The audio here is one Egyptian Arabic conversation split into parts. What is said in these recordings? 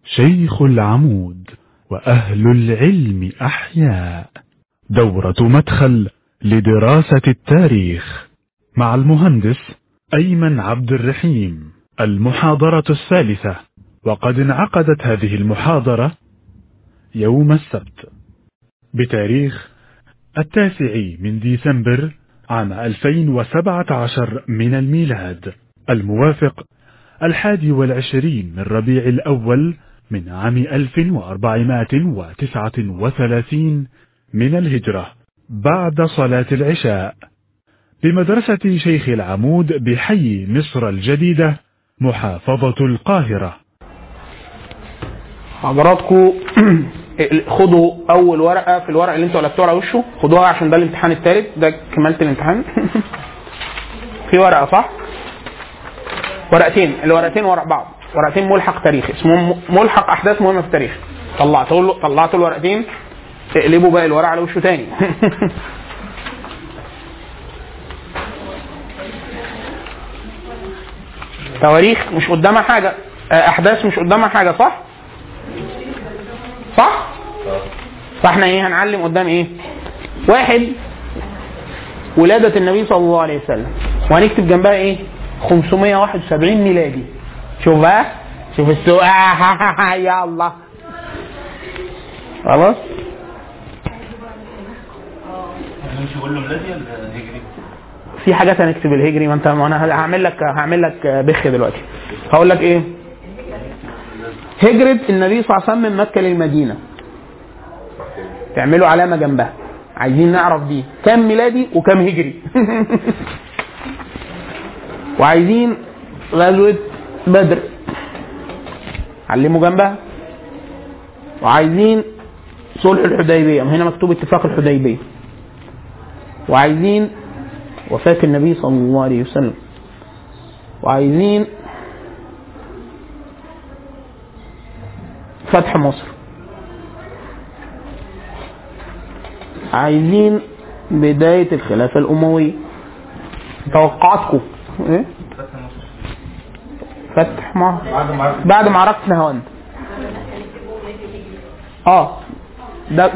شيخ العمود وأهل العلم أحياء دورة مدخل لدراسة التاريخ مع المهندس أيمن عبد الرحيم المحاضرة الثالثة وقد انعقدت هذه المحاضرة يوم السبت بتاريخ التاسع من ديسمبر عام 2017 من الميلاد الموافق الحادي والعشرين من ربيع الأول من عام 1439 من الهجرة بعد صلاة العشاء بمدرسة شيخ العمود بحي مصر الجديدة محافظة القاهرة حضراتكم خدوا اول ورقه في الورقه اللي انتوا قلبتوها على وشه خدوها عشان ده الامتحان الثالث ده كمالة الامتحان في ورقه صح ورقتين الورقتين ورا بعض ورقتين ملحق تاريخي اسمهم ملحق احداث مهمه في التاريخ طلعتوا له طلعتوا الورقتين اقلبوا باقي الورقه على وشه تاني تواريخ مش قدامها حاجه احداث مش قدامها حاجه صح صح فاحنا ايه هنعلم قدام ايه واحد ولادة النبي صلى الله عليه وسلم وهنكتب جنبها ايه 571 ميلادي شوف بقى شوف السؤال يا الله خلاص مش هقول له ميلادي ولا هجري؟ في حاجات هنكتب الهجري ما انت ما انا هعمل لك هعمل لك بخ دلوقتي هقول لك ايه هجرة النبي صلى الله عليه وسلم من مكة للمدينة تعملوا علامة جنبها عايزين نعرف دي كم ميلادي وكم هجري وعايزين غزوة بدر علموا جنبها وعايزين صلح الحديبية هنا مكتوب اتفاق الحديبية وعايزين وفاة النبي صلى الله عليه وسلم وعايزين فتح مصر عايزين بداية الخلافة الأموية توقعاتكم إيه؟ فتح مصر بعد ما عرفت بعد معركة نهاوند اه ده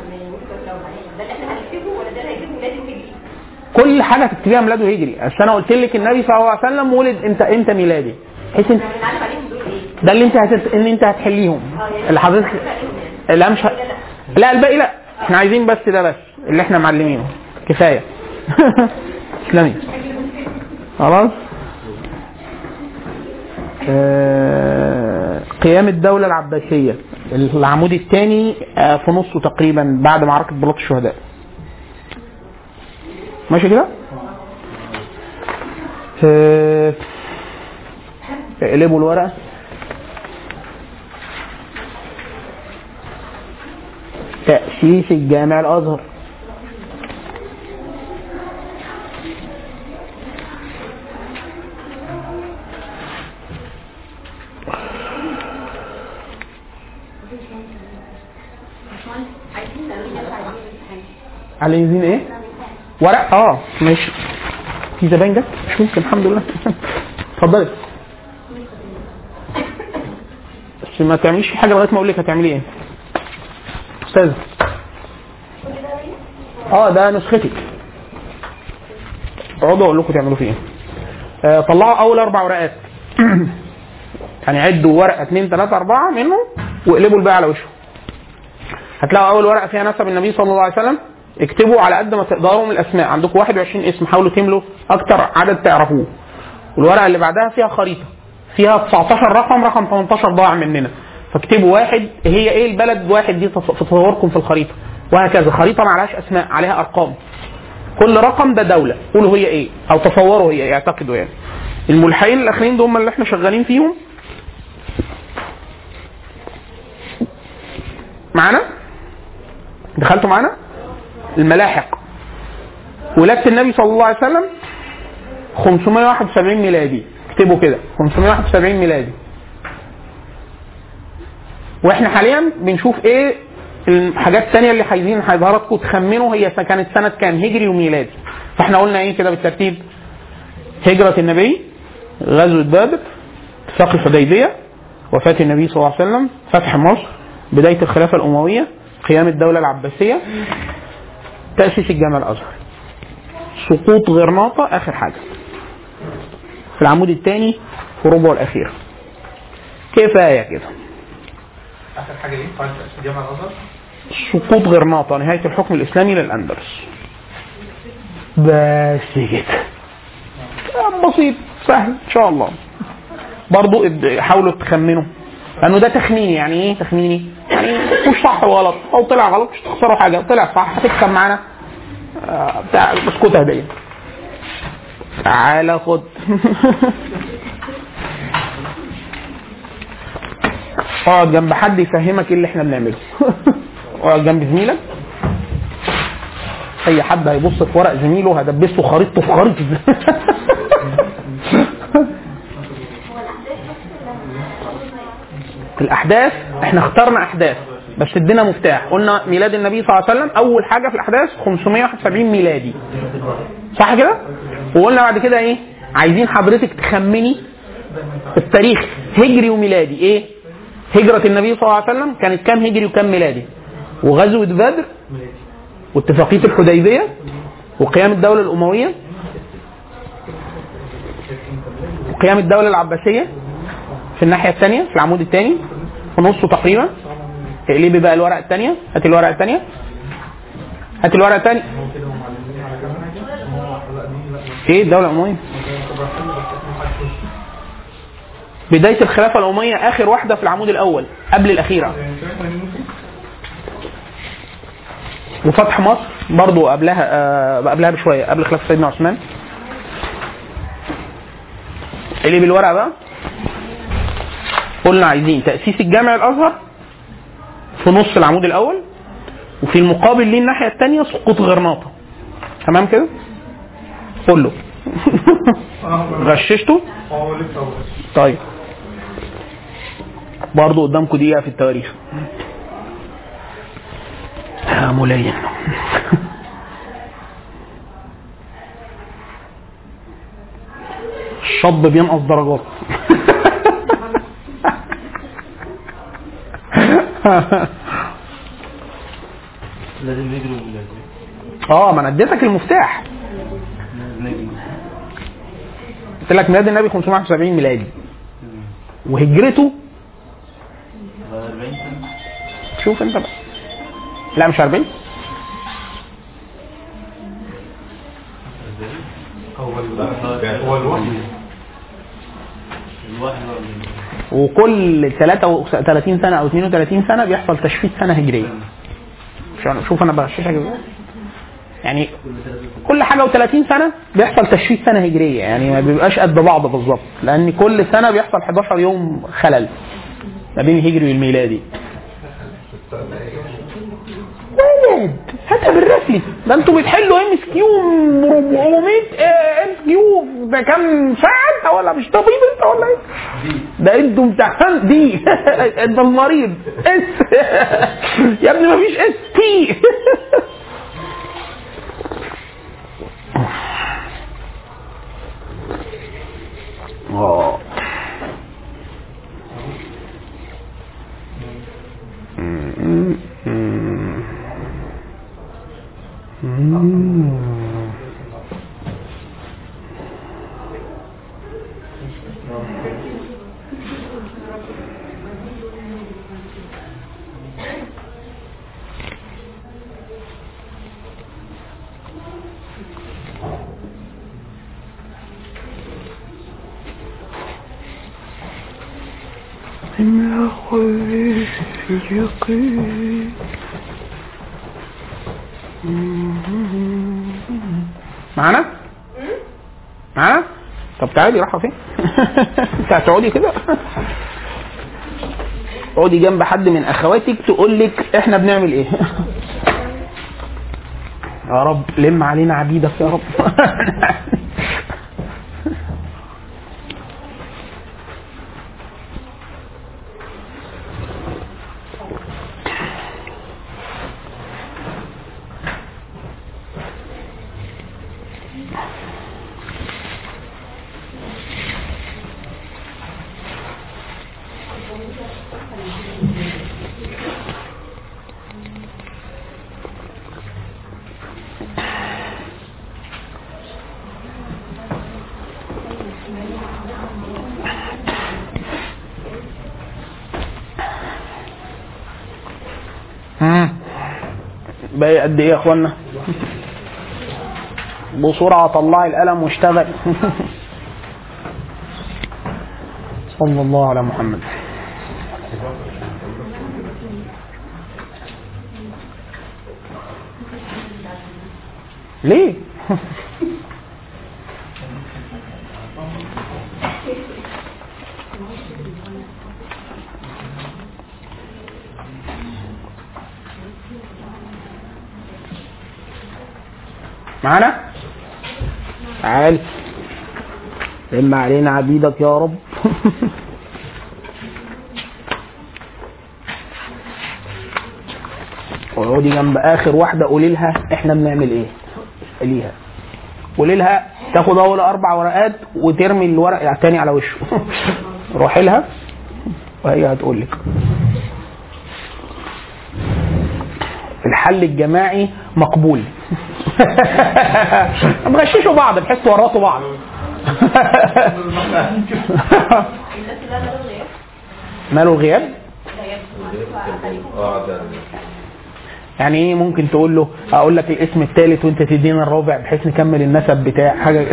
كل حاجه تكتبيها ميلاده هجري بس انا قلت لك النبي صلى الله عليه وسلم ولد انت امتى ميلادي بحيث انت ده اللي انت هتت... ان انت هتحليهم اللي حضرتك لا مش ه... لا الباقي لا احنا عايزين بس ده بس اللي احنا معلمينه كفايه تسلمي خلاص آه، قيام الدولة العباسية العمود الثاني آه، في نصه تقريبا بعد معركة بلاط الشهداء ماشي كده؟ آه، اقلبوا الورقة تأسيس الجامع الأزهر عايزين ايه؟ ورق اه ماشي في زباين جت مش ممكن الحمد لله اتفضلي بس ما تعمليش حاجه لغايه ما اقول لك هتعملي ايه استاذ اه ده نسختك اقعدوا اقول لكم تعملوا فيه ايه آه طلعوا اول اربع ورقات يعني عدوا ورقه اثنين ثلاثه اربعه منهم واقلبوا الباقي على وشه هتلاقوا اول ورقه فيها نسب النبي صلى الله عليه وسلم اكتبوا على قد ما تقدروا من الاسماء عندكم 21 اسم حاولوا تملوا اكتر عدد تعرفوه والورقه اللي بعدها فيها خريطه فيها 19 رقم رقم 18 ضاع مننا فاكتبوا واحد هي ايه البلد واحد دي تص- في تصوركم في الخريطه وهكذا خريطه ما عليهاش اسماء عليها ارقام كل رقم ده دوله قولوا هي ايه او تصوروا هي ايه اعتقدوا يعني الملحقين الاخرين دول اللي احنا شغالين فيهم معانا دخلتوا معانا الملاحق ولادة النبي صلى الله عليه وسلم 571 ميلادي اكتبوا كده 571 ميلادي واحنا حاليا بنشوف ايه الحاجات الثانيه اللي عايزين حضراتكم تخمنوا هي كانت سنه كام هجري وميلادي فاحنا قلنا ايه كده بالترتيب هجره النبي غزوه بدر اتفاق الحديبيه وفاة النبي صلى الله عليه وسلم فتح مصر بداية الخلافة الأموية قيام الدولة العباسية تأسيس الجامع الأزهر سقوط غرناطة آخر حاجة في العمود الثاني في ربعه الأخير كفاية كده اخر حاجه ايه؟ قاعده تاسيس جامع الازهر سقوط غرناطة نهاية الحكم الإسلامي للأندلس بس كده كلام بسيط سهل إن شاء الله برضو اب- حاولوا تخمنوا لأنه ده تخميني يعني إيه تخميني؟ يعني مش صح وغلط أو طلع غلط مش تخسروا حاجة طلع صح هتكسب معانا آه، بتاع بسكوت هدية تعالى خد اقعد جنب حد يفهمك ايه اللي احنا بنعمله اقعد جنب زميلك اي حد هيبص في ورق زميله هدبسه خريطته في خريطه الاحداث احنا اخترنا احداث بس ادينا مفتاح قلنا ميلاد النبي صلى الله عليه وسلم اول حاجه في الاحداث 571 ميلادي صح كده وقلنا بعد كده ايه عايزين حضرتك تخمني التاريخ هجري وميلادي ايه هجرة النبي صلى الله عليه وسلم كانت كام هجري وكام ميلادي وغزوة بدر واتفاقية الحديبية وقيام الدولة الأموية وقيام الدولة العباسية في الناحية الثانية في العمود الثاني في نصه تقريبا اقلبي بقى الورقة الثانية هاتي الورقة الثانية هاتي الورقة الثانية ايه الدولة الأموية بداية الخلافة الأموية آخر واحدة في العمود الأول قبل الأخيرة وفتح مصر برضو قبلها آه قبلها بشوية قبل خلافة سيدنا عثمان اللي بالورقة بقى قلنا عايزين تأسيس الجامع الأزهر في نص العمود الأول وفي المقابل ليه الناحية الثانية سقوط غرناطة تمام كده؟ كله غششته؟ هو لسه هو طيب برضو قدامكم دقيقة في التواريخ يا ملين الشاب بينقص درجات لازم نجري ولازم اه ما انا اديتك المفتاح نجري قلت لك ميلاد النبي 571 ميلادي وهجرته بعد 40 سنة شوف انت بقى لا مش 40 هو ال- هو الوحي الواحد ولا وكل 33 سنه او 32 سنه بيحصل تشفيت سنه هجريه شوف- شوف انا بغششك ازاي يعني كل حاجه و30 سنه بيحصل تشفيت سنه هجريه يعني ما بيبقاش قد بعض بالظبط لان كل سنه بيحصل 11 يوم خلل ما بين الهجري والميلادي ولد هاتها بالرسمي ده انتوا بتحلوا ام اس كيو 400 ام اس كيو ده كام ساعه انت ولا مش طبيب انت ولا ايه؟ ده انتوا امتحان دي انت المريض اس يا ابني مفيش اس تي اه معانا؟ معانا؟ طب تعالي رايحه فين؟ انت هتقعدي كده؟ اقعدي جنب حد من اخواتك تقول لك احنا بنعمل ايه؟ يا رب لم علينا عبيدك يا رب مم. باقي قد ايه يا اخوانا بسرعة طلعي القلم واشتغل صلى الله على محمد ليه؟ معانا؟ تعال لم علينا عبيدك يا رب اقعدي جنب اخر واحده قولي لها احنا بنعمل ايه قوليها قولي لها تاخد اول اربع ورقات وترمي الورق التاني على وشه روحي لها وهي هتقول لك الحل الجماعي مقبول بغششوا بعض بحيث تورطوا بعض ماله الغياب يعني ايه ممكن تقول له اقول لك الاسم الثالث وانت تدينا الرابع بحيث نكمل النسب بتاع حاجه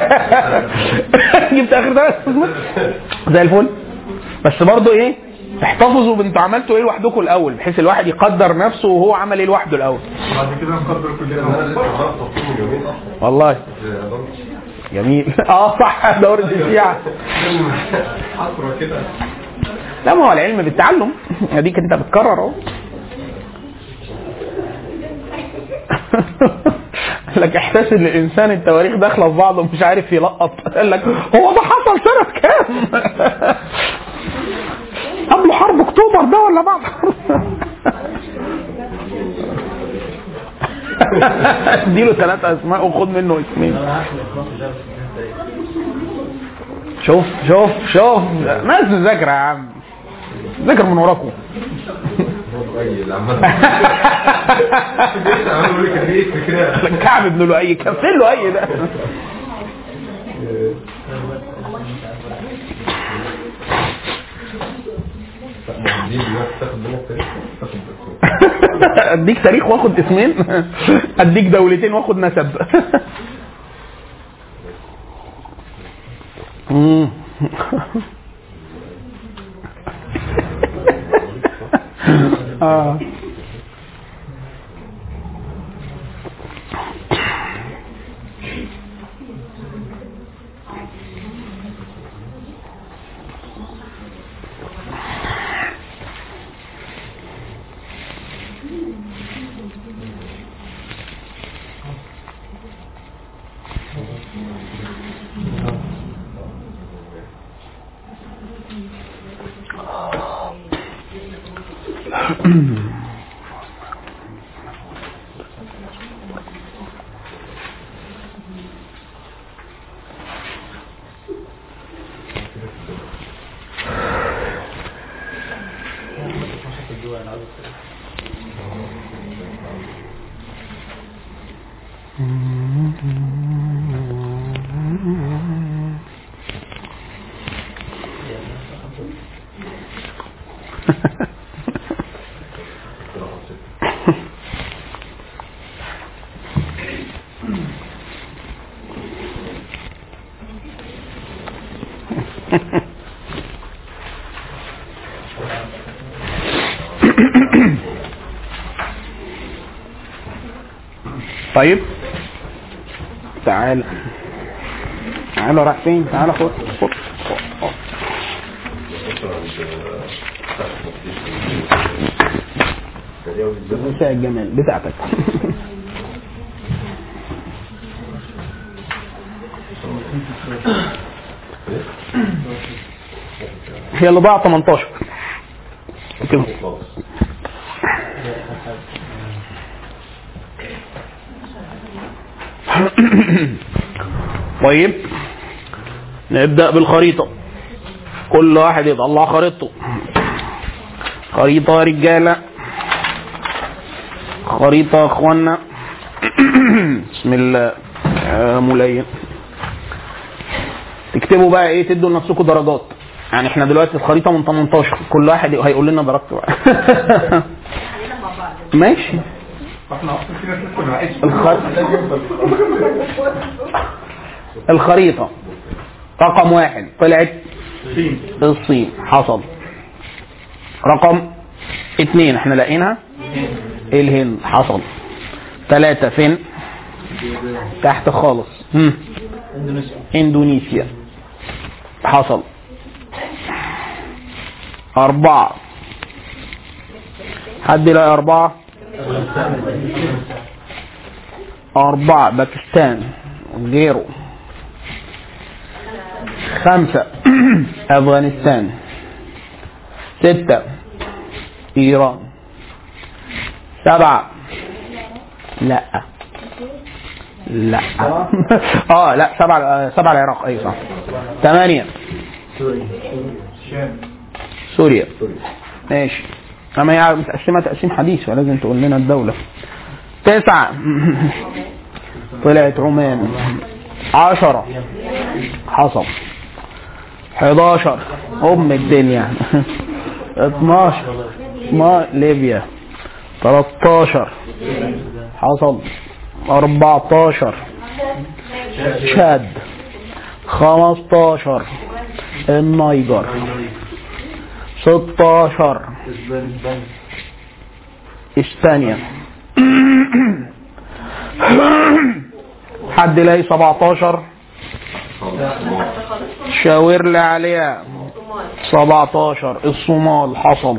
جبت اخر ثلاث زي الفل بس برضه ايه احتفظوا بانتوا عملتوا ايه لوحدكم الاول بحيث الواحد يقدر نفسه وهو عمل ايه لوحده الاول بعد كده نقدر كلنا والله جميل اه صح دورة الشيعة حصرة كده لا ما هو العلم بالتعلم اديك انت بتكرر اهو قال لك احساس ان الانسان التواريخ داخله في بعض ومش عارف يلقط قال لك هو ده حصل سنه كام؟ قبل حرب اكتوبر ده ولا بعد حرب اديله ثلاثة اسماء وخد منه اسمين شوف شوف شوف ناس مذاكرة يا عم ذاكر من وراكم كعب ابن لؤي كان فين لؤي ده اديك تاريخ واخد اسمين اديك دولتين واخد نسب مم. آه. طيب تعال تعال راح فين تعال خد خد خد. مساء الجمال بتاعتك هي اللي ضاع 18 كده. طيب نبدأ بالخريطة كل واحد يطلع خريطته خريطة يا رجالة خريطة يا اخوانا بسم الله يا ملين تكتبوا بقى ايه تدوا لنفسكم درجات يعني احنا دلوقتي الخريطة من 18 كل واحد هيقول لنا درجته بقى خلينا مع بعض ماشي احنا اصلا في ناس لسه ما عايش الخ... الخريطة رقم واحد طلعت الصين حصل رقم اتنين احنا لاقيينها الهند حصل ثلاثة فين تحت خالص هم. اندونيسيا اندونيسيا حصل أربعة حد يلاقي أربعة أربعة باكستان غيره خمسة أفغانستان ستة إيران سبعة لا لا اه لا سبعة سبعة العراق اي صح ثمانية سوريا ماشي اما هي متقسمة تقسيم حديث ولازم تقول لنا الدولة تسعة طلعت عمان عشرة حصل 11 ام الدنيا 12 ما ليبيا 13 حصل 14 شاد 15 النيجر 16 اسبانيا اسبانيا حد يلاقي 17 شاور لي عليها 17 الصومال حصل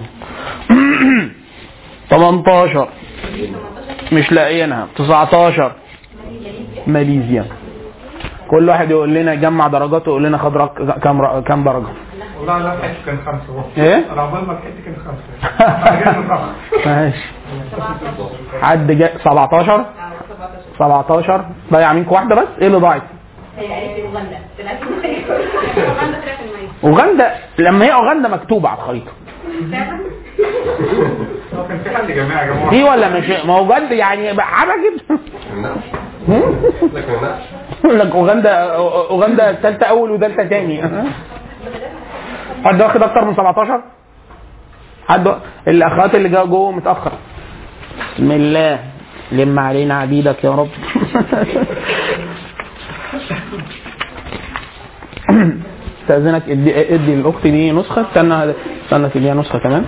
18 مش لاقيينها 19 ماليزيا كل واحد يقول لنا جمع درجاته يقول لنا خد رق... كام ر... كام درجه والله انا لحقت كان خمسه برضه. ايه انا عقبال ما لحقت كان خمسه انا جاي متاخر ماشي حد جاء 17 17 ضيع منكم واحده بس ايه اللي ضاعت هي قالت لي اوغندا طلعت اوغندا طلعت المية اوغندا لما هي اوغندا مكتوبه على الخريطه هو كان في حل جماعه يا جماعه دي ولا مش ما هو اوغندا يعني عجب يقول لك اوغندا اوغندا ثالثه اول وثالثه ثاني حد واخد اكتر من 17 حد الاخوات اللي جا- جوه متاخر بسم الله لم علينا عبيدك يا رب استاذنك ادي ادي الاخت دي نسخه استنى استنى تديها نسخه كمان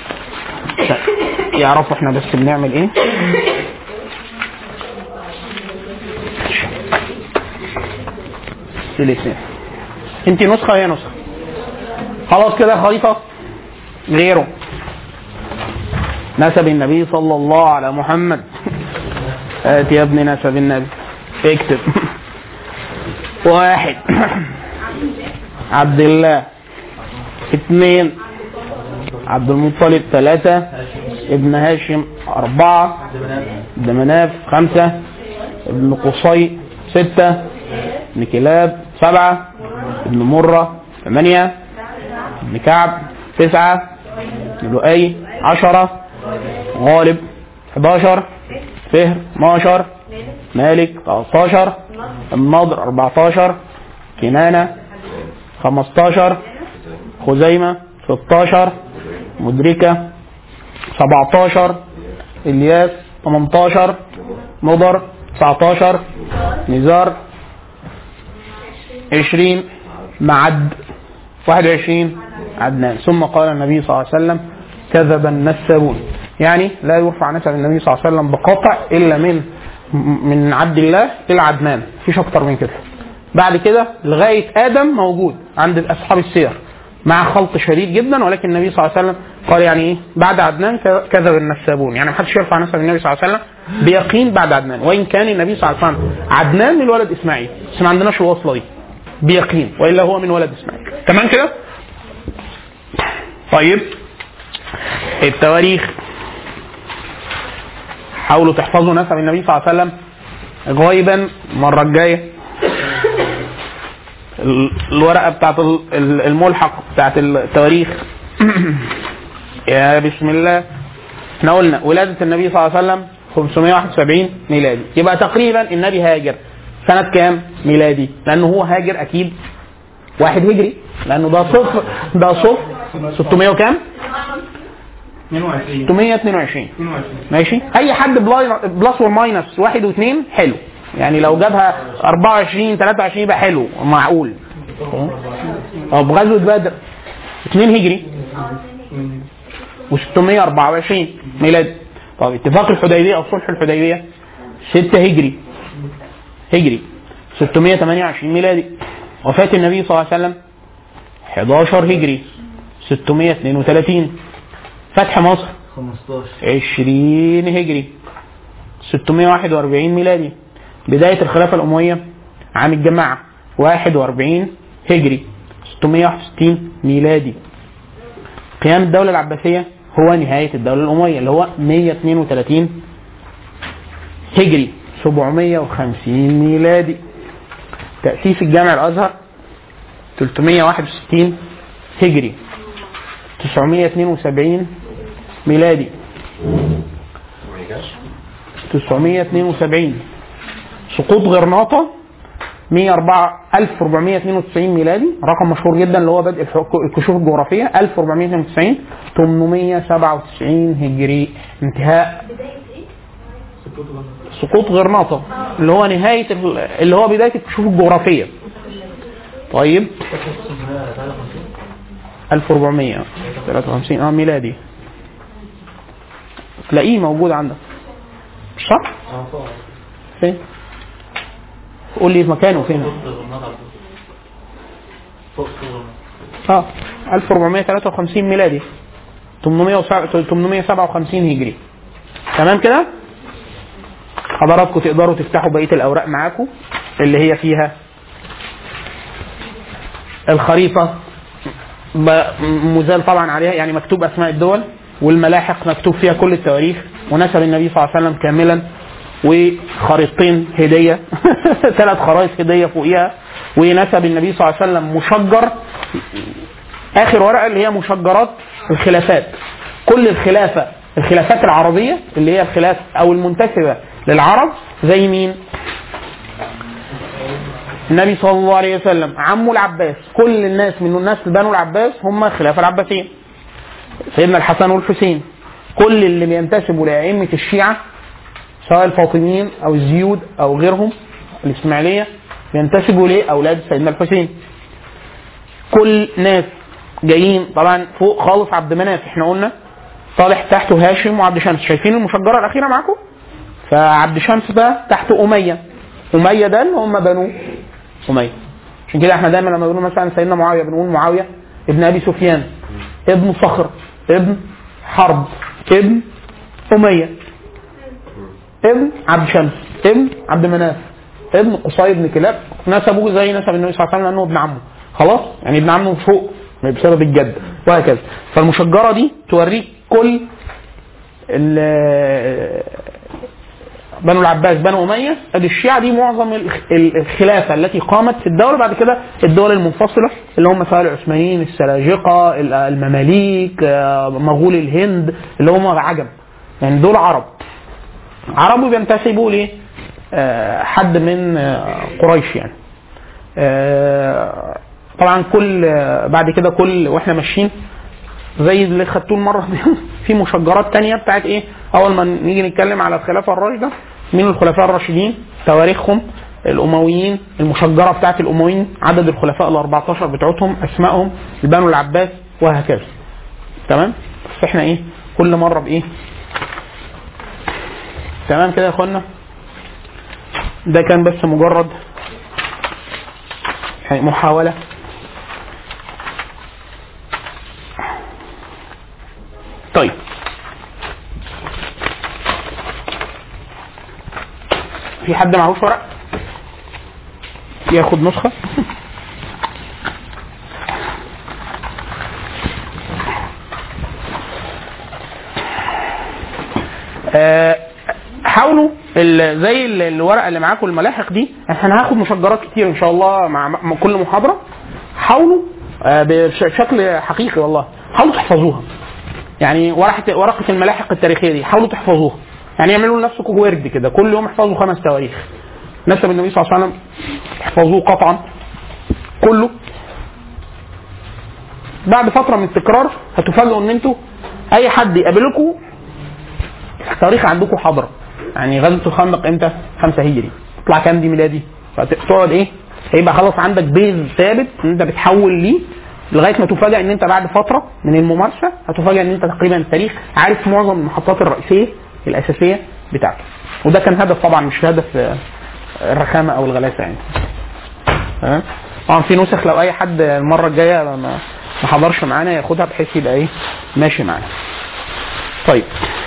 يعرفوا احنا بس بنعمل ايه الاثنين انت نسخه وهي نسخه خلاص كده خريطه غيره نسب النبي صلى الله على محمد هات يا ابني نسب النبي اكتب واحد عبد الله اثنين عبد المطلب ثلاثة ابن هاشم أربعة ابن مناف خمسة ابن قصي ستة ابن كلاب سبعة ابن مرة ثمانية ابن كعب تسعة ابن لؤي عشرة غالب 11 فهر 12 مالك 13 النضر 14 كنانة 15 خزيمة 16 مدركة 17 الياس 18 مضر 19 نزار 20 معد 21 عدنان ثم قال النبي صلى الله عليه وسلم كذب النسابون يعني لا يرفع نسب النبي صلى الله عليه وسلم بقطع الا من من عبد الله الى عدنان مفيش اكتر من كده بعد كده لغايه ادم موجود عند اصحاب السير مع خلط شديد جدا ولكن النبي صلى الله عليه وسلم قال يعني ايه بعد عدنان كذب النسابون يعني محدش يرفع نسب النبي صلى الله عليه وسلم بيقين بعد عدنان وان كان النبي صلى الله عليه وسلم عدنان من ولد اسماعيل بس ما عندناش الوصله دي بيقين والا هو من ولد اسماعيل تمام كده طيب التواريخ حاولوا تحفظوا نسب النبي صلى الله عليه وسلم غالبا المره الجايه ال- الورقه بتاعت ال- ال- الملحق بتاعت التواريخ يا بسم الله احنا قلنا ولاده النبي صلى الله عليه وسلم 571 ميلادي يبقى تقريبا النبي هاجر سنه كام ميلادي لانه هو هاجر اكيد واحد هجري لانه ده صفر ده صفر 600 وكام 22 622 22 ماشي اي حد بلاي- بلس وماينس واحد واثنين حلو يعني لو جابها 24 23 يبقى حلو معقول اه بغزوه بدر 2 هجري و624 ميلادي طب اتفاق الحديبيه او صلح الحديبيه 6 هجري هجري 628 ميلادي وفاة النبي صلى الله عليه وسلم 11 هجري 632 فتح مصر 15 20 هجري 641 ميلادي بداية الخلافة الأموية عام الجماعة 41 هجري 661 ميلادي قيام الدولة العباسية هو نهاية الدولة الأموية اللي هو 132 هجري 750 ميلادي تأسيس الجامع الأزهر 361 هجري 972 ميلادي 972 سقوط غرناطة 104 1492 ميلادي رقم مشهور جدا اللي هو بدء الحك- الكشوف الجغرافية 1492 897 هجري انتهاء سقوط غرناطة اللي هو نهاية ال- اللي هو بداية الكشوف الجغرافية طيب 1453 اه ميلادي تلاقيه موجود عندك مش صح؟ فين؟ قول لي مكانه فين؟ اه 1453 ميلادي 857 هجري تمام كده؟ حضراتكم تقدروا تفتحوا بقيه الاوراق معاكم اللي هي فيها الخريطه ب- مزال طبعا عليها يعني مكتوب اسماء الدول والملاحق مكتوب فيها كل التواريخ ونسب النبي صلى الله عليه وسلم كاملا وخريطتين هديه ثلاث خرائط هديه فوقيها ونسب النبي صلى الله عليه وسلم مشجر اخر ورقه اللي هي مشجرات الخلافات كل الخلافه الخلافات العربيه اللي هي الخلاف او المنتسبه للعرب زي مين؟ النبي صلى الله عليه وسلم عمه العباس كل الناس من الناس بنو العباس هم الخلافه العباسيه سيدنا الحسن والحسين كل اللي بينتسبوا لأئمة الشيعة سواء الفاطميين أو الزيود أو غيرهم الإسماعيلية بينتسبوا لأولاد سيدنا الحسين كل ناس جايين طبعا فوق خالص عبد مناف احنا قلنا طالع تحته هاشم وعبد شمس شايفين المشجرة الأخيرة معاكم فعبد شمس ده تحته أمية أمية ده اللي هم بنو أمية عشان كده احنا دايما لما بنقول مثلا سيدنا معاوية بنقول معاوية ابن أبي سفيان ابن صخر ابن حرب ابن أمية ابن عبد شمس ابن عبد مناف ابن قصي بن كلاب نسبه زي نسب النبي صلى الله عليه وسلم لانه ابن عمه خلاص يعني ابن عمه فوق بسبب الجد وهكذا فالمشجره دي توريك كل ال- بنو العباس بنو اميه ادي الشيعه دي معظم الخ- الخلافه التي قامت في الدوله بعد كده الدول المنفصله اللي هم سواء العثمانيين السلاجقه ال- المماليك آه، مغول الهند اللي هم عجم يعني دول عرب عرب بينتسبوا ل آه، حد من آه، قريش يعني آه، طبعا كل آه، بعد كده كل واحنا ماشيين زي اللي خدتوه المره دي في مشجرات تانية بتاعت ايه اول ما نيجي نتكلم على الخلافه الراشده مين الخلفاء الراشدين تواريخهم الامويين المشجره بتاعت الامويين عدد الخلفاء ال 14 بتوعتهم اسمائهم البنو العباس وهكذا تمام بس احنا ايه كل مره بايه تمام كده يا اخوانا ده كان بس مجرد يعني محاوله طيب في حد معهوش ورق ياخد نسخة آه، حاولوا ال- زي ال- الورقه اللي معاكم الملاحق دي احنا هناخد مشجرات كتير ان شاء الله مع مع كل محاضره حاولوا آه، بش- بشكل حقيقي والله حاولوا تحفظوها يعني ورقه ورقه الملاحق التاريخيه دي حاولوا تحفظوها يعني اعملوا لنفسكم ورد كده كل يوم احفظوا خمس تواريخ نسب النبي صلى الله عليه وسلم احفظوه قطعا كله بعد فتره من التكرار هتفاجئوا ان انتوا اي حد يقابلكم التاريخ عندكم حاضره يعني غزوه الخندق امتى؟ 5 هجري تطلع كام دي ميلادي؟ فتقعد ايه؟ هيبقى خلاص عندك بيز ثابت ان انت بتحول ليه لغايه ما تفاجئ ان انت بعد فتره من الممارسه هتفاجئ ان انت تقريبا التاريخ عارف معظم المحطات الرئيسيه الاساسيه بتاعته وده كان هدف طبعا مش هدف آه، الرخامه او الغلاسه يعني تمام طبعا في نسخ لو اي حد المره الجايه ما ما حضرش معانا ياخدها بحيث يبقى ايه ماشي معانا طيب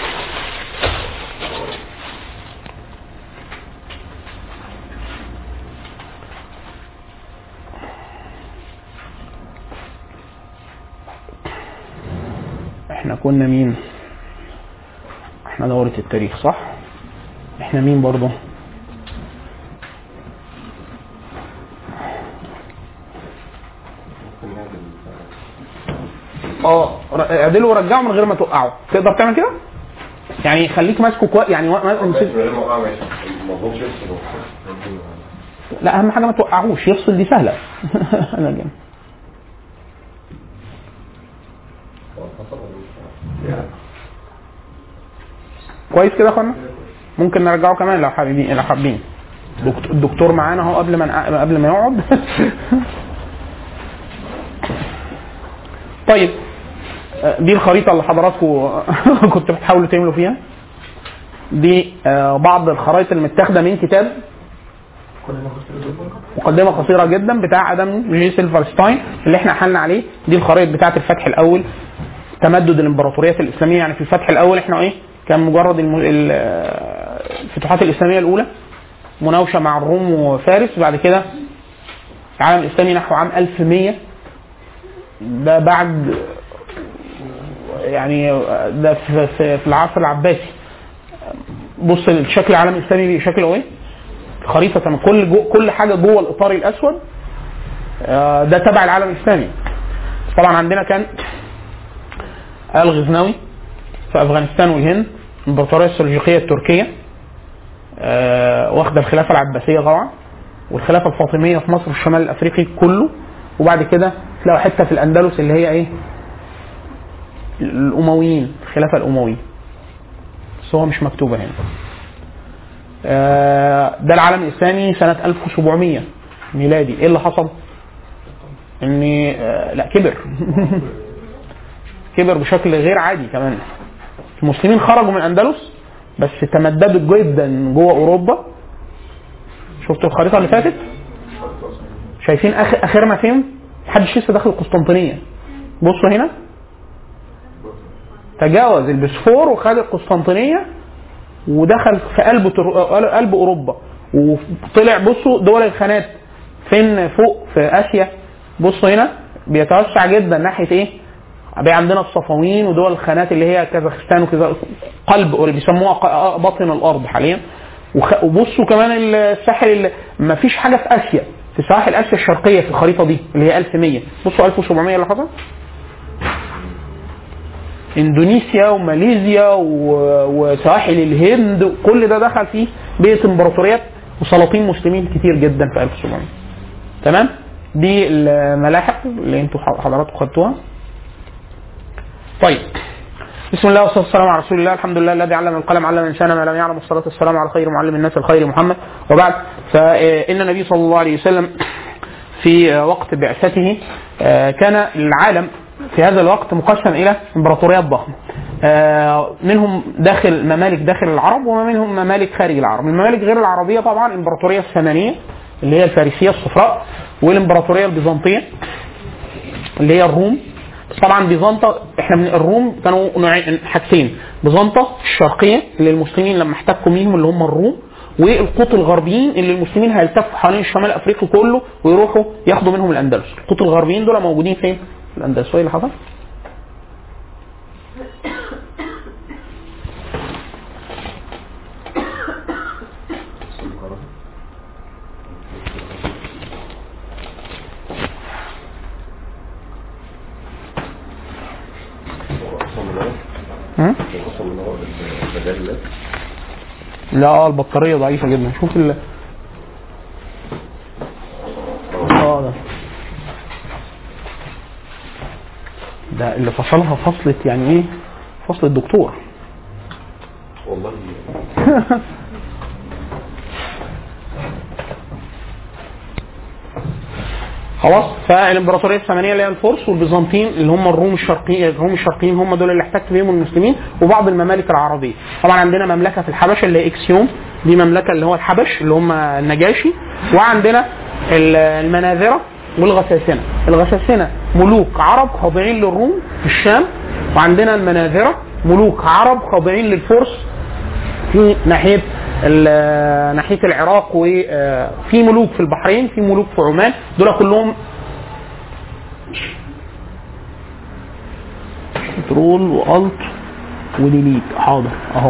احنا كنا مين احنا دورة التاريخ صح احنا مين برضو اه ر- اعدلوا ورجعوا من غير ما توقعوا تقدر تعمل كده يعني خليك ماسكه كويس يعني و- ما- ماشي من غير ما اوقع ماشي ما اظنش يفصل لا اهم حاجه ما توقعوش يفصل دي سهله انا جاي. كويس كده يا اخوانا ممكن نرجعه كمان لو حابين لو حابين دكت- الدكتور معانا اهو قبل ما نق- قبل ما يقعد طيب آه، دي الخريطه اللي حضراتكم كنتوا بتحاولوا تعملوا فيها دي آه، بعض الخرائط المتاخده من كتاب مقدمه قصيره جدا بتاع ادم جي سيلفرستاين اللي احنا حلنا عليه دي الخرائط بتاعه الفتح الاول تمدد الامبراطوريات الاسلاميه يعني في الفتح الاول احنا ايه كان مجرد الم- ال- الفتوحات الاسلاميه الاولى مناوشه مع الروم وفارس بعد كده العالم الاسلامي نحو عام 1100 ده بعد يعني ده في, في, في العصر العباسي بص الشكل العالم الاسلامي شكله ايه خريطه تمام كل جو كل حاجه جوه الاطار الاسود آه، ده تبع العالم الاسلامي طبعا عندنا كان آل غزنوي في افغانستان والهند الامبراطوريه السلجوقيه التركيه آه، واخده الخلافه العباسيه طبعا والخلافه الفاطميه في مصر والشمال الافريقي كله وبعد كده تلاقوا حته في الاندلس اللي هي ايه الامويين الخلافه الامويه بس هو مش مكتوبه هنا آه، ده العالم الاسلامي سنه 1700 ميلادي ايه اللي حصل؟ ان آه، لا كبر كبر بشكل غير عادي كمان المسلمين خرجوا من الاندلس بس تمددوا جدا جوه اوروبا شفتوا الخريطه اللي فاتت شايفين اخر اخرنا فين محدش لسه داخل القسطنطينيه بصوا هنا تجاوز البسفور وخد القسطنطينيه ودخل في قلب تر... قلب اوروبا وطلع بصوا دول الخانات فين فوق في اسيا بصوا هنا بيتوسع جدا ناحيه ايه؟ بقى عندنا الصفويين ودول الخانات اللي هي كازاخستان وكذا قلب اللي بيسموها ق- باطن الارض حاليا وخ- وبصوا كمان الساحل اللي ما فيش حاجه في اسيا في سواحل اسيا الشرقيه في الخريطه دي اللي هي 1100 بصوا 1700 اللي حصل اندونيسيا وماليزيا و- وسواحل الهند كل ده دخل فيه بيت امبراطوريات وسلاطين مسلمين كتير جدا في 1700 تمام دي الملاحق اللي انتوا حضراتكم خدتوها طيب بسم الله والصلاه والسلام على رسول الله الحمد لله الذي علم القلم علم الانسان ما لم يعلم والصلاه والسلام على خير معلم الناس الخير محمد وبعد فان النبي صلى الله عليه وسلم في وقت بعثته آه، كان العالم في هذا الوقت مقسم الى امبراطوريات ضخمه آه، منهم داخل ممالك داخل العرب ومنهم ممالك خارج العرب الممالك غير العربيه طبعا الامبراطوريه السامانيه اللي هي الفارسيه الصفراء والامبراطوريه البيزنطيه اللي هي الروم طبعا بيزنطة احنا من الروم كانوا نوعين حاجتين بيزنطة الشرقية اللي المسلمين لما احتكوا بيهم اللي هم الروم والقوط الغربيين اللي المسلمين هيلتفوا حوالين الشمال الافريقي كله ويروحوا ياخدوا منهم الاندلس القوط الغربيين دول موجودين فين؟ في الاندلس وايه اللي حصل؟ هم؟ لا اه البطارية ضعيفة جدا شوف ال اه ده ده اللي فصلها فصلت يعني ايه فصل الدكتور والله خلاص فالامبراطوريه الثمانيه اللي هي الفرس والبيزنطيين اللي هم الروم الشرقيين الروم الشرقيين هم دول اللي احتك بهم المسلمين وبعض الممالك العربيه طبعا عندنا مملكه في الحبشه اللي هي اكسيوم دي مملكه اللي هو الحبش اللي هم النجاشي وعندنا ال- المناذره والغساسنه الغساسنه ملوك عرب خاضعين للروم في الشام وعندنا المناذره ملوك عرب خاضعين للفرس في ناحيه ال- ناحيه العراق وفي ملوك في البحرين في ملوك في عمان دول كلهم كنترول والت وديليت حاضر اهو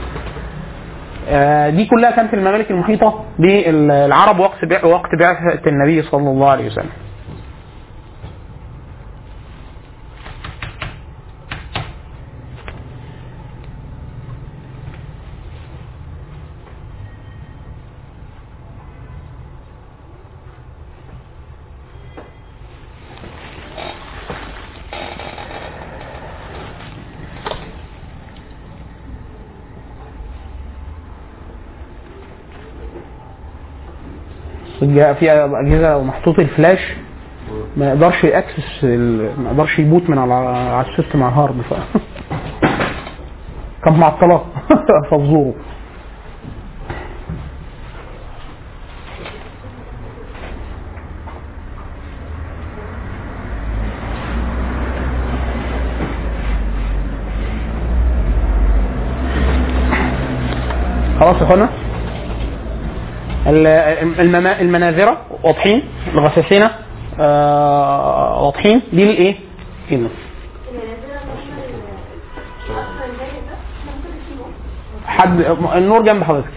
آه، دي كلها كانت الممالك المحيطه بالعرب وقت بع- وقت بعثه النبي صلى الله عليه وسلم جاء في اجهزه لو محطوط الفلاش ما يقدرش ياكسس ال- ما يقدرش يبوت من على على السيستم على الهارد ف كان معطلات فزوره خلاص يا اخوانا ال- المما- المناذره واضحين الغساسنه آه واضحين دي الايه؟ هنا حد النور جنب حضرتك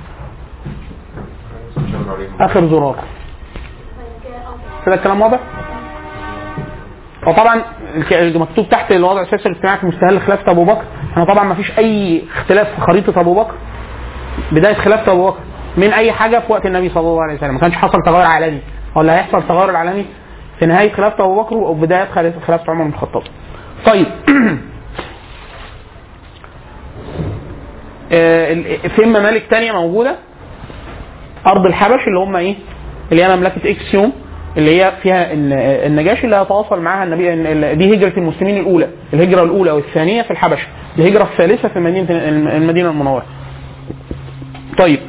السلام عليكم اخر زرار كده الكلام واضح؟ وطبعا الك- المكتوب تحت الوضع السياسي الاجتماعي في مستهل خلافه ابو بكر احنا طبعا ما فيش اي اختلاف في خريطه ابو بكر بدايه خلافه ابو بكر من اي حاجه في وقت النبي صلى الله عليه وسلم ما كانش حصل تغير عالمي ولا هيحصل تغير عالمي في نهايه خلافه ابو بكر وبدايه خلافه خلافه عمر بن الخطاب. طيب آه، ال- في ممالك تانية موجوده ارض الحبش اللي هم ايه؟ اللي هي مملكه اكسيوم اللي هي فيها الن- النجاشي اللي هيتواصل معاها النبي ال- دي هجره المسلمين الاولى، الهجره الاولى والثانيه في الحبشه، الهجره الثالثه في مدينه المدينه المنوره. طيب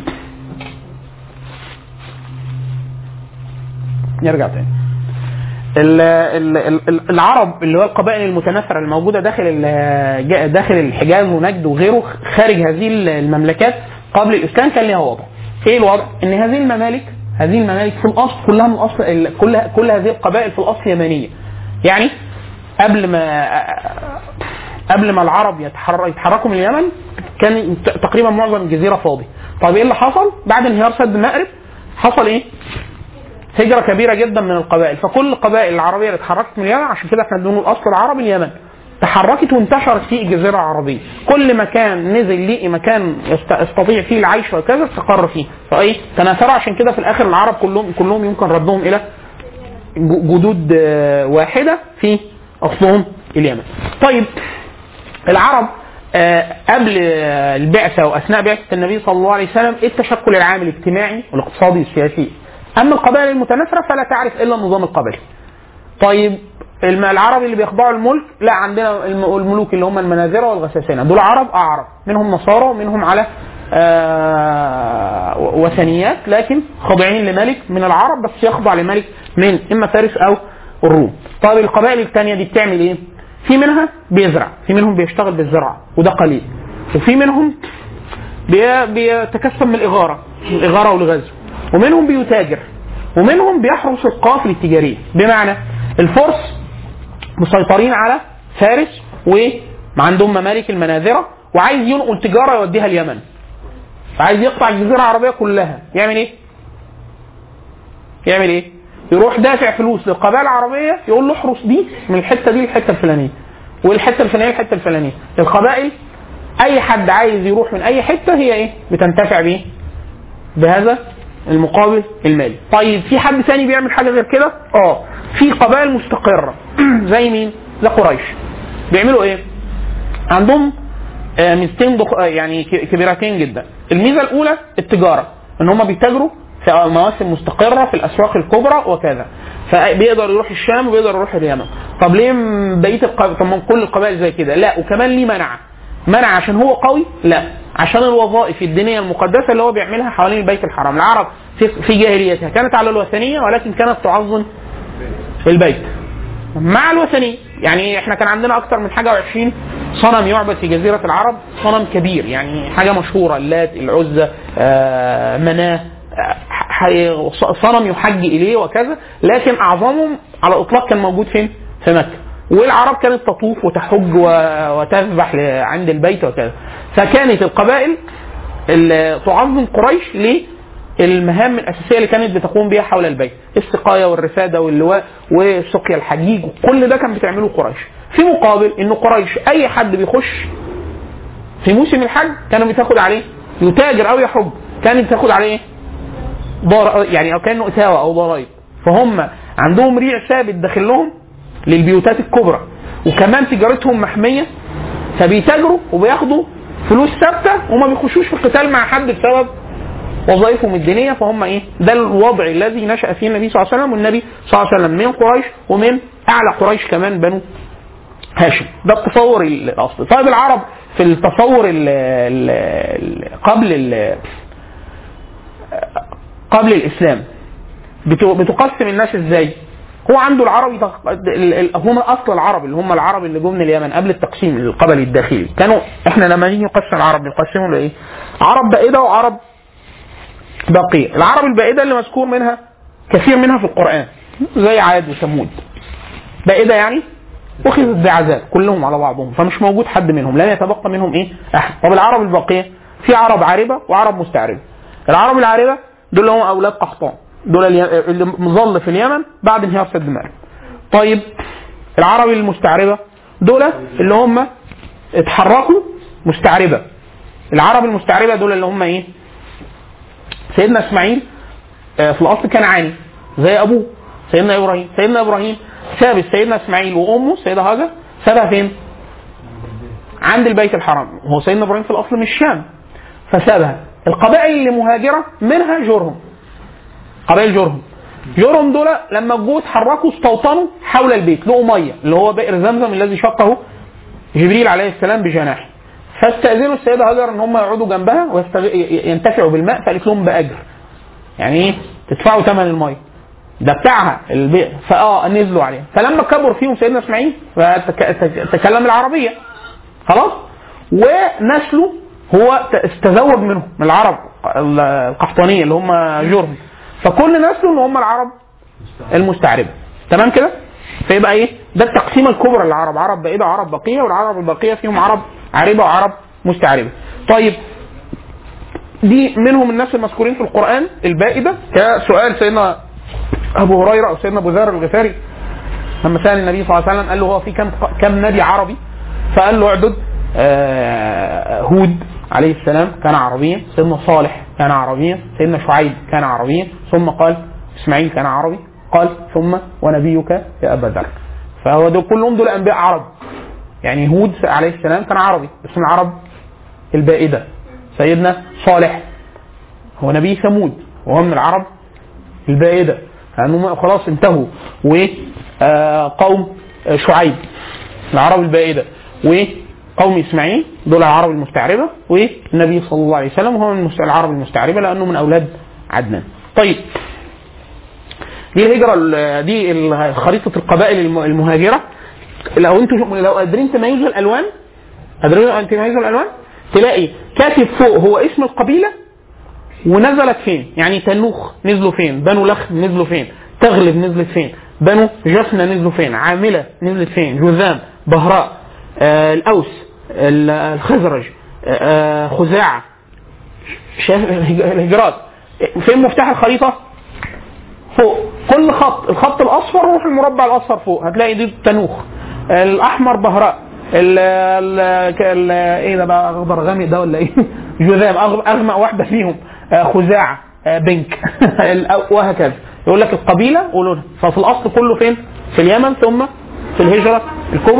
نرجع تاني ال- ال- ال- ال- العرب اللي هو القبائل المتناثره الموجوده داخل ال- جا- داخل الحجاز ونجد وغيره خارج هذه المملكات قبل الاسلام كان لها وضع. ايه الوضع؟ ان هذه الممالك هذه الممالك في الاصل كلها من اصل ال- كل كل هذه القبائل في الاصل يمانيه. يعني قبل ما قبل ما العرب يتحرك يتحركوا من اليمن كان ت- تقريبا معظم الجزيره فاضي. طيب ايه اللي حصل؟ بعد انهيار سد المأرب حصل ايه؟ هجره كبيره جدا من القبائل فكل القبائل العربيه اللي اتحركت من اليمن عشان كده احنا بنقول الاصل العربي اليمن تحركت وانتشرت في الجزيره العربيه كل مكان نزل لقي مكان يست- يستطيع فيه العيش وكذا استقر فيه فايه تناثروا عشان كده في الاخر العرب كلهم كلهم يمكن ردهم الى ج- جدود آه، واحده في اصلهم اليمن طيب العرب آه، قبل آه، البعثه واثناء بعثه النبي صلى الله عليه وسلم ايه التشكل العام الاجتماعي والاقتصادي والسياسي اما القبائل المتناثره فلا تعرف الا النظام القبلي طيب الم- العرب اللي بيخضعوا الملك لا عندنا الم- الملوك اللي هم المناذره والغساسنه دول عرب اعرب منهم نصارى ومنهم على آه وثنيات لكن خاضعين لملك من العرب بس يخضع لملك من اما فارس او الروم طيب القبائل الثانيه دي بتعمل ايه في منها بيزرع في منهم بيشتغل بالزراعه وده قليل وفي منهم بي- بيتكسب من الإغارة الإغارة والغزو ومنهم بيتاجر ومنهم بيحرس القافل التجارية بمعنى الفرس مسيطرين على فارس وعندهم ممالك المناذرة وعايز ينقل تجارة يوديها اليمن عايز يقطع الجزيرة العربية كلها يعمل ايه؟ يعمل ايه؟ يروح دافع فلوس للقبائل العربية يقول له احرس دي من الحتة دي للحتة الفلانية والحتة الفلانية للحتة الفلانية القبائل اي حد عايز يروح من اي حته هي ايه بتنتفع بيه بهذا المقابل المالي طيب في حد ثاني بيعمل حاجه غير كده اه في قبائل مستقره زي مين زي قريش بيعملوا ايه عندهم آه، ميزتين ضخ... آه، يعني ك- كبيرتين جدا الميزه الاولى التجاره ان هم بيتاجروا في مواسم مستقره في الاسواق الكبرى وكذا فبيقدر يروح الشام وبيقدر يروح اليمن طب ليه م- بقيه القبائل طب ما كل القبائل زي كده لا وكمان ليه منع منع عشان هو قوي لا عشان الوظائف الدينيه المقدسه اللي هو بيعملها حوالين البيت الحرام العرب في في جاهليتها كانت على الوثنيه ولكن كانت تعظم البيت مع الوثنية يعني احنا كان عندنا اكتر من حاجه و20 صنم يعبد في جزيره العرب صنم كبير يعني حاجه مشهوره اللات العزى آه مناه آه، ح- صنم يحج اليه وكذا لكن اعظمهم على الاطلاق كان موجود فين؟ في مكه والعرب كانت تطوف وتحج و- وتذبح ل- عند البيت وكذا فكانت القبائل اللي تعظم قريش ليه؟ المهام الاساسيه اللي كانت بتقوم بها حول البيت السقايه والرفاده واللواء وسقيا الحجيج كل ده كان بتعمله قريش في مقابل ان قريش اي حد بيخش في موسم الحج كانوا بتاخد عليه يتاجر او يحج كانت بتاخد عليه ضار يعني او كانه اتاوه او ضرائب فهم عندهم ريع ثابت داخل لهم للبيوتات الكبرى وكمان تجارتهم محميه فبيتاجروا وبياخدوا فلوس ثابته وما بيخشوش في قتال مع حد بسبب وظائفهم الدينيه فهم ايه؟ ده الوضع الذي نشا فيه النبي صلى الله عليه وسلم والنبي صلى الله عليه وسلم من قريش ومن اعلى قريش كمان بنو هاشم ده التصور الاصلي طيب العرب في التصور ال ال قبل ال قبل الاسلام بت- بتقسم الناس ازاي؟ هو عنده العربي تق- ال- ال- هم اصل العرب اللي هم العرب اللي جم من اليمن قبل التقسيم القبلي الداخلي كانوا احنا لما نيجي نقسم العرب بنقسمهم لايه؟ عرب بائده وعرب باقيه العرب البائده اللي مذكور منها كثير منها في القران زي عاد وثمود بائده يعني اخذت بعذاب كلهم على بعضهم فمش موجود حد منهم لن يتبقى منهم ايه احد طب العرب الباقيه في عرب عاربه وعرب مستعربه العرب العاربه دول هم اولاد قحطان دول الي- اللي مظل في اليمن بعد انهيار سد مالك طيب العرب المستعربه دول اللي هم اتحركوا مستعربه العرب المستعربه دول اللي هم ايه سيدنا اسماعيل آه، في الاصل كنعاني زي ابوه سيدنا ابراهيم سيدنا ابراهيم ساب سيدنا اسماعيل وامه السيده هاجر سابها فين؟ عند البيت الحرام هو سيدنا ابراهيم في الاصل من الشام فسابها القبائل اللي مهاجره منها جرهم قبائل جرهم جرهم دول لما جو اتحركوا استوطنوا حول البيت لقوا ميه اللي هو بئر زمزم الذي شقه جبريل عليه السلام بجناحه فاستاذنوا السيده هاجر ان هم يقعدوا جنبها وينتفعوا بالماء فقالت لهم باجر يعني ايه تدفعوا ثمن الميه ده بتاعها البئر فاه نزلوا عليها فلما كبر فيهم سيدنا اسماعيل فتكلم العربيه خلاص ونسله هو ت- استزوج منهم من العرب القحطانيه اللي هم جرهم فكل نسله ان هم العرب المستعربه تمام كده فيبقى ايه ده التقسيمه الكبرى للعرب عرب بائده وعرب بقيه والعرب البقيه فيهم عرب عاربه وعرب مستعربه طيب دي منهم الناس المذكورين في القران البائده كسؤال سيدنا ابو هريره او سيدنا ابو ذر الغفاري لما سال النبي صلى الله عليه وسلم قال له هو في كم كم نبي عربي فقال له اعدد آه، هود عليه السلام كان عربيا سيدنا صالح كان عربيا سيدنا شعيب كان عربيا ثم قال اسماعيل كان عربي قال ثم ونبيك يا ابا ذر فهو دول كلهم دول انبياء عرب يعني هود عليه السلام كان عربي بس من العرب البائده سيدنا صالح هو نبي ثمود وهو من العرب البائده لانهم خلاص انتهوا وقوم شعيب العرب البائده وقوم اسماعيل دول العرب المستعربه والنبي صلى الله عليه وسلم هو من المست- العرب المستعربه لانه من اولاد عدنان. طيب دي الهجره ال- دي ال- خريطه القبائل الم- المهاجره لو انتوا لو قادرين تميزوا الالوان قادرين تميزوا الالوان تلاقي كاتب فوق هو اسم القبيله ونزلت فين يعني تنوخ نزلوا فين بنو لخم نزلوا فين تغلب نزلت فين بنو جفنة نزلوا فين عاملة نزلت فين جذام بهراء آه الأوس ال- الخزرج آه خزاعة شاف الهجرات فين مفتاح الخريطة فوق كل خط الخط الأصفر روح المربع الأصفر فوق هتلاقي دي تنوخ الأحمر بهراء ال ال ال ايه ده بقى اخضر غامق ده ولا ايه؟ جذام أغ- اغمق واحده فيهم آه، خزاعه آه، بنك الأو- وهكذا يقول لك القبيله ولونها ففي الاصل كله فين؟ في اليمن ثم في الهجره الكبرى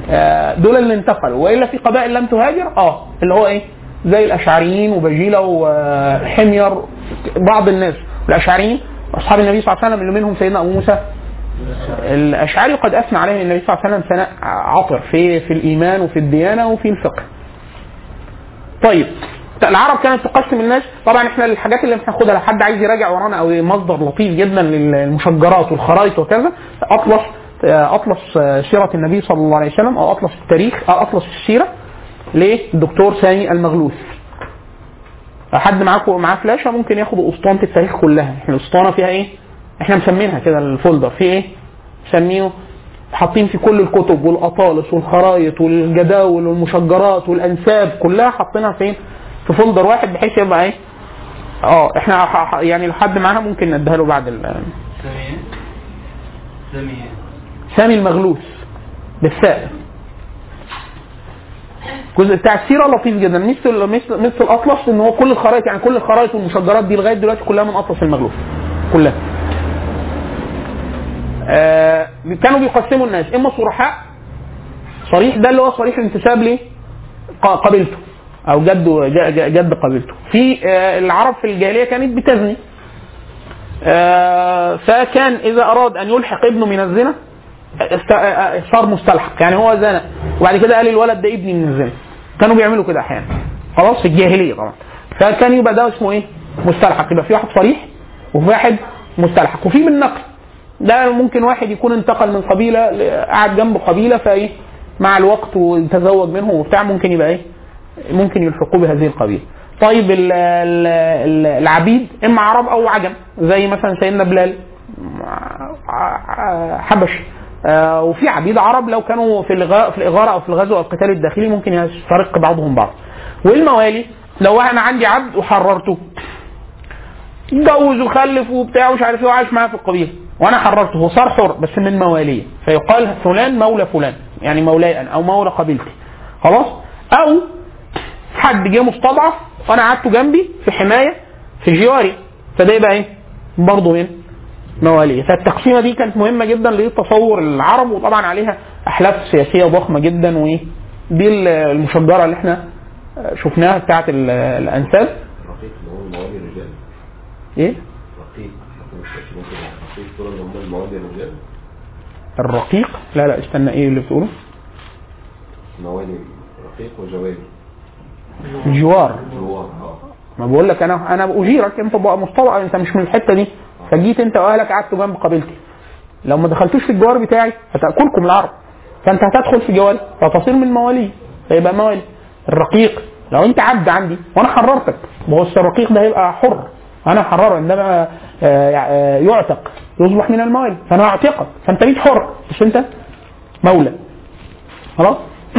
آه، دول اللي انتقلوا والا في قبائل لم تهاجر اه اللي هو ايه زي الاشعريين وبجيله وحمير بعض الناس الاشعريين اصحاب النبي صلى الله عليه وسلم اللي منهم سيدنا ابو موسى الاشعري قد اثنى عليه النبي صلى الله عليه وسلم ثناء عطر في في الايمان وفي الديانه وفي الفقه. طيب العرب كانت تقسم الناس طبعا احنا الحاجات اللي بناخدها لو حد عايز يراجع ورانا او مصدر لطيف جدا للمشجرات والخرائط وكذا اطلس اطلس سيره النبي صلى الله عليه وسلم او اطلس التاريخ او اطلس السيره للدكتور سامي المغلوث لو حد معاكم معاه فلاشه ممكن ياخد اسطوانه التاريخ كلها احنا الاسطوانه فيها ايه احنا مسمينها كده الفولدر في ايه مسميه حاطين في كل الكتب والاطالس والخرايط والجداول والمشجرات والانساب كلها حاطينها فين في فولدر واحد بحيث يبقى ايه اه احنا ح- ح- يعني لو حد معاها ممكن نديها له بعد ال- سامي سامي سامي المغلوث بالثاء الجزء بتاع السيره لطيف جدا مثل مثل مثل الاطلس ان هو كل الخرائط يعني كل الخرائط والمشجرات دي لغايه دلوقتي كلها من اطلس المغلوث كلها آه كانوا بيقسموا الناس اما صرحاء صريح ده اللي هو صريح الانتساب ليه ق- قبيلته او جد ج- جد قبيلته في آه العرب في الجاهليه كانت بتزني آه، فكان اذا اراد ان يلحق ابنه من الزنا است- آه، صار مستلحق يعني هو زنى وبعد كده قال الولد ده ابني من الزنا كانوا بيعملوا كده احيانا خلاص في الجاهليه طبعا فكان يبقى ده اسمه ايه مستلحق يبقى في واحد صريح وفي واحد مستلحق وفي من نقل ده ممكن واحد يكون انتقل من قبيله ل- قعد جنب قبيله فايه مع الوقت وتزوج منهم وبتاع ممكن يبقى ايه ممكن يلحقوه بهذه القبيله طيب ال- ال- ال- العبيد اما عرب او عجم زي مثلا سيدنا بلال حبشي آه، وفي عبيد عرب لو كانوا في الغاء في الاغاره او في الغزو او القتال الداخلي ممكن يسترق بعضهم بعض والموالي لو انا عندي عبد وحررته اتجوز وخلف وبتاع ومش عارف ايه وعايش معاه في القبيله وانا حررته وصار حر بس من مواليه فيقال فلان مولى فلان يعني مولاي انا او مولى قبيلتي خلاص او حد جه مستضعف وانا قعدته جنبي في حمايه في جواري فده يبقى ايه؟ برضه من مواليه فالتقسيمه دي كانت مهمه جدا لتصور العرب وطبعا عليها احلاف سياسيه ضخمه جدا وايه دي المشجره اللي احنا شفناها بتاعت ال- الانساب رقيق اللي هو الموالي الرجال ايه رقيق ممكن ممكن رقيق دول اللي هم الموالي الرجال الرقيق لا لا استنى ايه اللي بتقوله موالي رقيق وجوالي جوار جوار اه ما بقول لك انا انا اجيرك انت بقى مستضعف انت مش من الحته دي فجيت انت واهلك قعدتوا جنب قبيلتي لو ما دخلتوش في الجوار بتاعي هتاكلكم العرب فانت هتدخل في جواري فتصير من موالي فيبقى موالي الرقيق لو انت عبد عندي وانا حررتك ما هو الرقيق ده هيبقى حر انا محرره عندما آه، آه، يعتق يصبح من الموالي فانا اعتقك فانت بقيت حر بس انت مولى خلاص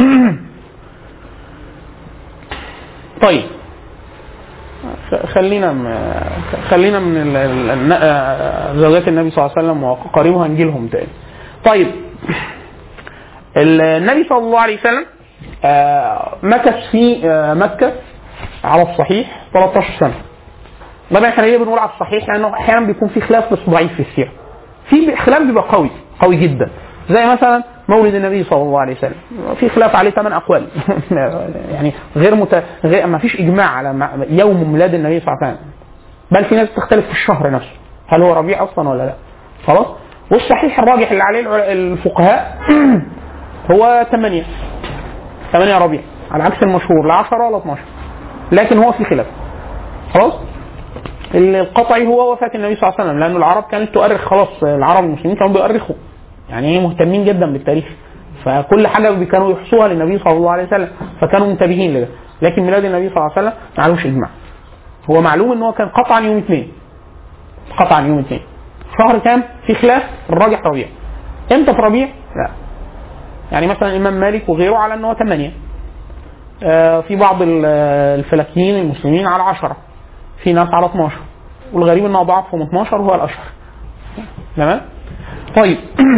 طيب خ- خلينا م- خلينا من ال- ال- الن- آه، زوجات النبي صلى الله عليه وسلم وقريبها هنجي لهم تاني. طيب ال- النبي صلى الله عليه وسلم آه، مكث في آه، مكه على الصحيح 13 سنه. طبعا احنا ليه بنقول على الصحيح؟ لانه احيانا بيكون في خلاف بس ضعيف في السيره. في خلاف بيبقى قوي قوي جدا زي مثلا مولد النبي صلى الله عليه وسلم في خلاف عليه ثمان اقوال يعني غير, مت... غير ما فيش اجماع على مع- يوم ميلاد النبي صلى الله عليه وسلم بل في ناس تختلف في الشهر نفسه هل هو ربيع اصلا ولا لا خلاص والصحيح الراجح اللي عليه الع- الفقهاء هو 8 8 ربيع على عكس المشهور لا 10 ولا 12 لكن هو في خلاف خلاص القطعي هو وفاة النبي صلى الله عليه وسلم لأن العرب كانت تؤرخ خلاص العرب المسلمين كانوا بيؤرخوا يعني ايه مهتمين جدا بالتاريخ فكل حاجة كانوا يحصوها للنبي صلى الله عليه وسلم فكانوا منتبهين لده لكن ميلاد النبي صلى الله عليه وسلم ما عليهوش إجماع هو معلوم ان هو كان قطعا يوم اثنين قطعا يوم اثنين شهر كام في خلاف الراجح ربيع امتى في ربيع؟ لا يعني مثلا الامام مالك وغيره على ان هو 8 آه في بعض ال- الفلكيين المسلمين على 10 في ناس على 12 والغريب ان بعضهم 12 هو الاشهر تمام طيب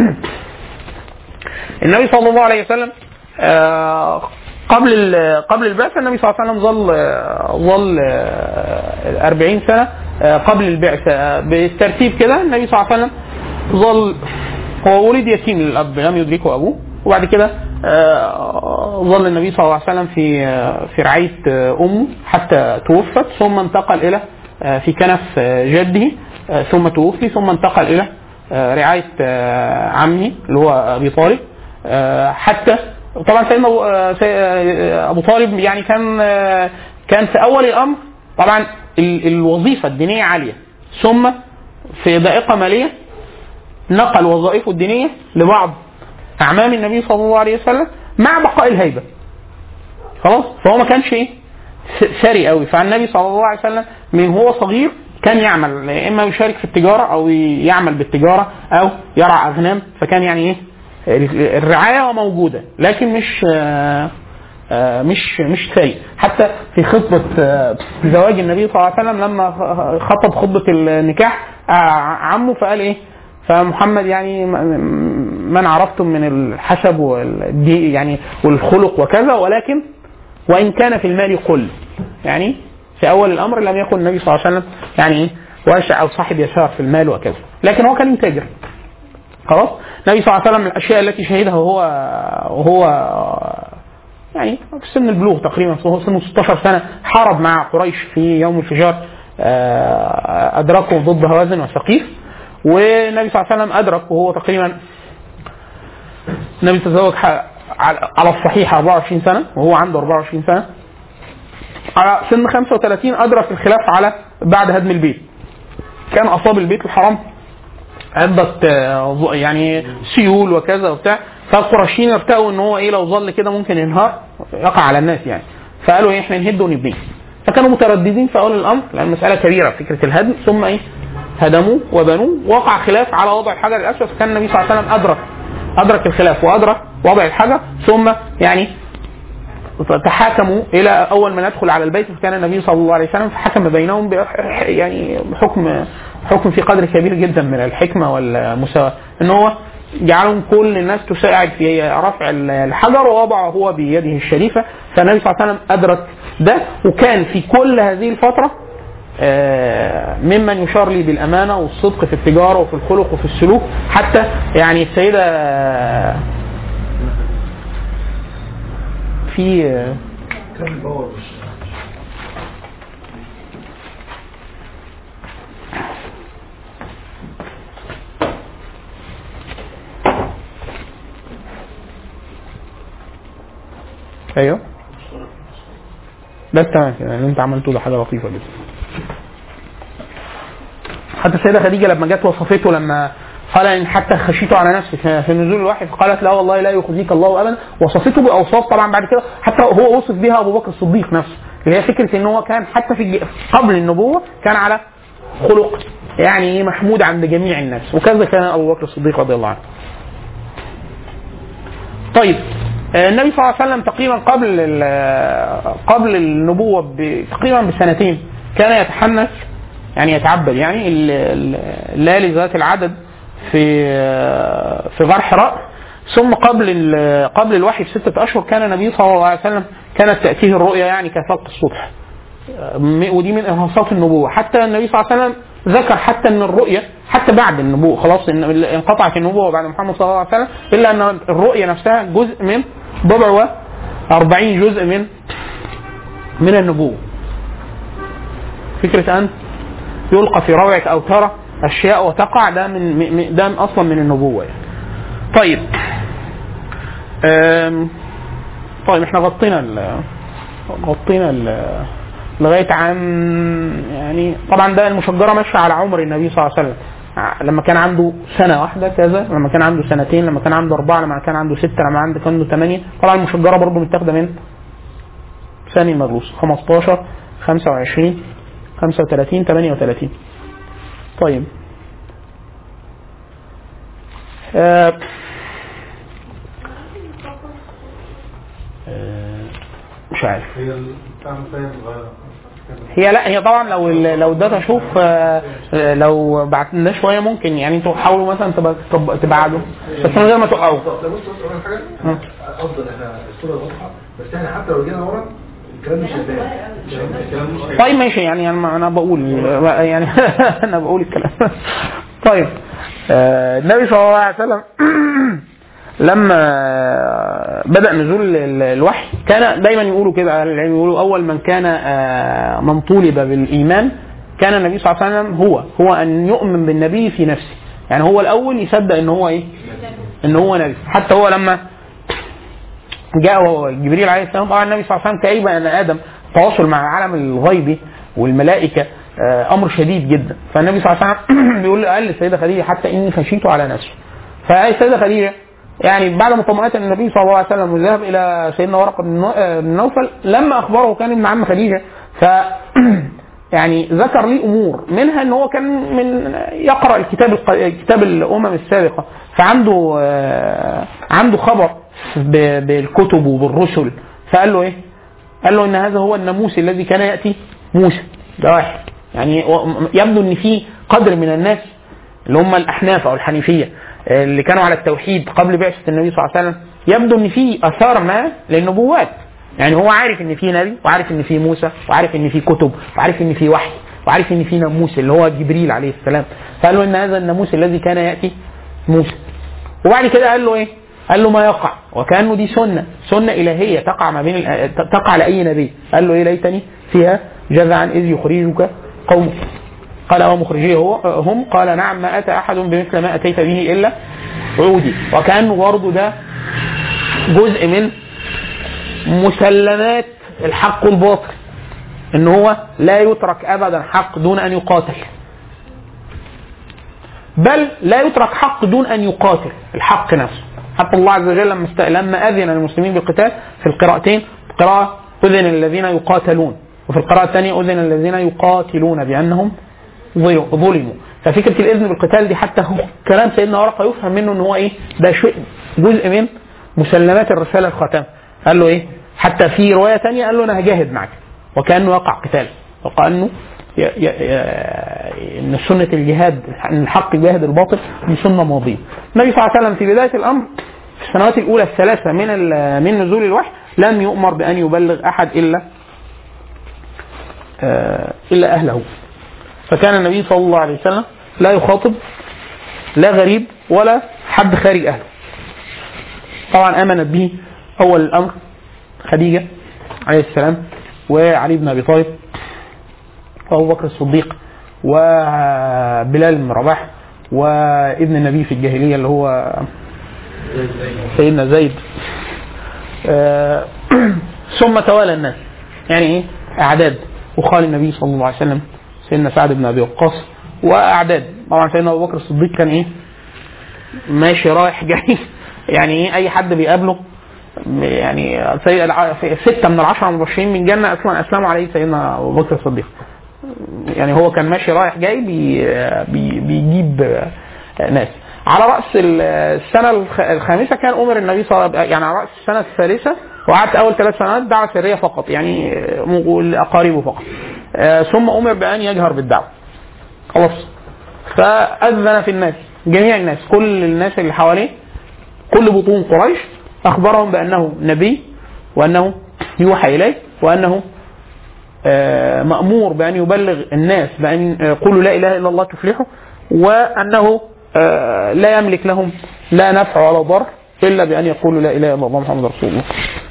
النبي صلى الله عليه وسلم آه، قبل ال- قبل البعثه النبي صلى الله عليه وسلم ظل آه، ظل آه، 40 سنه آه، قبل البعثه آه، بالترتيب كده النبي صلى الله عليه وسلم ظل هو ولد يتيم للاب لم يدركه ابوه وبعد كده آه، ظل النبي صلى الله عليه وسلم في آه، في رعايه آه، امه حتى توفت ثم انتقل الى آه، في كنف آه، جده آه، ثم توفي ثم انتقل الى آه، رعايه آه، عمه اللي هو ابي طالب آه، حتى طبعا سيدنا أبو- آه، سي- آه، ابو طالب يعني كان آه، كان في اول الامر طبعا ال- الوظيفه الدينيه عاليه ثم في ضائقه ماليه نقل وظائفه الدينيه لبعض اعمام النبي صلى الله عليه وسلم مع بقاء الهيبه خلاص فهو ما كانش ايه س- ثري قوي فالنبي صلى الله عليه وسلم من هو صغير كان يعمل يا اما يشارك في التجاره او يعمل بالتجاره او يرعى اغنام فكان يعني ايه ال- الرعايه موجوده لكن مش آه، آه، مش مش ثري حتى في خطبه آه، زواج النبي صلى الله عليه وسلم لما خطب خطبه النكاح آه، عمه فقال ايه فمحمد يعني م- م- من عرفتم من الحسب والدي يعني والخلق وكذا ولكن وان كان في المال قل يعني في اول الامر لم يكن النبي صلى الله عليه وسلم يعني ايه واسع او صاحب يسار في المال وكذا لكن هو كان تاجر خلاص النبي صلى الله عليه وسلم من الاشياء التي شهدها وهو وهو يعني في سن البلوغ تقريبا هو سنه 16 سنه حارب مع قريش في يوم الفجار آه، ادركه ضد هوازن وثقيف والنبي صلى الله عليه وسلم ادرك وهو تقريبا النبي تزوج ح- على على الصحيح 24 سنه وهو عنده 24 سنه على سن 35 ادرك الخلاف على بعد هدم البيت كان اصاب البيت الحرام عدة آه، ظ- يعني سيول وكذا وبتاع فالقرشيين ارتأوا ان هو ايه لو ظل كده ممكن ينهار يقع على الناس يعني فقالوا ايه احنا نهد ونبنيه فكانوا مترددين في اول الامر لان المساله كبيره فكره الهدم ثم ايه هدموه وبنوه وقع خلاف على وضع الحجر الاسود فكان النبي صلى الله عليه وسلم ادرك ادرك الخلاف وادرك وضع الحجر ثم يعني تحاكموا الى اول ما ندخل على البيت فكان النبي صلى الله عليه وسلم فحكم بينهم بح- يعني بحكم حكم في قدر كبير جدا من الحكمه والمساواه ان هو جعلهم كل الناس تساعد في رفع الحجر ووضعه هو بيده الشريفه فالنبي صلى الله عليه وسلم ادرك ده وكان في كل هذه الفتره آه، ممن يشار لي بالامانه والصدق في التجاره وفي الخلق وفي السلوك حتى يعني السيده آه، في آه، ايوه بس تمام كده اللي انت عملته ده حاجه لطيفه جدا حتى السيده خديجه لما جت وصفته لما قال ان حتى خشيته على نفسي في في نزول الوحي فقالت لا والله لا يخزيك الله ابدا وصفته باوصاف طبعا بعد كده حتى هو وصف بها ابو بكر الصديق نفسه اللي هي فكره ان هو كان حتى في الج- قبل النبوه كان على خلق يعني محمود عند جميع الناس وكذا كان ابو بكر الصديق رضي الله عنه. طيب آه، النبي صلى الله عليه وسلم تقريبا قبل ال- قبل النبوه ب- تقريبا بسنتين كان يتحنث يعني يتعبد يعني ال- ال- الليالي ذات العدد في آه، في غار حراء ثم قبل ال- قبل الوحي بستة أشهر كان النبي صلى الله عليه وسلم كانت تأتيه الرؤيا يعني كفلق الصبح م- ودي من ارهاصات النبوه حتى النبي صلى الله عليه وسلم ذكر حتى ان الرؤيه حتى بعد النبوه خلاص إن انقطعت النبوه بعد محمد صلى الله عليه وسلم الا ان الرؤيه نفسها جزء من بضع و 40 جزء من من النبوه فكره ان يلقى في روعك او ترى اشياء وتقع ده من م- ده من اصلا من النبوه يعني. طيب أم، طيب احنا غطينا ال- غطينا ال- لغايه عام يعني طبعا ده المشجره ماشيه على عمر النبي صلى الله عليه وسلم ع- لما كان عنده سنه واحده كذا لما كان عنده سنتين لما كان عنده اربعه لما كان عنده سته لما عنده كان عنده ثمانيه طبعا المشجره برضه متاخده من ثاني المدروس 15 25 35 38 طيب آه آه، مش عارف هي بتاع مسائل صغيرة هي لا هي طبعا لو ال- لو اديت اشوف آه، آه، لو بعتنا شويه ممكن يعني انتوا حاولوا مثلا تبقى تب- تبعدوا بس من غير ما تقعوا طب بص بص اقول لك حاجه افضل احنا الصوره واضحه بس احنا حتى لو رجعنا ورا الكلام مش هيبان الكلام مش طيب ماشي يعني انا انا بقول يعني انا بقول الكلام طيب آه، النبي صلى الله عليه وسلم لما بدا نزول ال- الوحي كان دايما يقولوا كده أهل العلم يقولوا اول من كان آه، من طولب بالايمان كان النبي صلى الله عليه وسلم هو هو ان يؤمن بالنبي في نفسه يعني هو الاول يصدق ان هو ايه ان هو نبي حتى هو لما جاء جبريل عليه السلام طبعا النبي صلى الله عليه وسلم كأي بني ادم التواصل مع العالم الغيبي والملائكه آه، امر شديد جدا فالنبي صلى الله عليه وسلم بيقول قال للسيده خديجه حتى اني خشيت على نفسي فاي السيده خديجه يعني بعد ما طمأنت النبي صلى الله عليه وسلم وذهب الى سيدنا ورقه بن نو- آه، بن نوفل لما اخبره كان ابن عم خديجه ف يعني ذكر لي امور منها ان هو كان من يقرا الكتاب الق- كتاب الامم السابقه فعنده آه، عنده خبر ب- بالكتب وبالرسل فقال له ايه؟ قال له ان هذا هو الناموس الذي كان ياتي موسى ده واحد يعني و- يبدو ان في قدر من الناس اللي هم الاحناف او الحنيفيه آه، اللي كانوا على التوحيد قبل بعثه النبي صلى الله عليه وسلم يبدو ان في اثار ما للنبوات يعني هو عارف ان في نبي وعارف ان في موسى وعارف ان في كتب وعارف ان في وحي وعارف ان في ناموس اللي هو جبريل عليه السلام فقال له ان هذا الناموس الذي كان ياتي موسى وبعد كده قال له ايه؟ قال له ما يقع وكانه دي سنه سنه الهيه تقع ما بين الأ- تقع لاي نبي قال له ايه ليتني فيها جزعا اذ يخرجك قومك قال ومخرجيه هو هم قال نعم ما اتى احد بمثل ما اتيت به الا عودي وكانه برضه ده جزء من مسلمات الحق والباطل ان هو لا يترك ابدا حق دون ان يقاتل بل لا يترك حق دون ان يقاتل الحق نفسه حتى الله عز وجل لما است... لما اذن المسلمين بالقتال في القراءتين قراءه اذن الذين يقاتلون وفي القراءه الثانيه اذن الذين يقاتلون بانهم ظل- ظلموا ففكره الاذن بالقتال دي حتى هو كلام سيدنا ورقه يفهم منه ان هو ايه ده شيء جزء من مسلمات الرساله الختام قال له ايه حتى في روايه ثانيه قال له انا هجاهد معك وكانه يقع قتال وكانه ي- ي- ي- ان سنه الجهاد ان الحق يجاهد الباطل دي سنه ماضيه. النبي صلى الله عليه وسلم في بدايه الامر في السنوات الاولى الثلاثه من ال- من نزول الوحي لم يؤمر بان يبلغ احد الا آه، الا اهله. فكان النبي صلى الله عليه وسلم لا يخاطب لا غريب ولا حد خارج اهله. طبعا امنت به اول الامر خديجه عليه السلام وعلي بن ابي طالب وابو بكر الصديق وبلال بن رباح وابن النبي في الجاهليه اللي هو سيدنا زيد آه، ثم توالى الناس يعني ايه اعداد وخال النبي صلى الله عليه وسلم سيدنا سعد بن ابي وقاص واعداد طبعا سيدنا ابو بكر الصديق كان ايه ماشي رايح جاي يعني ايه اي حد بيقابله يعني سي- الع- ستة من العشرة المبشرين من الجنة أصلا أسلموا عليه سيدنا أبو بكر الصديق يعني هو كان ماشي رايح جاي بي بي بيجيب آه، ناس على راس ال- السنه الخ- الخامسه كان امر النبي صلى الله عليه وسلم يعني على راس السنه الثالثه وقعدت اول ثلاث سنوات دعوه سريه فقط يعني آه، لاقاربه فقط آه، ثم امر بان يجهر بالدعوه خلاص فاذن في الناس جميع الناس كل الناس اللي حواليه كل بطون قريش اخبرهم بانه نبي وانه يوحى اليه وانه آه، مأمور بأن يبلغ الناس بأن آه، قولوا لا إله إلا الله تفلحوا وأنه آه، لا يملك لهم لا نفع ولا ضر إلا بأن يقولوا لا إله إلا الله محمد رسول الله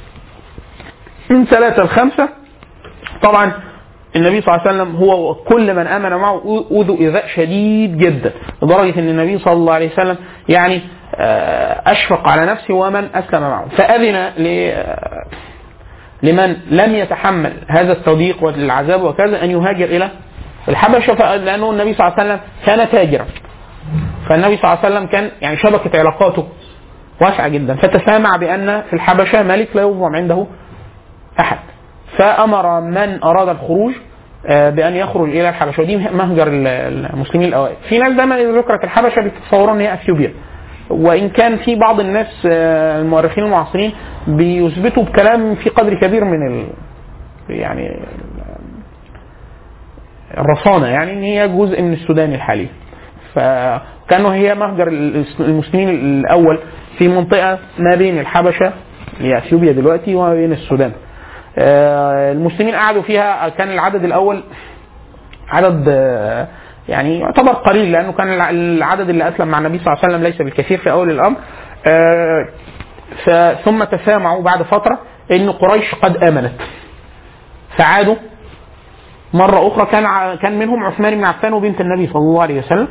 من ثلاثة لخمسة طبعا النبي صلى الله عليه وسلم هو كل من امن معه اوذوا ايذاء شديد جدا لدرجه ان النبي صلى الله عليه وسلم يعني آه، اشفق على نفسه ومن اسلم معه فاذن ل آه، لمن لم يتحمل هذا التضييق والعذاب وكذا ان يهاجر الى الحبشه ف- لانه النبي صلى الله عليه وسلم كان تاجرا فالنبي صلى الله عليه وسلم كان يعني شبكه علاقاته واسعه جدا فتسامع بان في الحبشه ملك لا يظلم عنده احد فامر من اراد الخروج آه، بان يخرج الى الحبشه ودي مهجر ال- المسلمين الاوائل في ناس دايما اذا ذكرت الحبشه بيتصوروا ان هي اثيوبيا وان كان في بعض الناس آه، المؤرخين المعاصرين بيثبتوا بكلام في قدر كبير من ال يعني الرصانه يعني ان هي جزء من السودان الحالي فكانوا هي مهجر المسلمين الاول في منطقه ما بين الحبشه اللي هي اثيوبيا دلوقتي وما بين السودان آه، المسلمين قعدوا فيها كان العدد الاول عدد آه، يعني يعتبر قليل لانه كان الع- العدد اللي اسلم مع النبي صلى الله عليه وسلم ليس بالكثير في اول الامر آه، ف- ثم تسامعوا بعد فتره ان قريش قد امنت فعادوا مرة أخرى كان ع- كان منهم عثمان بن عفان وبنت النبي صلى الله عليه وسلم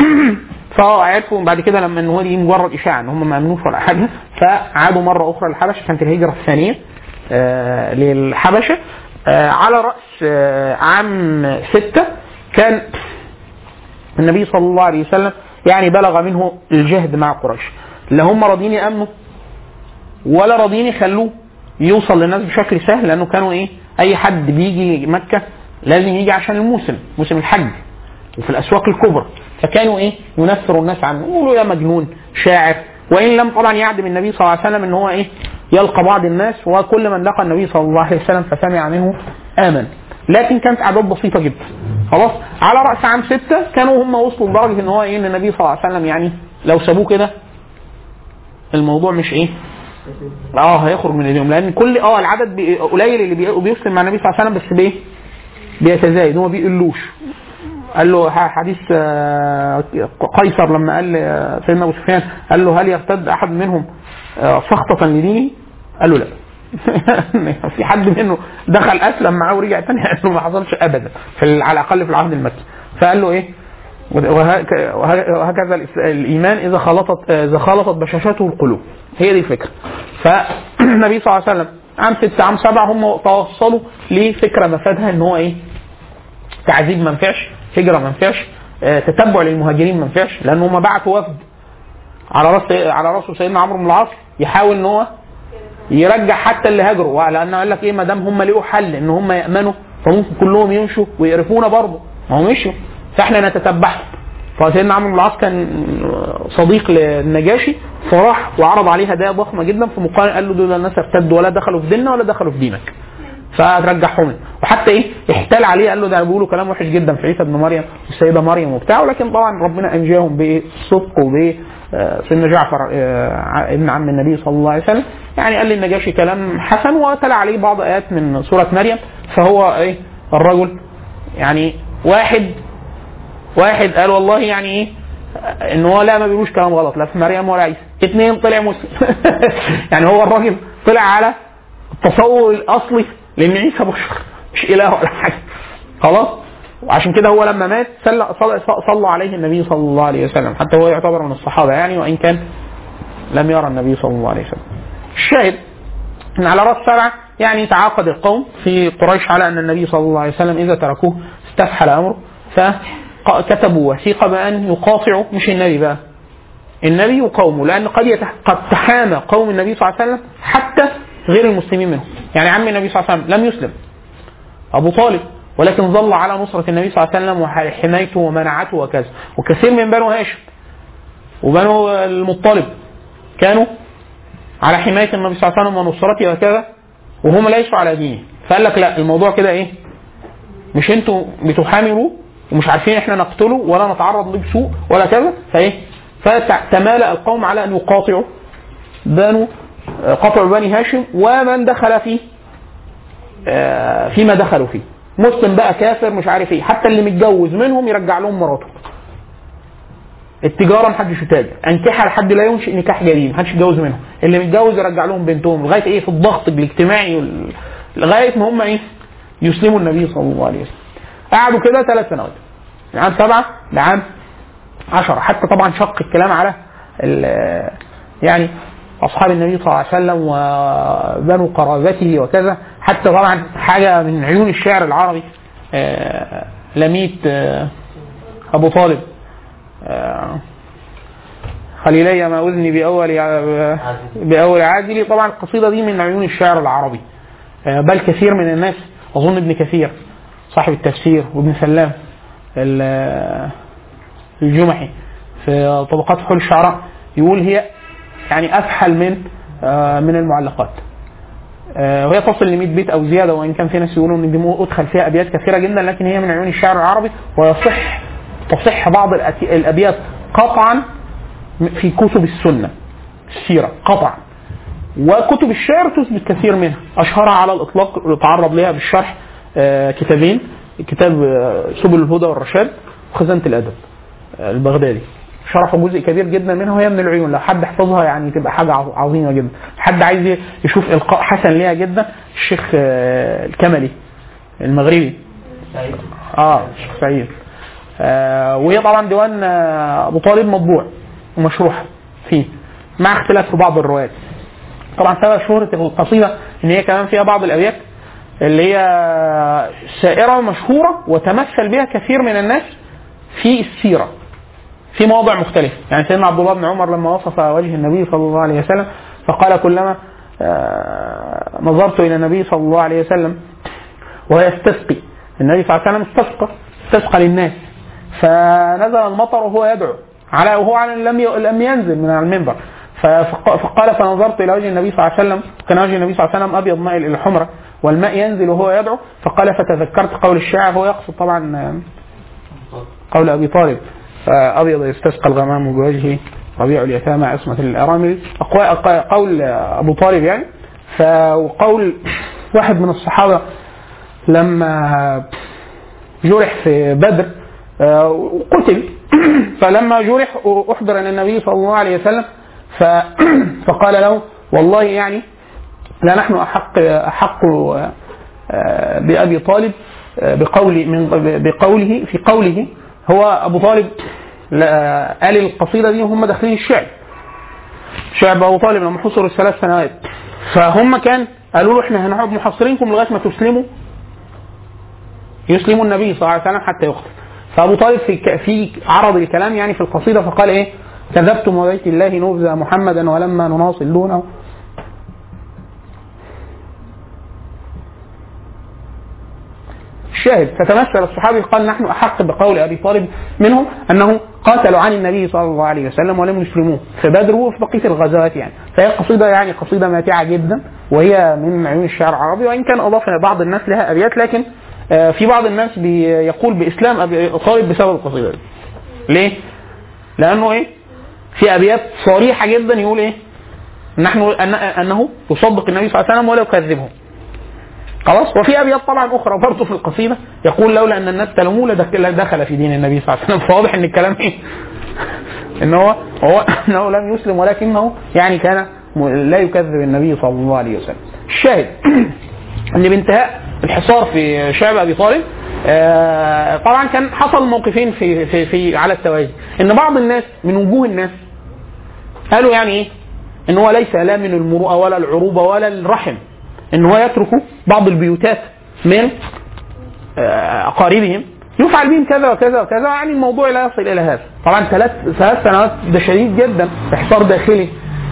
فعرفوا بعد كده لما ان هو دي مجرد اشاعه ان هم ما امنوش ولا حاجه فعادوا مره اخرى للحبشه كانت الهجره الثانيه آه للحبشه آه على راس آه عام سته كان النبي صلى الله عليه وسلم يعني بلغ منه الجهد مع قريش لا هم راضيين يامنوا ولا راضيين يخلوه يوصل للناس بشكل سهل لانه كانوا ايه اي حد بيجي مكه لازم يجي عشان الموسم موسم الحج وفي الاسواق الكبرى فكانوا ايه ينفروا الناس عنه يقولوا يا مجنون شاعر وان لم طبعا يعدم النبي صلى الله عليه وسلم ان هو ايه يلقى بعض الناس وكل من لقى النبي صلى الله عليه وسلم فسمع منه امن لكن كانت اعداد بسيطه جدا خلاص على راس عام سته كانوا هم وصلوا لدرجه ان هو ايه ان النبي صلى الله عليه وسلم يعني لو سابوه كده الموضوع مش ايه اه هيخرج من ايديهم لان كل اه العدد بي- قليل اللي بي- بيسلم مع النبي صلى الله عليه وسلم بس بايه؟ بيتزايد هو ما بيقلوش قال له ح- حديث آه، قيصر لما قال سيدنا ابو سفيان قال له هل يرتد احد منهم آه، سخطة لدينه؟ قال له لا في حد منه دخل اسلم معاه ورجع تاني قال له ما حصلش ابدا في ال- على الاقل في العهد المكي فقال له ايه وهك- وه- وهكذا الإس- الايمان اذا خلطت اذا خلطت بشاشته القلوب هي دي الفكره فالنبي صلى الله عليه وسلم عام ستة عام سبعة هم توصلوا لفكره مفادها ان هو ايه تعذيب ما نفعش هجره ما نفعش آه، تتبع للمهاجرين ما نفعش لان هم بعتوا وفد على راس على راسه سيدنا عمرو بن العاص يحاول ان هو يرجع حتى اللي هاجروا لانه قال لك ايه ما دام هم لقوا حل ان هم يامنوا فممكن كلهم يمشوا ويقرفونا برضه ما هو مشوا فاحنا نتتبعهم فسيدنا عمرو بن العاص كان صديق للنجاشي فراح وعرض عليه هدايا ضخمه جدا في مقابل قال له دول الناس ارتدوا ولا دخلوا في ديننا ولا دخلوا في دينك فرجعهم له. وحتى ايه احتال عليه قال له ده بيقولوا كلام وحش جدا في عيسى ابن مريم والسيده مريم وبتاع ولكن طبعا ربنا انجاهم بالصدق وب آه، سيدنا جعفر آه، ع- ابن عم النبي صلى الله عليه وسلم يعني قال للنجاشي كلام حسن وتلا عليه بعض ايات من سوره مريم فهو ايه الرجل يعني واحد واحد قال والله يعني ايه ان هو لا ما بيقولوش كلام غلط لا في مريم ولا عيسى اثنين طلع مسلم يعني هو الراجل طلع على التصور الاصلي لان عيسى بشر مش اله ولا حاجه خلاص وعشان كده هو لما مات صلى صلى, صلى عليه النبي صلى الله عليه وسلم حتى هو يعتبر من الصحابه يعني وان كان لم يرى النبي صلى الله عليه وسلم الشاهد ان على راس سبعه يعني تعاقد القوم في قريش على ان النبي صلى الله عليه وسلم اذا تركوه استفحل امره فكتبوا وثيقه بان يقاطعوا مش النبي بقى النبي وقومه لان قد يتح... قد تحامى قوم النبي صلى الله عليه وسلم حتى غير المسلمين منهم يعني عم النبي صلى الله عليه وسلم لم يسلم ابو طالب ولكن ظل على نصرة النبي صلى الله عليه وسلم وحمايته ومنعته وكذا وكثير من بنو هاشم وبنو المطلب كانوا على حماية النبي صلى الله عليه وسلم ونصرته وكذا وهم ليسوا على دينه فقال لك لا الموضوع كده ايه مش انتوا بتحاملوا ومش عارفين احنا نقتله ولا نتعرض له بسوء ولا كذا فايه فتمالأ القوم على ان يقاطعوا بنو قطع بني هاشم ومن دخل فيه آه، فيما دخلوا فيه مسلم بقى كافر مش عارف ايه حتى اللي متجوز منهم يرجع لهم مراته التجاره محدش يتاجر انكحها لحد لا ينشئ نكاح جديد محدش يتجوز منهم اللي متجوز يرجع لهم بنتهم لغايه ايه في الضغط الاجتماعي وال... لغايه ما هم ايه يسلموا النبي صلى الله عليه وسلم قعدوا كده ثلاث سنوات من عام سبعه لعام عشرة حتى طبعا شق الكلام على ال- يعني اصحاب النبي صلى الله عليه وسلم وبنو قرابته وكذا حتى طبعا حاجه من عيون الشعر العربي آه، لميت آه، ابو طالب آه، خليلي ما اذني باول باول عاجلي طبعا القصيده دي من عيون الشعر العربي آه، بل كثير من الناس اظن ابن كثير صاحب التفسير وابن سلام ال- الجمحي في طبقات حول الشعراء يقول هي يعني افحل من آه، من المعلقات آه، وهي تصل ل 100 بيت او زياده وان كان في ناس يقولوا ان دي مو- ادخل فيها ابيات كثيره جدا لكن هي من عيون الشعر العربي ويصح تصح بعض الأتي- الابيات قطعا في كتب السنه السيره قطعا وكتب الشعر تثبت كثير منها اشهرها على الاطلاق تعرض لها بالشرح آه، كتابين كتاب آه، سبل الهدى والرشاد وخزانه الادب آه، البغدادي شرحوا جزء كبير جدا منها وهي من العيون لو حد حفظها يعني تبقى حاجه عظ- عظيمه جدا حد عايز يشوف القاء حسن ليها جدا الشيخ آه، الكملي المغربي سعيد اه الشيخ سعيد آه وهي طبعا ديوان آه، ابو طالب مطبوع ومشروح فيه مع اختلاف في بعض الروايات طبعا سبب شهرة القصيدة ان هي كمان فيها بعض الابيات اللي هي سائرة مشهورة وتمثل بها كثير من الناس في السيرة في مواضع مختلفة يعني سيدنا عبد الله بن عمر لما وصف وجه النبي صلى الله عليه وسلم فقال كلما آه، نظرت إلى النبي صلى الله عليه وسلم وهو يستسقي النبي صلى الله عليه وسلم استسقى استسقى للناس فنزل المطر وهو يدعو على وهو على لم ي- لم ينزل من على المنبر ففق- فقال فنظرت الى وجه النبي صلى الله عليه وسلم كان وجه النبي صلى الله عليه وسلم ابيض مائل الى الحمره والماء ينزل وهو يدعو فقال فتذكرت قول الشاعر هو يقصد طبعا آه، قول ابي طالب آه، ابيض يستسقى الغمام بوجهه ربيع اليتامى عصمة الارامل أقوا- أق- قول آه، ابو طالب يعني ف- وقول واحد من الصحابه لما جرح في بدر آه، وقتل فلما جرح احضر الى النبي صلى الله عليه وسلم ف فقال له والله يعني لا نحن احق احق آه، بابي طالب آه، بقول من بقوله في قوله هو ابو طالب لا- قال القصيده دي وهم داخلين الشعب شعب ابو طالب لما حصروا الثلاث سنوات فهم كان قالوا له احنا هنقعد محاصرينكم لغايه ما تسلموا يسلم النبي صلى الله عليه وسلم حتى يقتل فابو طالب في ك- في عرض الكلام يعني في القصيده فقال ايه كذبتم وبيت الله نبذ محمدا ولما نناصل دونه الشاهد فتمثل الصحابي قال نحن احق بقول ابي طالب منهم انه قاتلوا عن النبي صلى الله عليه وسلم ولم يسلموه في بدر وفي بقيه الغزوات يعني فهي قصيده يعني قصيده ماتعه جدا وهي من عيون الشعر العربي وان كان اضاف بعض الناس لها ابيات لكن آه، في بعض الناس بيقول باسلام ابي طالب بسبب القصيده دي. ليه؟ لانه ايه؟ في ابيات صريحه جدا يقول ايه؟ نحن أن انه يصدق النبي صلى الله عليه وسلم ولا يكذبه. خلاص وفي ابيات طبعا اخرى برضه في القصيده يقول لولا ان الناس تلموه لدخ- لدخل في دين النبي صلى الله عليه وسلم فواضح ان الكلام ايه؟ ان هو هو انه لم يسلم ولكنه يعني كان م- لا يكذب النبي صلى الله عليه وسلم. الشاهد ان بانتهاء الحصار في شعب ابي طالب آه، طبعا كان حصل موقفين في في في على التوازي ان بعض الناس من وجوه الناس قالوا يعني ايه؟ ان هو ليس لا من المروءه ولا العروبه ولا الرحم ان هو يترك بعض البيوتات من آه، اقاربهم يفعل بهم كذا وكذا وكذا يعني الموضوع لا يصل الى هذا طبعا ثلاث ثلاث سنوات ده شديد جدا احصار داخلي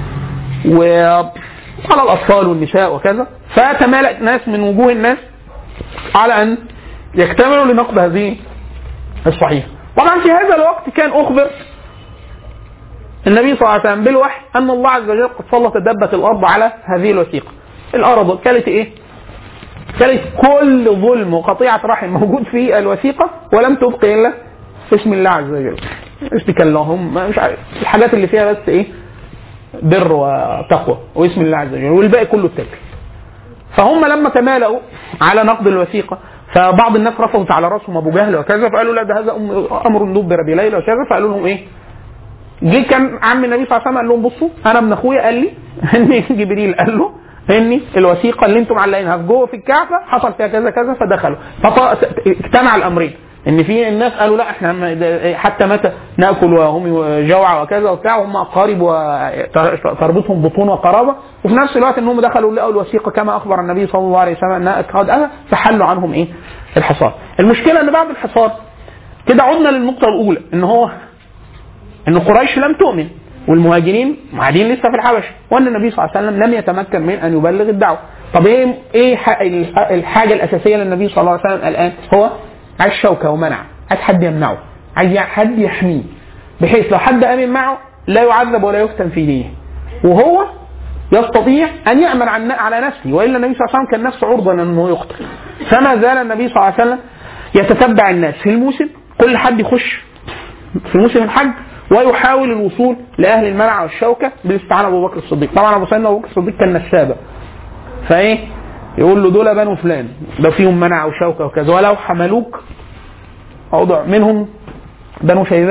وعلى الاطفال والنساء وكذا فتمالأ ناس من وجوه الناس على ان يكتملوا لنقد هذه الصحيفه طبعا في هذا الوقت كان اخبر النبي صلى الله عليه وسلم بالوحي ان الله عز وجل قد سلط دبه الارض على هذه الوثيقه الارض كانت ايه؟ كانت كل ظلم وقطيعه رحم موجود في الوثيقه ولم تبق الا اسم الله عز وجل اشتكى اللهم مش عارف الحاجات اللي فيها بس ايه بر وتقوى واسم الله عز وجل والباقي كله التكفير فهم لما تمالأوا على نقد الوثيقه فبعض الناس رفضت على راسهم ابو جهل وكذا فقالوا لا ده هذا أم- امر دبر بليله وكذا فقالوا لهم ايه؟ جه كان عم النبي صلى الله عليه وسلم قال لهم بصوا انا ابن اخويا قال لي ان جبريل قال له ان الوثيقه اللي انتم معلقينها في جوه في الكعبه حصل فيها كذا كذا فدخلوا فط- اجتمع الامرين ان في الناس قالوا لا احنا ما- ده- حتى متى ناكل وهم جوع وكذا وبتاع وهم اقارب وتربطهم بطون وقرابه وفي نفس الوقت انهم دخلوا لقوا الوثيقه كما اخبر النبي صلى الله عليه وسلم انها قد أتى فحلوا عنهم ايه؟ الحصار. المشكله ان بعد الحصار كده عدنا للنقطه الاولى ان هو ان قريش لم تؤمن والمهاجرين قاعدين لسه في الحبشه وان النبي صلى الله عليه وسلم لم يتمكن من ان يبلغ الدعوه طب ايه ايه ح- الحاجه الاساسيه للنبي صلى الله عليه وسلم الان هو عايز شوكه ومنع عايز حد يمنعه عايز حد يحميه بحيث لو حد امن معه لا يعذب ولا يفتن في دينه وهو يستطيع ان يامن عن على نفسه والا النبي صلى الله عليه وسلم كان نفسه عرضه انه يقتل فما زال النبي صلى الله عليه وسلم يتتبع الناس في الموسم كل حد يخش في موسم الحج ويحاول الوصول لاهل المنع والشوكه بالاستعانه ابو بكر الصديق طبعا ابو سيدنا ابو بكر الصديق كان نسابه فايه يقول له دول بنو فلان ده فيهم منع وشوكه وكذا ولو حملوك اوضع منهم بنو شيبان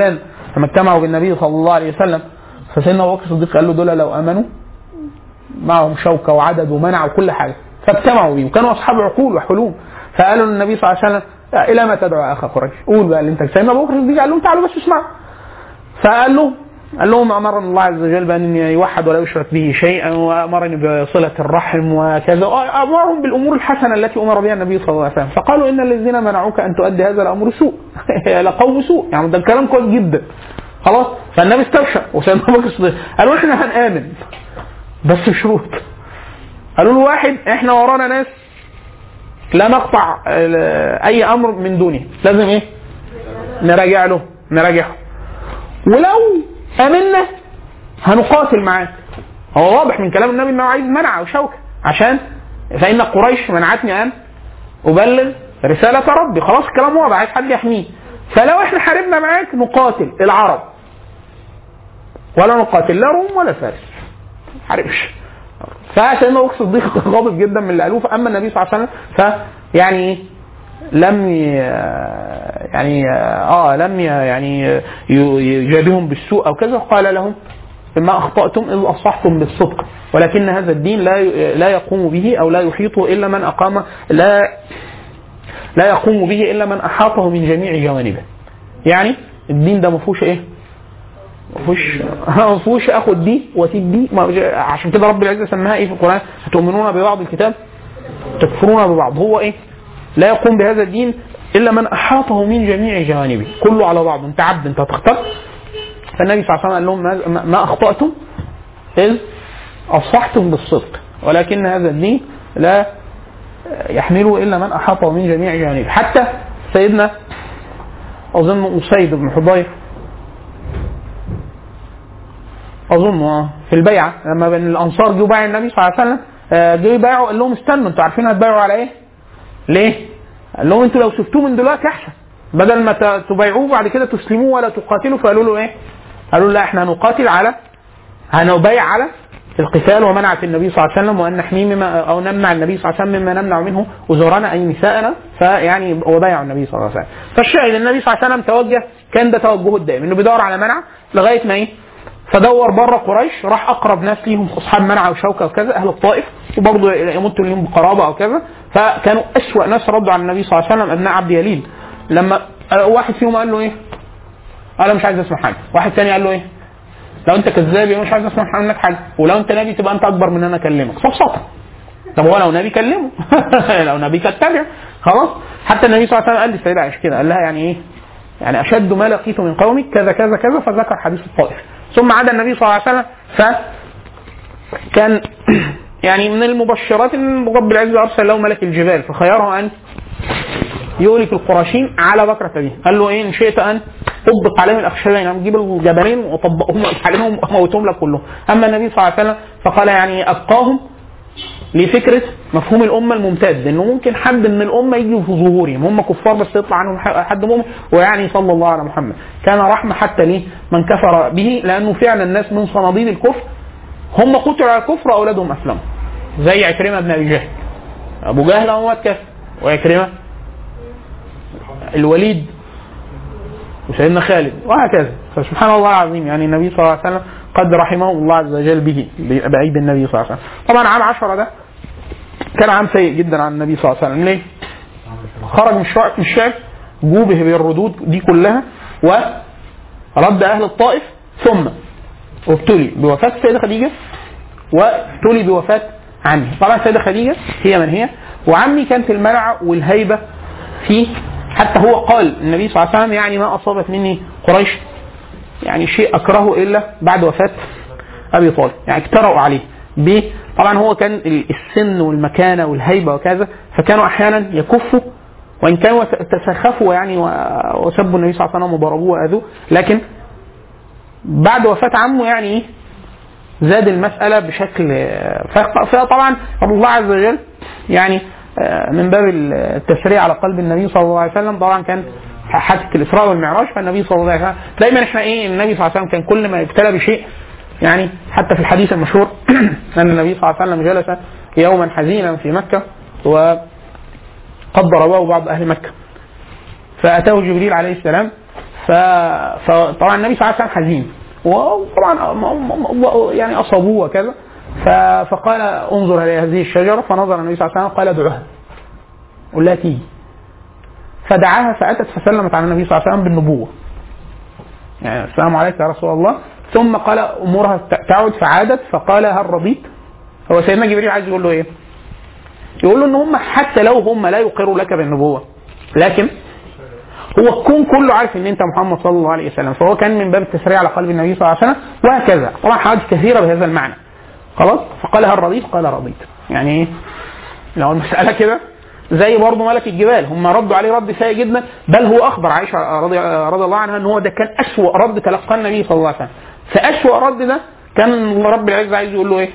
لما اجتمعوا بالنبي صلى الله عليه وسلم فسيدنا ابو بكر الصديق قال له دول لو امنوا معهم شوكه وعدد ومنع وكل حاجه فاجتمعوا بيه وكانوا اصحاب عقول وحلول فقالوا للنبي صلى الله عليه وسلم الى ما تدعو اخا قريش قول بقى اللي انت سيدنا ابو بكر الصديق قال لهم تعالوا بس اسمعوا فقال له قال لهم امرني الله عز وجل بان يوحد ولا يشرك به شيئا وامرني بصله الرحم وكذا امرهم بالامور الحسنه التي امر بها النبي صلى الله عليه وسلم فقالوا ان الذين منعوك ان تؤدي هذا الامر سوء لقوم سوء يعني ده كلام كويس جدا خلاص فالنبي استبشر وسيدنا ابو بكر الصديق قالوا احنا هنامن بس شروط قالوا له واحد احنا ورانا ناس لا نقطع ال- اي امر من دونه لازم ايه نراجع له نراجعه ولو امنا هنقاتل معاه هو واضح من كلام النبي انه عايز منع وشوكه عشان فان قريش منعتني ان ابلغ رساله ربي خلاص الكلام واضح عايز حد يحميه فلو احنا حاربنا معاك نقاتل العرب ولا نقاتل لا روم ولا فارس حاربش فسيدنا ابو بكر الصديق غاضب جدا من اللي قالوه فاما النبي صلى الله عليه وسلم فيعني ايه لم ي- يعني اه لم ي- يعني ي- يجابههم بالسوء او كذا قال لهم ما اخطاتم اذ اصحتم بالصدق ولكن هذا الدين لا ي- لا يقوم به او لا يحيطه الا من اقام لا لا يقوم به الا من احاطه من جميع جوانبه. يعني الدين ده ما فيهوش ايه؟ ما فيهوش ما فيهوش اخد دي واسيب دي ما- عشان كده رب العزه سماها ايه في القران؟ هتؤمنون ببعض الكتاب تكفرون ببعض هو ايه؟ لا يقوم بهذا الدين الا من احاطه من جميع جوانبه كله على بعضه انت عبد انت هتختار فالنبي صلى الله عليه وسلم قال لهم ما- ما- ما اخطاتم اذ اصحتم بالصدق ولكن هذا الدين لا يحمله الا من احاطه من جميع جوانبه حتى سيدنا اظن اسيد بن حضير اظن آه، في البيعه لما بين الانصار جوا بايع النبي صلى الله عليه وسلم آه، جه يبايعوا قال لهم استنوا انتوا عارفين هتبايعوا على ايه؟ ليه؟ قال لهم انتوا لو شفتوه من دلوقتي احسن بدل ما ت- تبايعوه بعد كده تسلموه ولا تقاتلوا فقالوا له ايه؟ قالوا لا احنا هنقاتل على هنبايع على القتال ومنعة النبي صلى الله عليه وسلم وان نحميه مما او نمنع النبي صلى الله عليه وسلم مما نمنع منه ازورنا اي نساءنا فيعني وبايعوا النبي صلى الله عليه وسلم فالشاهد النبي صلى الله عليه وسلم توجه كان ده توجهه الدائم انه بيدور على منع لغايه ما ايه فدور بره قريش راح اقرب ناس ليهم اصحاب منع وشوكه وكذا اهل الطائف وبرضه يمت لهم بقرابه او كذا فكانوا اسوا ناس ردوا على النبي صلى الله عليه وسلم ابناء عبد يليل لما آه، واحد فيهم قال له ايه؟ انا مش عايز اسمع حاجه واحد تاني قال له ايه؟ لو انت كذاب يبقى مش عايز اسمع منك حاجه ولو انت نبي تبقى انت اكبر من ان انا اكلمك ببساطه طب هو لو نبي كلمه لو نبي كتبع خلاص حتى النبي صلى الله عليه وسلم قال للسيده عائشه كده قال لها يعني ايه يعني اشد ما لقيت من قومك كذا كذا كذا فذكر حديث الطائف ثم عاد النبي صلى الله عليه وسلم ف كان يعني من المبشرات ان رب العزه ارسل له ملك الجبال فخيره ان يهلك القرشين على بكرة أبيه قال له إيه إن شئت أن تطبق عليهم الأخشبين يعني نجيب الجبلين وطبقهم عليهم وموتهم لك كلهم أما النبي صلى الله عليه وسلم فقال يعني أبقاهم لفكرة مفهوم الأمة الممتد إنه ممكن حد من الأمة يجي في ظهورهم هم كفار بس يطلع عنهم حد مؤمن ويعني صلى الله على محمد كان رحمة حتى ليه من كفر به لأنه فعلا الناس من صناديد الكفر هم قتلوا على الكفر وأولادهم أسلموا زي عكرمة بن أبي جهل أبو جهل هو مات كافر وعكرمة الوليد وسيدنا خالد وهكذا فسبحان الله العظيم يعني النبي صلى الله عليه وسلم قد رحمه الله عز وجل به بعيد النبي صلى الله عليه وسلم طبعا عام عشرة ده كان عام سيء جدا عن النبي صلى الله عليه وسلم ليه؟ خرج من الشعب من الشعب جوبه بالردود دي كلها ورد اهل الطائف ثم ابتلي بوفاه السيده خديجه وابتلي بوفاه عمي طبعا السيده خديجه هي من هي وعمي كانت المنع والهيبه فيه حتى هو قال النبي صلى الله عليه وسلم يعني ما اصابت مني قريش يعني شيء اكرهه الا بعد وفاه ابي طالب يعني اجترأوا عليه ب طبعا هو كان السن والمكانه والهيبه وكذا فكانوا احيانا يكفوا وان كانوا تسخفوا يعني وسبوا النبي صلى الله عليه وسلم وضربوه واذوه لكن بعد وفاه عمه يعني ايه زاد المساله بشكل فطبعا الله عز وجل يعني من باب التشريع على قلب النبي صلى الله عليه وسلم طبعا كان حادثه الاسراء والمعراج فالنبي صلى الله عليه وسلم دايما احنا ايه النبي صلى الله عليه وسلم كان كل ما يبتلى بشيء يعني حتى في الحديث المشهور ان النبي صلى الله عليه وسلم جلس يوما حزينا في مكه وقد ضربه بعض اهل مكه فاتاه جبريل عليه السلام ف- فطبعا النبي صلى الله عليه وسلم حزين وطبعا م- م- م- يعني اصابوه وكذا ف- فقال انظر الى هذه الشجره فنظر النبي صلى الله عليه وسلم قال ادعوها قل لها تيجي فدعاها فاتت فسلمت على النبي صلى الله عليه وسلم بالنبوه يعني السلام عليك يا رسول الله ثم قال امورها ت- تعد فعادت فقال هل رضيت؟ هو سيدنا جبريل عايز يقول له ايه؟ يقول له ان هم حتى لو هم لا يقروا لك بالنبوه لكن هو الكون كله عارف ان انت محمد صلى الله عليه وسلم فهو كان من باب التسريع على قلب النبي صلى الله عليه وسلم وهكذا طبعا حوادث كثيره بهذا المعنى خلاص فقال هل رضيت؟ قال رضيت يعني ايه؟ لو المساله كده زي برضه ملك الجبال هم ردوا عليه رد سيء جدا بل هو اخبر عائشه رضي, رضي الله عنها ان هو ده كان اسوء رد تلقاه النبي صلى الله عليه وسلم فاسوء رد ده كان رب العزه عايز يقول له ايه؟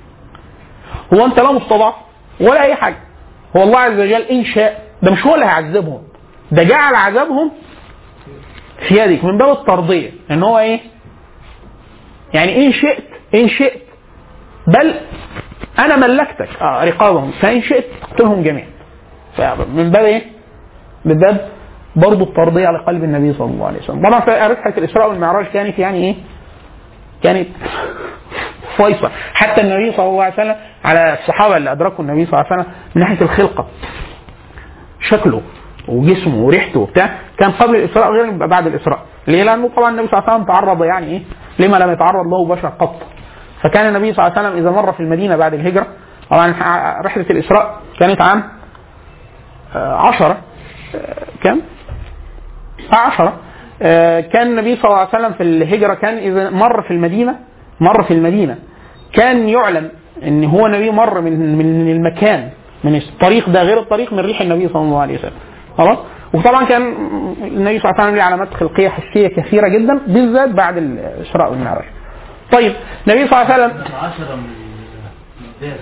هو انت لا مستضعف ولا اي حاجه هو الله عز وجل ان شاء ده مش هو اللي هيعذبهم ده جعل عذابهم في يدك من باب الترضيه ان هو ايه؟ يعني ان شئت ان شئت بل انا ملكتك اه رقابهم فان شئت تقتلهم جميعا من باب ايه؟ من باب برضه الترضيه على قلب النبي صلى الله عليه وسلم طبعا في رحله الاسراء والمعراج كانت يعني ايه؟ كانت فيصل حتى النبي صلى الله عليه وسلم على الصحابه اللي ادركوا النبي صلى الله عليه وسلم من ناحيه الخلقه شكله وجسمه وريحته وبتاع كان قبل الاسراء غير بعد الاسراء ليه؟ لانه طبعا النبي صلى الله عليه وسلم تعرض يعني ايه؟ لما لم يتعرض له بشر قط فكان النبي صلى الله عليه وسلم اذا مر في المدينه بعد الهجره طبعا رحله الاسراء كانت عام آه، عشرة آه، كم؟ آه، عشرة آه، كان النبي صلى الله عليه وسلم في الهجرة كان إذا مر في المدينة مر في المدينة كان يعلم ان هو نبي مر من من المكان من الطريق ده غير الطريق من ريح النبي صلى الله عليه وسلم خلاص وطبعا كان النبي صلى الله عليه وسلم له علامات خلقيه حسيه كثيره جدا بالذات بعد الاسراء والمعراج طيب النبي صلى الله عليه وسلم عشرة من من الداس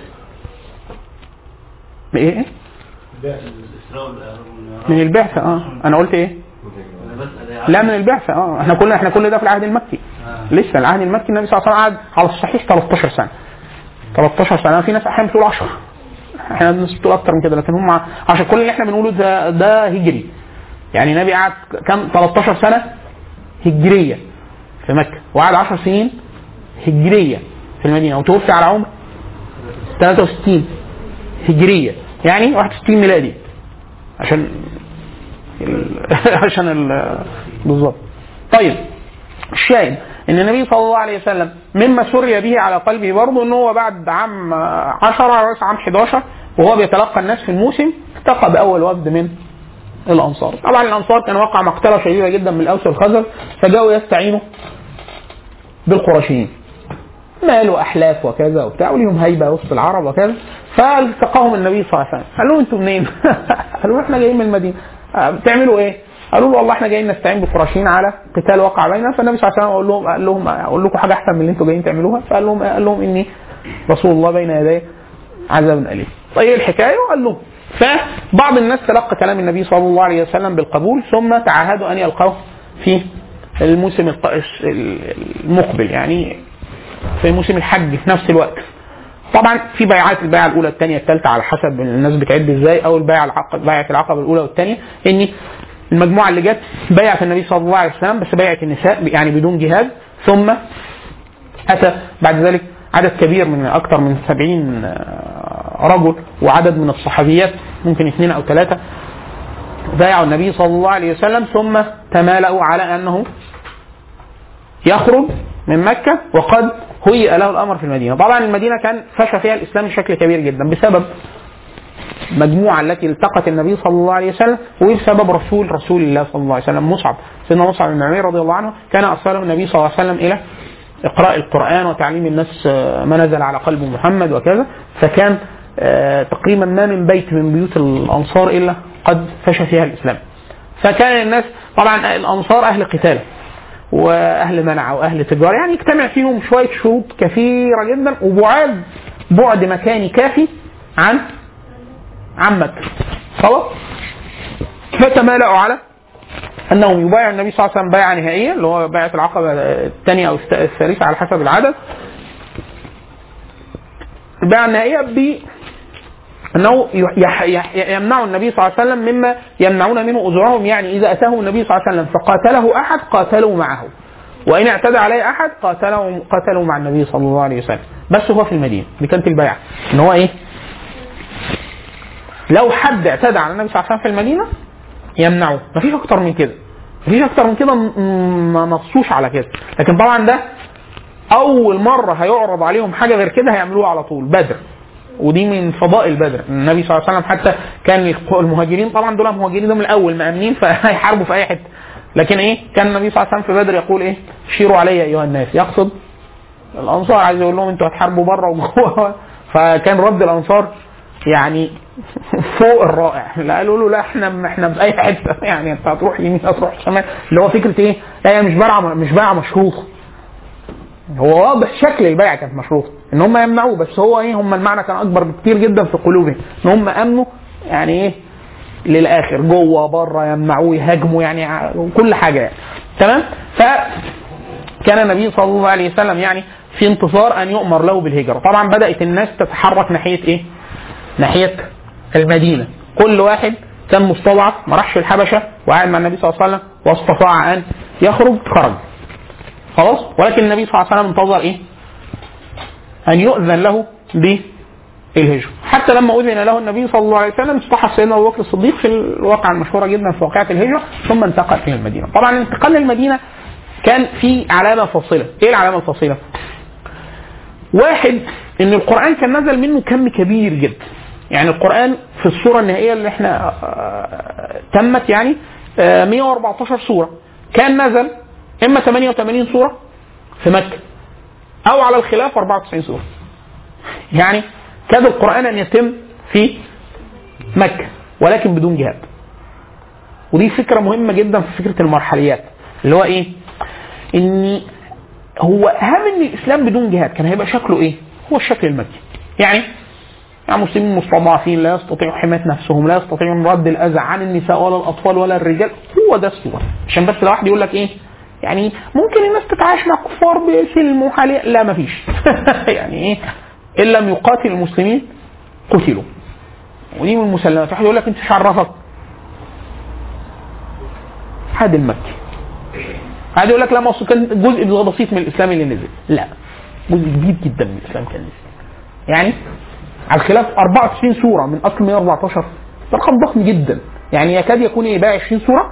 ايه الإسراء والمعراج. من البعثه اه انا قلت ايه أنا بسأل يا لا من البعثه اه احنا كنا احنا كل ده في العهد المكي آه. لسه العهد المكي النبي صلى الله عليه وسلم قعد على الصحيح 13 سنه 13 سنه في ناس احيانا بتقول 10 احنا الناس بتقول اكتر من كده لكن هم عشان كل اللي احنا بنقوله ده ده هجري يعني النبي قعد كم 13 سنه هجريه في مكه وقعد 10 سنين هجريه في المدينه وتوفي على عمر 63 هجريه يعني 61 ميلادي عشان ال- عشان ال- بالظبط طيب الشاهد ان النبي صلى الله عليه وسلم مما سري به على قلبه برضه ان هو بعد عام 10 رأس عام 11 وهو بيتلقى الناس في الموسم التقى باول وفد من الانصار طبعا الانصار كان وقع مقتله شديده جدا من الاوس والخزرج فجاءوا يستعينوا بالقرشيين مال واحلاف وكذا وبتاع وليهم هيبه وسط العرب وكذا فالتقاهم النبي صلى الله عليه وسلم قال لهم انتوا منين؟ قالوا احنا جايين من المدينه آه، بتعملوا ايه؟ قالوا له والله احنا جايين نستعين بالقرشيين على قتال وقع بيننا فالنبي صلى الله عليه وسلم قال لهم قال لهم اقول لكم حاجه احسن من اللي انتوا جايين تعملوها فقال لهم قال لهم اني رسول الله بين يدي عذاب اليم. طيب إيه الحكايه وقال لهم فبعض الناس تلقى كلام النبي صلى الله عليه وسلم بالقبول ثم تعاهدوا ان يلقوه في الموسم الق- المقبل يعني في موسم الحج في نفس الوقت طبعا في بيعات البيعه الاولى الثانيه الثالثه على حسب الناس بتعد ازاي او البيعه العقد بيعه العقبه الاولى والثانيه ان المجموعه اللي جت بيعت النبي صلى الله عليه وسلم بس بيعه النساء يعني بدون جهاد ثم اتى بعد ذلك عدد كبير من اكثر من سبعين رجل وعدد من الصحابيات ممكن اثنين او ثلاثه بايعوا النبي صلى الله عليه وسلم ثم تمالأوا على انه يخرج من مكة وقد هيئ له الأمر في المدينة طبعا المدينة كان فشى فيها الإسلام بشكل كبير جدا بسبب مجموعة التي التقت النبي صلى الله عليه وسلم وبسبب رسول رسول الله صلى الله عليه وسلم مصعب سيدنا مصعب بن عمير رضي الله عنه كان أرسله النبي صلى الله عليه وسلم إلى إقراء القرآن وتعليم الناس آه، ما نزل على قلب محمد وكذا فكان آه، تقريبا ما من بيت من بيوت الأنصار إلا قد فشى فيها الإسلام فكان الناس طبعا الأنصار أهل قتال واهل منع واهل تجاره يعني يجتمع فيهم شويه شروط كثيره جدا وبعاد بعد مكاني كافي عن عن مكه خلاص فتمالأوا على انهم يبايعوا النبي صلى الله عليه وسلم بيعه نهائيه اللي هو بيعه العقبه الثانيه او الثالثه على حسب العدد البيعه النهائيه انه يح يح يمنع النبي صلى الله عليه وسلم مما يمنعون منه اجورهم يعني اذا اتاهم النبي صلى الله عليه وسلم فقاتله احد قاتلوا معه وان اعتدى عليه احد قاتلوا قاتلوا مع النبي صلى الله عليه وسلم بس هو في المدينه دي كانت البيعه ان هو ايه لو حد اعتدى على النبي صلى الله عليه وسلم في المدينه يمنعه مفيش اكتر من كده مفيش اكتر من كده م- ما نصوش على كده لكن طبعا ده اول مره هيعرض عليهم حاجه غير كده هيعملوها على طول بدر ودي من فضائل بدر النبي صلى الله عليه وسلم حتى كان المهاجرين طبعا دول مهاجرين دول من الاول مامنين فهيحاربوا في اي حته لكن ايه كان النبي صلى الله عليه وسلم في بدر يقول ايه شيروا علي ايها الناس يقصد الانصار عايز يقول لهم انتوا هتحاربوا بره وجوه فكان رد الانصار يعني فوق الرائع لا قالوا له لا احنا احنا في اي حته يعني انت هتروح يمين هتروح شمال اللي هو فكره ايه؟ لا هي مش بيعه مش بيعه مشروطه هو واضح شكل البيعه كانت مشروطه ان هم يمنعوه بس هو ايه هم المعنى كان اكبر بكتير جدا في قلوبهم ان هم امنوا يعني ايه للاخر جوه بره يمنعوه يهاجموا يعني ع- كل حاجه يعني تمام فكان النبي صلى الله عليه وسلم يعني في انتظار ان يؤمر له بالهجره طبعا بدات الناس تتحرك ناحيه ايه ناحيه المدينه كل واحد كان مستضعف ما راحش الحبشه وقاعد مع النبي صلى الله عليه وسلم واستطاع ان يخرج خرج خلاص ولكن النبي صلى الله عليه وسلم انتظر ايه ان يؤذن له بالهجره حتى لما اذن له النبي صلى الله عليه وسلم اصطحب سيدنا ابو بكر الصديق في الواقعه المشهوره جدا في واقعه الهجره ثم انتقل الى المدينه طبعا الانتقال للمدينه كان في علامه فاصله ايه العلامه الفاصله واحد ان القران كان نزل منه كم كبير جدا يعني القران في الصوره النهائيه اللي احنا آه، تمت يعني آه، 114 سوره كان نزل اما 88 سوره في مكه او على الخلاف 94 سوره يعني كاد القران ان يتم في مكه ولكن بدون جهاد ودي فكره مهمه جدا في فكره المرحليات اللي هو ايه ان هو اهم ان الاسلام بدون جهاد كان هيبقى شكله ايه هو الشكل المكي يعني يعني مسلمين مستضعفين لا يستطيعوا حمايه نفسهم لا يستطيعون رد الاذى عن النساء ولا الاطفال ولا الرجال هو ده الصور عشان بس لو واحد يقول لك ايه يعني ممكن الناس تتعايش مع الكفار بسلم وحاليا لا مفيش يعني ايه ان لم يقاتل المسلمين قتلوا ودي من المسلمات واحد يقول لك انت ايش عرفك هذا المكي هذا يقول لك لا ما أصل كان جزء بسيط من الاسلام اللي نزل لا جزء كبير جدا من الاسلام كان نزل يعني على الخلاف 94 سوره من اصل 114 ده رقم ضخم جدا يعني يكاد يكون ايه بقى 20 سوره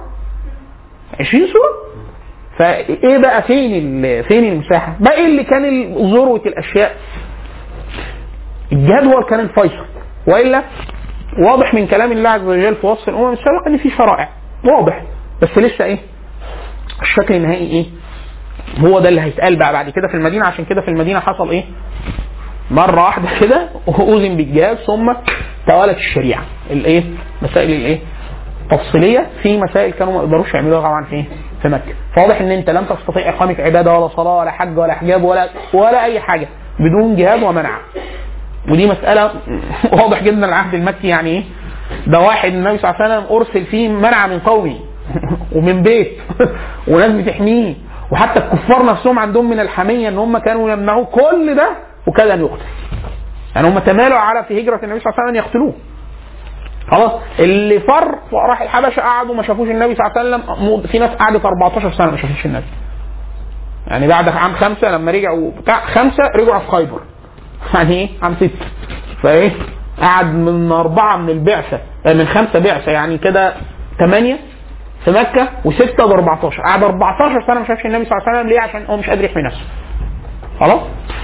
20 سوره فايه بقى فين ال- فين المساحه؟ بقى ايه اللي كان ال- ذروه الاشياء؟ الجهاد هو اللي كان الفيصل والا واضح من كلام الله عز وجل في وصف الامم السابقه ان في شرائع واضح بس لسه ايه؟ الشكل النهائي ايه؟ هو ده اللي هيتقال بقى بعد كده في المدينه عشان كده في المدينه حصل ايه؟ مره واحده كده اذن بالجهاد ثم توالت الشريعه الايه؟ مسائل الايه؟ تفصيليه في مسائل كانوا ما يقدروش يعملوها طبعا في في مكه فواضح ان انت لم تستطيع اقامه عباده ولا صلاه ولا حج ولا حجاب ولا ولا اي حاجه بدون جهاد ومنع ودي مساله واضح جدا العهد المكي يعني ايه ده واحد النبي صلى الله عليه وسلم ارسل فيه منع من قومه ومن بيت وناس بتحميه وحتى الكفار نفسهم عندهم من الحميه ان هم كانوا يمنعوه كل ده وكاد ان يقتل يعني هم تمالوا على في هجره النبي صلى الله عليه وسلم يقتلوه خلاص اللي فر وراح الحبشه قعدوا ما شافوش النبي صلى الله عليه وسلم مو- في ناس قعدت 14 سنه ما شافوش النبي يعني بعد عام خمسه لما رجعوا بتاع خمسه رجعوا في خيبر يعني ايه عام ستة فايه قعد من أربعة من البعثة آه، من خمسة بعثة يعني كده ثمانية في مكة وستة ب 14 قعد 14 سنة ما شافش النبي صلى الله عليه وسلم ليه عشان هو مش قادر يحمي نفسه خلاص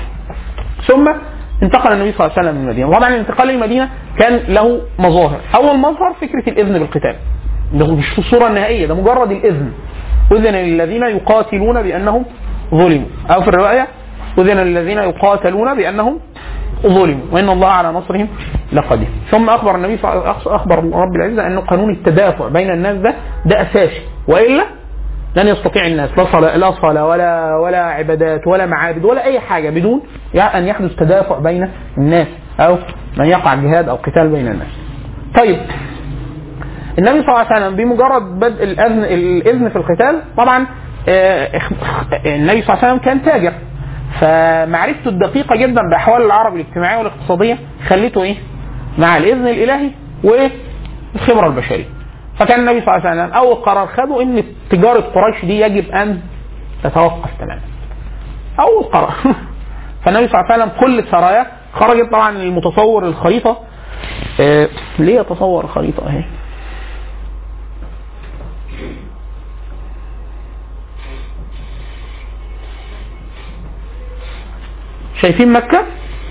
ثم انتقل النبي صلى الله عليه وسلم من المدينة طبعا الانتقال للمدينة كان له مظاهر أول مظهر فكرة الإذن بالقتال ده مش في الصورة النهائية ده مجرد الإذن أذن للذين يقاتلون بأنهم ظلموا أو في الرواية أذن للذين يقاتلون بأنهم ظلموا وإن الله على نصرهم لقدير ثم أخبر النبي صلى الله عليه وسلم أخبر رب العزة أن قانون التدافع بين الناس ده ده أساسي وإلا لن يستطيع الناس لا صلاة لا صلاة ولا ولا عبادات ولا معابد ولا أي حاجة بدون أن يحدث تدافع بين الناس أو من يقع جهاد أو قتال بين الناس. طيب النبي صلى الله عليه وسلم بمجرد بدء الأذن الإذن في القتال طبعا آه، اخ- النبي صلى الله عليه وسلم كان تاجر فمعرفته الدقيقة جدا بأحوال العرب الاجتماعية والاقتصادية خلته إيه؟ مع الاذن الالهي والخبره البشريه فكان النبي صلى الله عليه وسلم اول قرار خده ان تجاره قريش دي يجب ان تتوقف تماما اول قرار فالنبي صلى الله عليه وسلم كل السرايا خرجت طبعا المتصور الخريطه آه ليه يتصور خريطه اهي شايفين مكة؟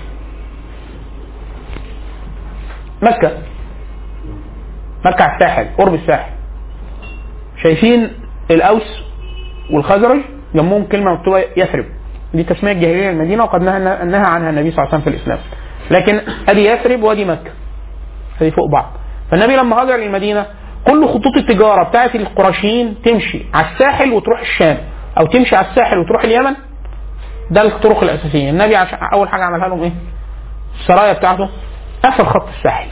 مكة مكة على الساحل قرب الساحل شايفين الأوس والخزرج جنبهم كلمة مكتوبة يثرب دي تسمية الجاهلية للمدينة وقد نهى نهى عنها النبي صلى الله عليه وسلم في الإسلام لكن أدي يثرب وأدي مكة هذه فوق بعض فالنبي لما هاجر للمدينة كل خطوط التجارة بتاعت القرشيين تمشي على الساحل وتروح الشام أو تمشي على الساحل وتروح اليمن ده الطرق الاساسيه النبي عشان اول حاجه عملها لهم ايه السرايا بتاعته قفل خط الساحل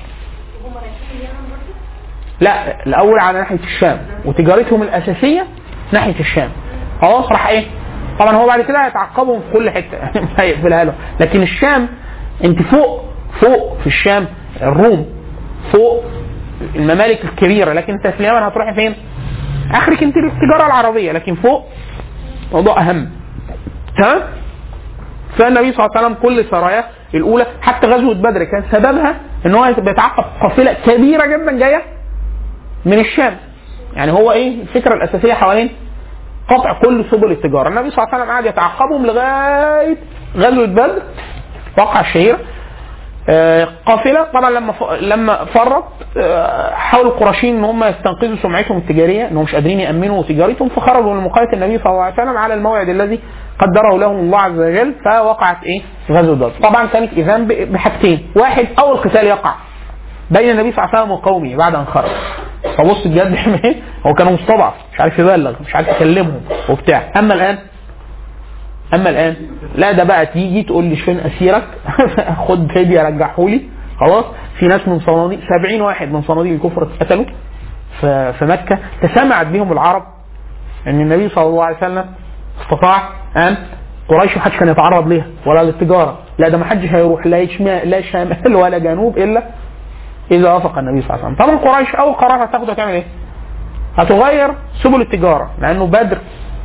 لا الاول على ناحيه الشام وتجارتهم الاساسيه ناحيه الشام خلاص راح ايه طبعا هو بعد كده هيتعقبهم في كل حته يعني هيقفلها لهم لكن الشام انت فوق فوق في الشام الروم فوق الممالك الكبيره لكن انت في اليمن هتروحي فين؟ اخرك انت التجاره العربيه لكن فوق موضوع اهم تمام؟ فالنبي صلى الله عليه وسلم كل سراياه الاولى حتى غزوه بدر كان سببها ان هو بيتعقب قافله كبيره جدا جايه من الشام يعني هو ايه الفكره الاساسيه حوالين قطع كل سبل التجاره النبي صلى الله عليه وسلم قعد يتعقبهم لغايه غزوه بدر وقع الشهير آه، قافله طبعا لما ف... لما فرط آه، حاول القرشيين ان هم يستنقذوا سمعتهم التجاريه انهم مش قادرين يامنوا تجارتهم فخرجوا من مقايه النبي صلى الله عليه وسلم على الموعد الذي قدره لهم الله عز وجل فوقعت ايه؟ غزوه بدر. طبعا كانت اذان ب- بحاجتين، واحد اول قتال يقع بين النبي صلى الله عليه وسلم وقومه بعد ان خرج. فبص بجد بيعمل ايه؟ هو كان مستضعف مش عارف يبلغ مش عارف يكلمهم وبتاع، اما الان اما الان لا ده بقى تيجي تقول لي فين اسيرك خد فديه رجعه لي خلاص في ناس من صناديق 70 واحد من صناديق الكفر اتقتلوا في في مكه تسامعت بهم العرب ان النبي صلى الله عليه وسلم استطاع ان قريش محدش كان يتعرض ليها ولا للتجاره لا ده محدش هيروح لا شمال لا شمال ولا جنوب الا اذا وافق النبي صلى الله عليه وسلم طبعا قريش اول قرار هتاخده هتعمل ايه؟ هتغير سبل التجاره لانه بدر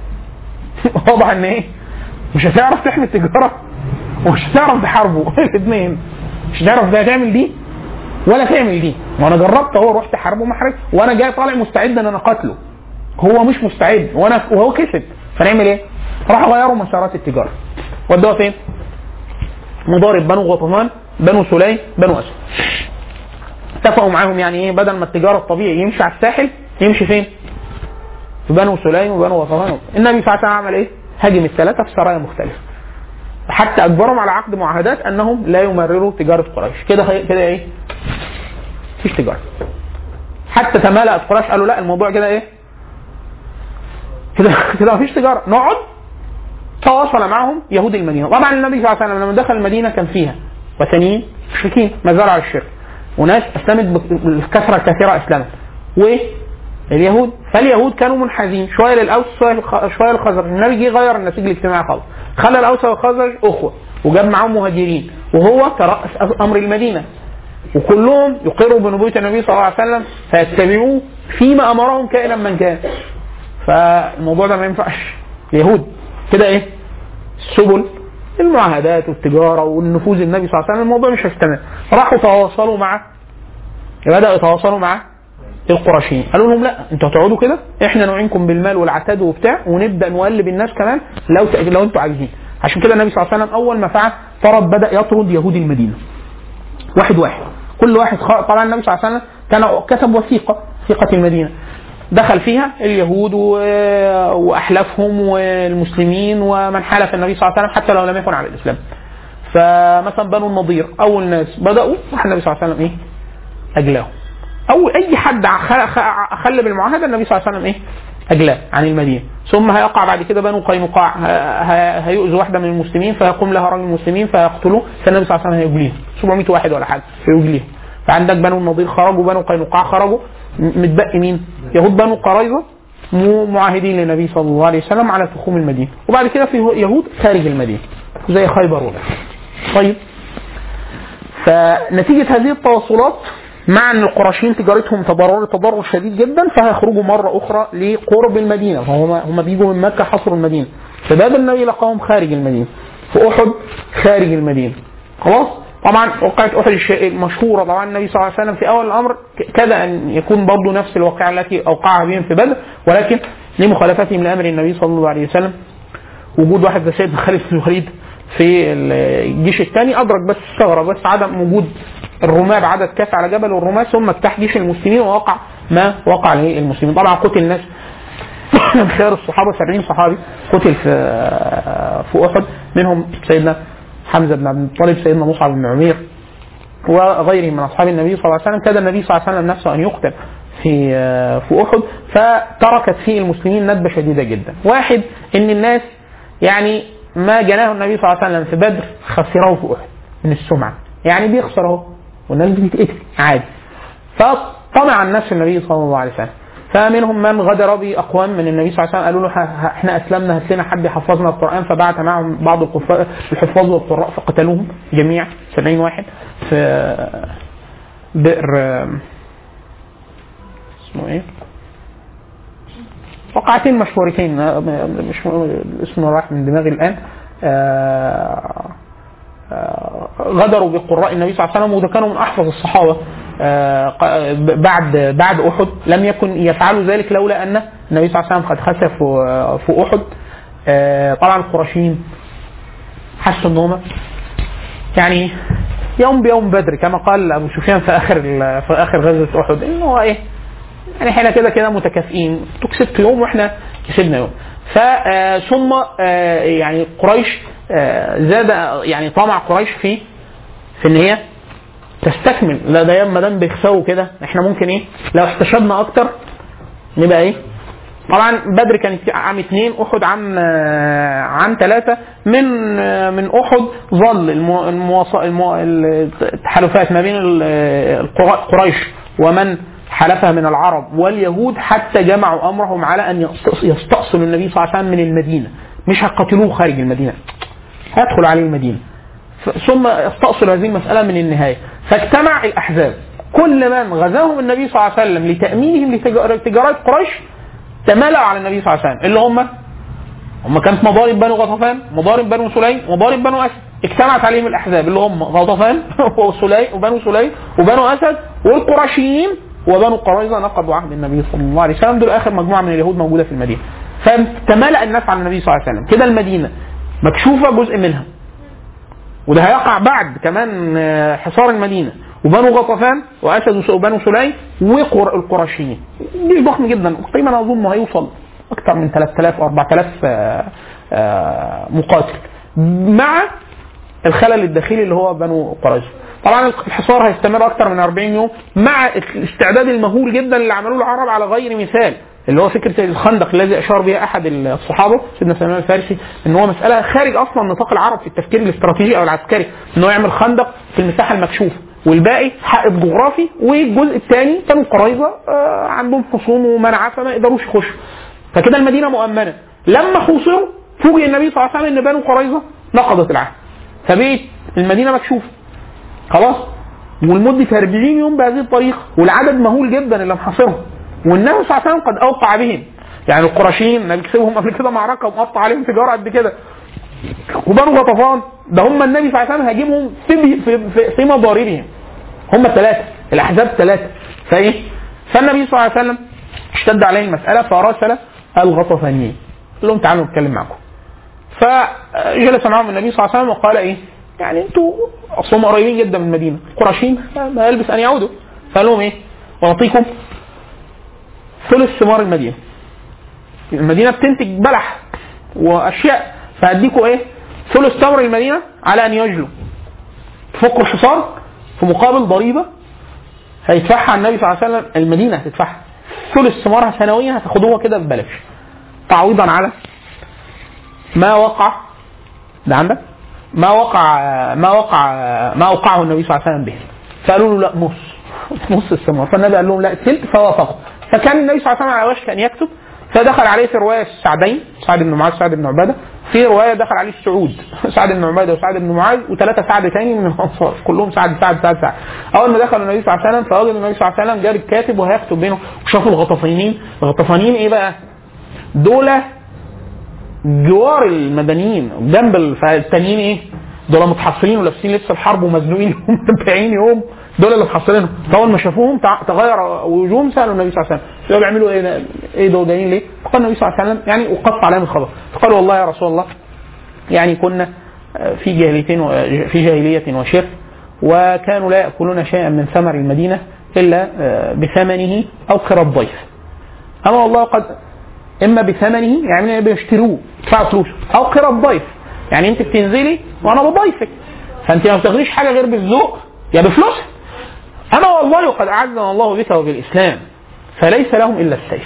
واضح ان ايه؟ مش هتعرف تحمي التجاره ومش هتعرف تحاربه الاثنين مش هتعرف ده تعمل دي ولا تعمل دي وانا جربت اهو رحت حاربه محرج وانا جاي طالع مستعد ان انا اقاتله هو مش مستعد وانا وهو كسب فنعمل ايه؟ راحوا غيروا مسارات التجاره ودوها فين؟ مضارب بنو غطفان بنو سليم بنو اسد اتفقوا معاهم يعني ايه بدل ما التجاره الطبيعي يمشي على الساحل يمشي فين؟ في بنو سليم وبنو غطفان النبي صلى الله عليه وسلم عمل ايه؟ هاجم الثلاثه في سرايا مختلفه حتى اجبرهم على عقد معاهدات انهم لا يمرروا تجاره قريش كده هي- كده ايه؟ مفيش تجاره حتى تمالأت قريش قالوا لا الموضوع كده ايه؟ كده كده مفيش تجاره نقعد تواصل معهم يهود المدينه طبعا النبي صلى الله عليه وسلم لما دخل المدينه كان فيها وثنيين مشركين ما زالوا على الشرك وناس اسلمت بكثره كثيره اسلمت واليهود فاليهود كانوا منحازين شويه للاوس شويه للخ- شويه للخزرج النبي جه غير النسيج الاجتماعي خالص خلى الاوس والخزرج اخوه وجاب معاهم مهاجرين وهو ترأس امر المدينه وكلهم يقروا بنبوة النبي صلى الله عليه وسلم فيتبعوه فيما امرهم كائنا من كان فالموضوع ده ما ينفعش اليهود كده ايه السبل المعاهدات والتجاره والنفوذ النبي صلى الله عليه وسلم الموضوع مش هيستمر راحوا تواصلوا مع بداوا يتواصلوا مع القرشيين قالوا لهم لا انتوا هتقعدوا كده احنا نعينكم بالمال والعتاد وبتاع ونبدا نقلب الناس كمان لو ت- لو انتوا عايزين عشان كده النبي صلى الله عليه وسلم اول ما فعل طرد بدا يطرد يهود المدينه واحد واحد كل واحد خ... طبعا النبي صلى الله عليه وسلم كان كتب وثيقه وثيقه المدينه دخل فيها اليهود و... واحلافهم والمسلمين ومن حالف النبي صلى الله عليه وسلم حتى لو لم يكن على الاسلام فمثلا بنو النضير اول ناس بداوا راح النبي صلى الله عليه وسلم ايه اجلاهم او اي حد خ- خ- خل بالمعاهده النبي صلى الله عليه وسلم ايه اجلاه عن المدينه ثم هيقع بعد كده بنو قينقاع ه- ه- هيؤذوا واحده من المسلمين فيقوم لها رجل المسلمين فيقتلوه فالنبي صلى الله عليه وسلم هيجليهم 700 واحد ولا حاجه هيجليهم فعندك بنو النضير خرجوا بنو قينقاع خرجوا م- متبقي مين؟ يهود بنو قريظه م- معاهدين للنبي صلى الله عليه وسلم على تخوم المدينه وبعد كده في يهود خارج المدينه زي خيبر وبدر طيب فنتيجه هذه التواصلات مع ان القرشيين تجارتهم تضرر تضرر شديد جدا فهيخرجوا مره اخرى لقرب المدينه فهم هم بيجوا من مكه حصروا المدينه فباب النبي لقاهم خارج المدينه في احد خارج المدينه خلاص طبعا وقعة احد الش- المشهوره طبعا النبي صلى الله عليه وسلم في اول الامر ك- كاد ان يكون برضه نفس الواقعه التي اوقعها بهم في بدر ولكن لمخالفتهم لامر النبي صلى الله عليه وسلم وجود واحد زي سيدنا خالد بن الوليد في الجيش الثاني ادرك بس استغرب بس عدم وجود الرماة بعدد كاف على جبل الرماة ثم اجتاح جيش المسلمين ووقع ما وقع للمسلمين طبعا قتل ناس من خيار الصحابه 70 صحابي قتل في في احد منهم سيدنا حمزه بن عبد المطلب سيدنا مصعب بن عمير وغيرهم من اصحاب النبي صلى الله عليه وسلم كاد النبي صلى الله عليه وسلم نفسه ان يقتل في في احد فتركت فيه المسلمين ندبه شديده جدا. واحد ان الناس يعني ما جناه النبي صلى الله عليه وسلم في بدر خسره في احد من السمعه. يعني بيخسر اهو والناس بتتقتل عادي. فطمع الناس في النبي صلى الله عليه وسلم. فمنهم من غدر باقوام من النبي صلى الله عليه وسلم قالوا له ح- احنا اسلمنا هات لنا حد يحفظنا القران فبعث معهم بعض القفا- الحفاظ والقراء فقتلوهم جميع 70 واحد في بئر اسمه ايه؟ وقعتين مشهورتين آه، مش اسمه راح من دماغي الان آه، آه، غدروا بقراء النبي صلى الله عليه وسلم وده كانوا من احفظ الصحابه آه، ق- بعد بعد احد لم يكن يفعلوا ذلك لولا ان النبي صلى الله عليه وسلم قد خسف في في احد آه، طبعا القرشيين حسوا ان هم يعني يوم بيوم بدر كما قال ابو سفيان في اخر ال- في اخر غزوه احد ان هو ايه يعني احنا كده كده متكافئين انتوا كسبتوا يوم واحنا كسبنا يوم ف آه، ثم آه، يعني قريش آه، زاد يعني طمع قريش في في ان هي تستكمل لا ده ما دام بيخسروا كده احنا ممكن ايه لو احتشدنا اكتر نبقى ايه طبعا بدر كانت عام اثنين احد عام آه، عام ثلاثه من آه، من احد ظل المو- المواص- المو- التحالفات ما بين ال- القرا- قريش ومن حلفها من العرب واليهود حتى جمعوا امرهم على ان يستأص- يستأصلوا النبي صلى الله عليه وسلم من المدينه مش هيقتلوه خارج المدينه هيدخل عليه المدينه ف- ثم يستأصل هذه المسألة من النهاية فاجتمع الأحزاب كل من غزاهم النبي صلى الله عليه وسلم لتأمينهم لتجارة قريش تمالأوا على النبي صلى الله عليه وسلم اللي هم هم كانت مضارب بنو غطفان مضارب بنو سليم مضارب بنو أسد اجتمعت عليهم الأحزاب اللي هم غطفان وسليم وبنو سليم وبنو أسد والقرشيين وبنو قريظة نقضوا عهد النبي صلى الله عليه وسلم دول آخر مجموعة من اليهود موجودة في المدينة فتمالأ الناس على النبي صلى الله عليه وسلم كده المدينة مكشوفة جزء منها وده هيقع بعد كمان آه، حصار المدينه وبنو غطفان واسد وس- وبنو سليم والقرشيين جيش ضخم جدا تقريبا اظن هيوصل اكثر من 3000 او 4000 آه، آه، مقاتل مع الخلل الداخلي اللي هو بنو قريظه طبعا الحصار هيستمر اكثر من 40 يوم مع الاستعداد المهول جدا اللي عملوه العرب على غير مثال اللي هو فكره الخندق الذي اشار بها احد الصحابه سيدنا سلمان الفارسي ان هو مساله خارج اصلا نطاق العرب في التفكير الاستراتيجي او العسكري ان هو يعمل خندق في المساحه المكشوفه والباقي حائط جغرافي والجزء الثاني كانوا قرايظه آه، عندهم حصون ومنعه فما يقدروش يخشوا فكده المدينه مؤمنه لما حوصروا فوجئ النبي صلى الله عليه وسلم ان بنو قريظه نقضت العهد فبقت المدينه مكشوفه خلاص ولمدة 40 يوم بهذه الطريقة والعدد مهول جدا اللي محاصرهم والنبي صلى الله عليه وسلم قد أوقع بهم يعني القرشيين النبي كسبهم قبل كده معركة ومقطع عليهم تجارة قد كده وبنو غطفان ده هم النبي صلى الله عليه وسلم هاجمهم في في في, في مضاربهم هم ثلاثة الأحزاب ثلاثة فإيه؟ فالنبي صلى الله عليه وسلم اشتد عليه المسألة فرسل الغطفانيين قال لهم تعالوا نتكلم معكم فجلس معهم النبي صلى الله عليه وسلم وقال ايه؟ يعني انتوا اصلهم قريبين جدا من المدينه، القرشيين ما يلبس ان يعودوا فقال لهم ايه؟ اعطيكم ثلث ثمار المدينه. المدينه بتنتج بلح واشياء فهديكوا ايه؟ ثلث تمر المدينه على ان يجلوا. تفكوا الحصار في مقابل ضريبه هيدفعها النبي صلى الله عليه وسلم المدينه هتدفعها. ثلث ثمارها سنويا هتاخدوها كده ببلاش. تعويضا على ما وقع ده عندك ما وقع ما وقع ما اوقعه النبي صلى الله عليه وسلم به فقالوا له لا نص نص الثمار فالنبي قال لهم لا الثلث فوافقوا فكان النبي صلى الله عليه وسلم على وشك ان يكتب فدخل عليه في روايه سعدين سعد بن معاذ سعد بن عباده في روايه دخل عليه السعود سعد بن عباده وسعد بن معاذ وثلاثه سعد تاني من الانصار كلهم سعد سعد سعد سعد اول ما دخل النبي صلى الله عليه وسلم فوجد النبي صلى الله عليه وسلم جاب الكاتب وهيكتب بينهم وشافوا الغطفانيين الغطفانيين ايه بقى؟ دول جوار المدنيين جنب ال- فالتانيين ايه؟ دول متحصلين ولابسين لبس الحرب ومزنوقين 40 يوم دول اللي محصلينهم فاول ما شافوهم تع- تغير وجوههم سالوا النبي صلى الله عليه وسلم قالوا بيعملوا ايه ده؟ ايه دول جايين ليه؟ فقال النبي صلى الله عليه وسلم يعني وقف عليهم الخبر فقالوا والله يا رسول الله يعني كنا في جاهلية و- في جاهلية وشرك وكانوا لا يأكلون شيئا من ثمر المدينة إلا بثمنه أو قرى الضيف أما والله قد إما بثمنه يعني بيشتروه يدفعوا فلوسه أو قرى الضيف يعني أنت بتنزلي وأنا بضيفك فأنت ما بتاخديش حاجة غير بالذوق يا بفلوس أما والله قد أعزنا الله بك وبالإسلام فليس لهم إلا السيف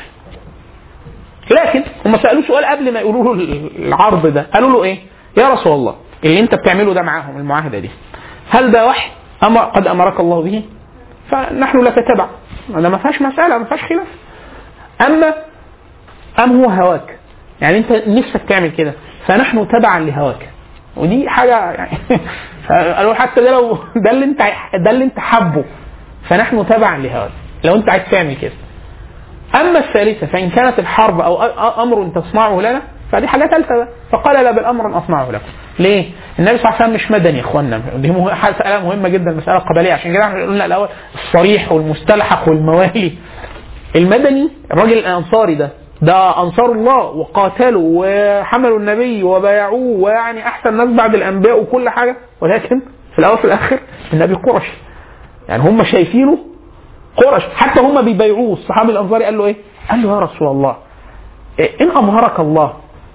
لكن هم سالوه سؤال قبل ما يقولوا له العرض ده قالوا له ايه يا رسول الله اللي انت بتعمله ده معاهم المعاهده دي هل ده وحي أم قد امرك الله به فنحن لا تتبع هذا ما فيهاش مساله ما فيهاش خلاف اما ام هو هواك يعني انت نفسك تعمل كده فنحن تبعا لهواك ودي حاجه يعني قالوا حتى ده لو ده اللي انت ده اللي انت حبه فنحن تبعا لهواك لو انت عايز تعمل كده اما الثالثه فان كانت الحرب او أ- امر تصنعه لنا فدي حاجه ثالثه بقى فقال لا بل امر اصنعه لكم ليه؟ النبي صلى الله عليه وسلم مش مدني يا اخوانا دي مه- مساله مهمه جدا مساله قبليه عشان كده احنا قلنا الاول الصريح والمستلحق والموالي المدني الراجل الانصاري ده ده انصار الله وقاتلوا وحملوا النبي وبايعوه ويعني احسن ناس بعد الانبياء وكل حاجه ولكن في الاول وفي الاخر النبي قرشي يعني هم شايفينه قرش حتى هم بيبايعوه الصحابي الانصاري قال له ايه؟ قال له يا رسول الله إيه ان امهرك الله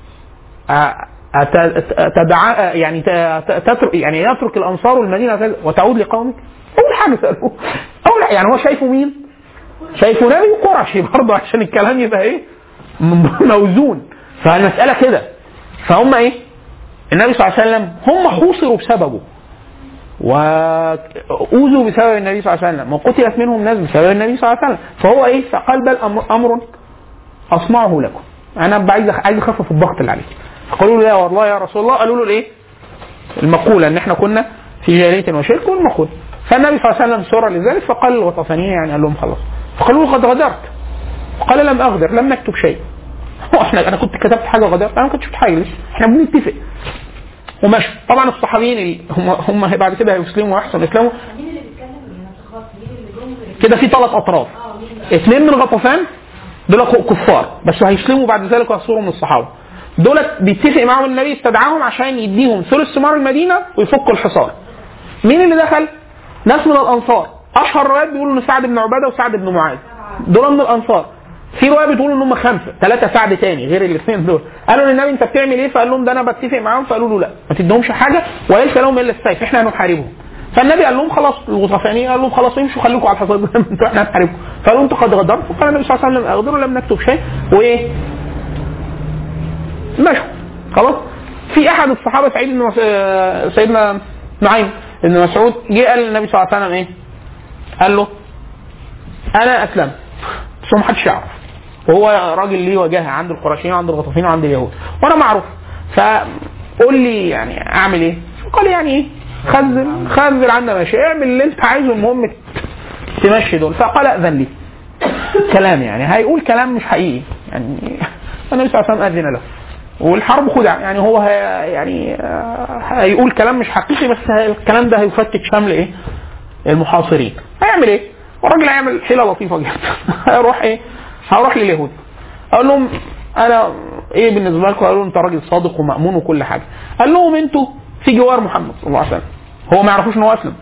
أ- أت- تدعى يعني ت- تترك يعني يترك الانصار المدينه وتعود لقومك؟ اول حاجه سالوه اول يعني هو شايفه مين؟ شايفه نبي قرشي برضه عشان الكلام يبقى ايه؟ م- موزون فالمساله كده فهم ايه؟ النبي صلى الله عليه وسلم هم حوصروا بسببه وأوذوا بسبب النبي صلى الله عليه وسلم وقتلت منهم ناس بسبب النبي صلى الله عليه وسلم فهو ايه فقال بل أمر, أمر أصنعه لكم أنا عايز عايز أخفف الضغط اللي عليك فقالوا له يا والله يا رسول الله قالوا له الايه المقولة ان احنا كنا في جاهلية وشرك والمقولة فالنبي صلى الله عليه وسلم سر لذلك فقال للغطفانيين يعني قال لهم خلاص فقالوا له قد غدرت قال لم اغدر لم نكتب شيء هو احنا انا كنت كتبت حاجه غدرت انا ما كنتش كتبت حاجه لسه احنا بنتفق وماشي طبعا الصحابيين اللي هم هم بعد كده هيسلموا ويحسن اسلامه مين اللي بيتكلم يعني خلاص مين اللي جم كده في ثلاث اطراف اه مين اللي اثنين من غطفان دول كفار بس هيسلموا بعد ذلك ويصيروا من الصحابه دولت بيتفق معاهم النبي استدعاهم عشان يديهم ثلث ثمار المدينه ويفكوا الحصار مين اللي دخل؟ ناس من الانصار اشهر روايات بيقولوا ان سعد بن عباده وسعد بن معاذ دول من الانصار في روايه بتقول ان هم خمسه ثلاثه سعد تاني غير الاثنين دول قالوا للنبي انت بتعمل ايه فقال لهم ده انا بتفق معاهم فقالوا له لا ما تديهمش حاجه وليس لهم الا السيف احنا هنحاربهم فالنبي قال لهم خلاص الغطفانيين قال لهم خلاص امشوا خليكم على الحصاد انتوا احنا هنحاربكم فقالوا انتوا قد غدرتوا فقال النبي صلى الله عليه وسلم اغدروا لم نكتب شيء وايه مشوا خلاص في احد الصحابه سعيد بن مس... آه، سيدنا نعيم بن مسعود جه قال للنبي صلى الله عليه وسلم ايه؟ قال له انا اسلمت بس هو ما حدش يعرف وهو راجل ليه وجاهه عند القرشيين وعند الغطفين وعند اليهود وانا معروف فقول لي يعني اعمل ايه؟ قال يعني ايه؟ خذل خذل عنا ماشي اعمل اللي انت عايزه المهم تمشي دول فقال اذن لي كلام يعني هيقول كلام مش حقيقي يعني النبي صلى الله عليه وسلم اذن له والحرب خدع يعني هو هي يعني آه، هيقول كلام مش حقيقي بس الكلام ده هيفتت شمل ايه؟ المحاصرين هيعمل ايه؟ الراجل هيعمل حيله لطيفه جدا هيروح ايه؟ هروح لليهود اقول لهم انا ايه بالنسبه لكم؟ قالوا انت راجل صادق ومامون وكل حاجه قال لهم انتوا في جوار محمد صلى الله عليه وسلم هو ما يعرفوش ان هو اسلم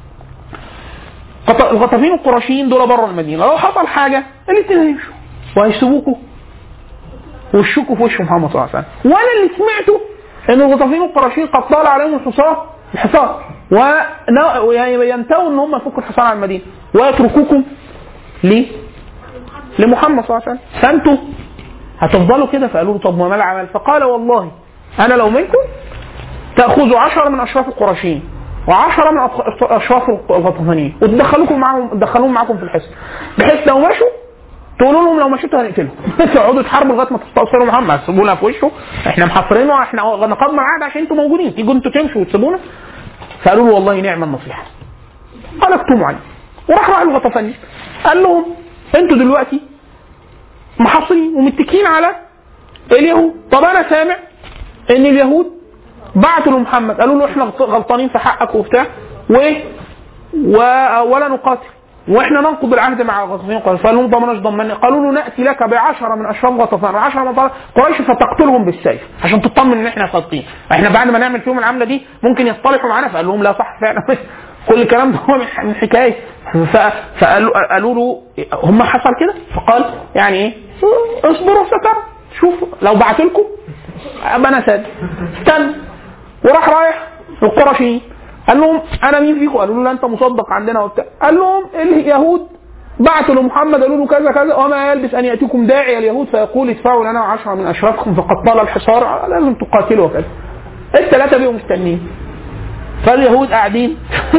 غط- الغطافين القرشيين دول بره المدينه لو حصل حاجه الاثنين هيمشوا وهيسيبوكوا وشكوا في وش محمد صلى الله عليه وسلم وانا اللي سمعته ان الغطافين القرشيين قد طال عليهم الحصار الحصار ون- ويعني ينتهوا ان هم يفكوا الحصار عن المدينه ويتركوكم ليه؟ لمحمد صلى الله عليه وسلم فانتوا هتفضلوا كده فقالوا له طب وما العمل؟ فقال والله انا لو منكم تاخذوا عشرة من اشراف القرشيين وعشرة من أط- اشراف الغطفانيين وتدخلوكم معاهم تدخلوهم معاكم في الحصن بحيث لو مشوا تقولوا لهم لو مشيتوا هنقتلهم تقعدوا تحاربوا لغايه ما تستأصلوا محمد تسيبونا في وشه احنا محاصرينه احنا نقضنا عهد عشان انتوا موجودين تيجوا انتوا تمشوا وتسيبونا فقالوا له والله نعم النصيحه قال اكتموا عليه وراح راح الغطفاني قال لهم انتوا دلوقتي محاصرين ومتكين على اليهود طب انا سامع ان اليهود بعتوا لمحمد قالوا له احنا غلطانين في حقك وبتاع وايه و- ولا نقاتل واحنا ننقض العهد مع غطفان قال فقال لهم ضمناش ضمني قالوا له ناتي لك بعشره من اشراف غطفان عشره من طرف قريش فتقتلهم بالسيف عشان تطمن ان احنا صادقين احنا بعد ما نعمل فيهم العمله دي ممكن يصطلحوا معانا فقال لهم لا صح فعلا كل الكلام ده هو من- من حكايه ف- فقالوا قالوا له هم حصل كده فقال يعني ايه اصبروا سترى شوفوا لو بعت لكم ابقى انا ساد استنى وراح رايح القرشيين قال لهم انا مين فيكم؟ قالوا له لا انت مصدق عندنا وبتاع قال لهم اليهود بعتوا لمحمد قالوا له كذا كذا وما يلبس ان ياتيكم داعي اليهود فيقول ادفعوا لنا عشرة من اشرافكم فقد طال الحصار لازم تقاتلوا وكذا الثلاثه بقوا مستنيين فاليهود قاعدين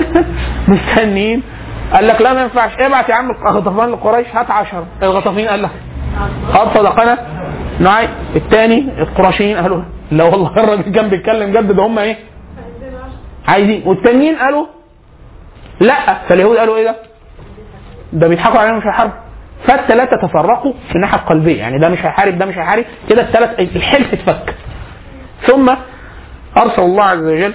مستنيين قال لك لا ما ينفعش ابعت يا عم غطفان لقريش هات 10 الغطافين قال لك قد صدقنا نعم الثاني القرشيين قالوا لا والله الراجل كان بيتكلم جد ده هم ايه عايزين والتانيين قالوا لا فاليهود قالوا ايه ده ده بيضحكوا علينا مش هيحاربوا فالثلاثه تفرقوا في الناحيه القلبيه يعني ده مش هيحارب ده مش هيحارب كده الثلاث الحلف اتفك ثم ارسل الله عز وجل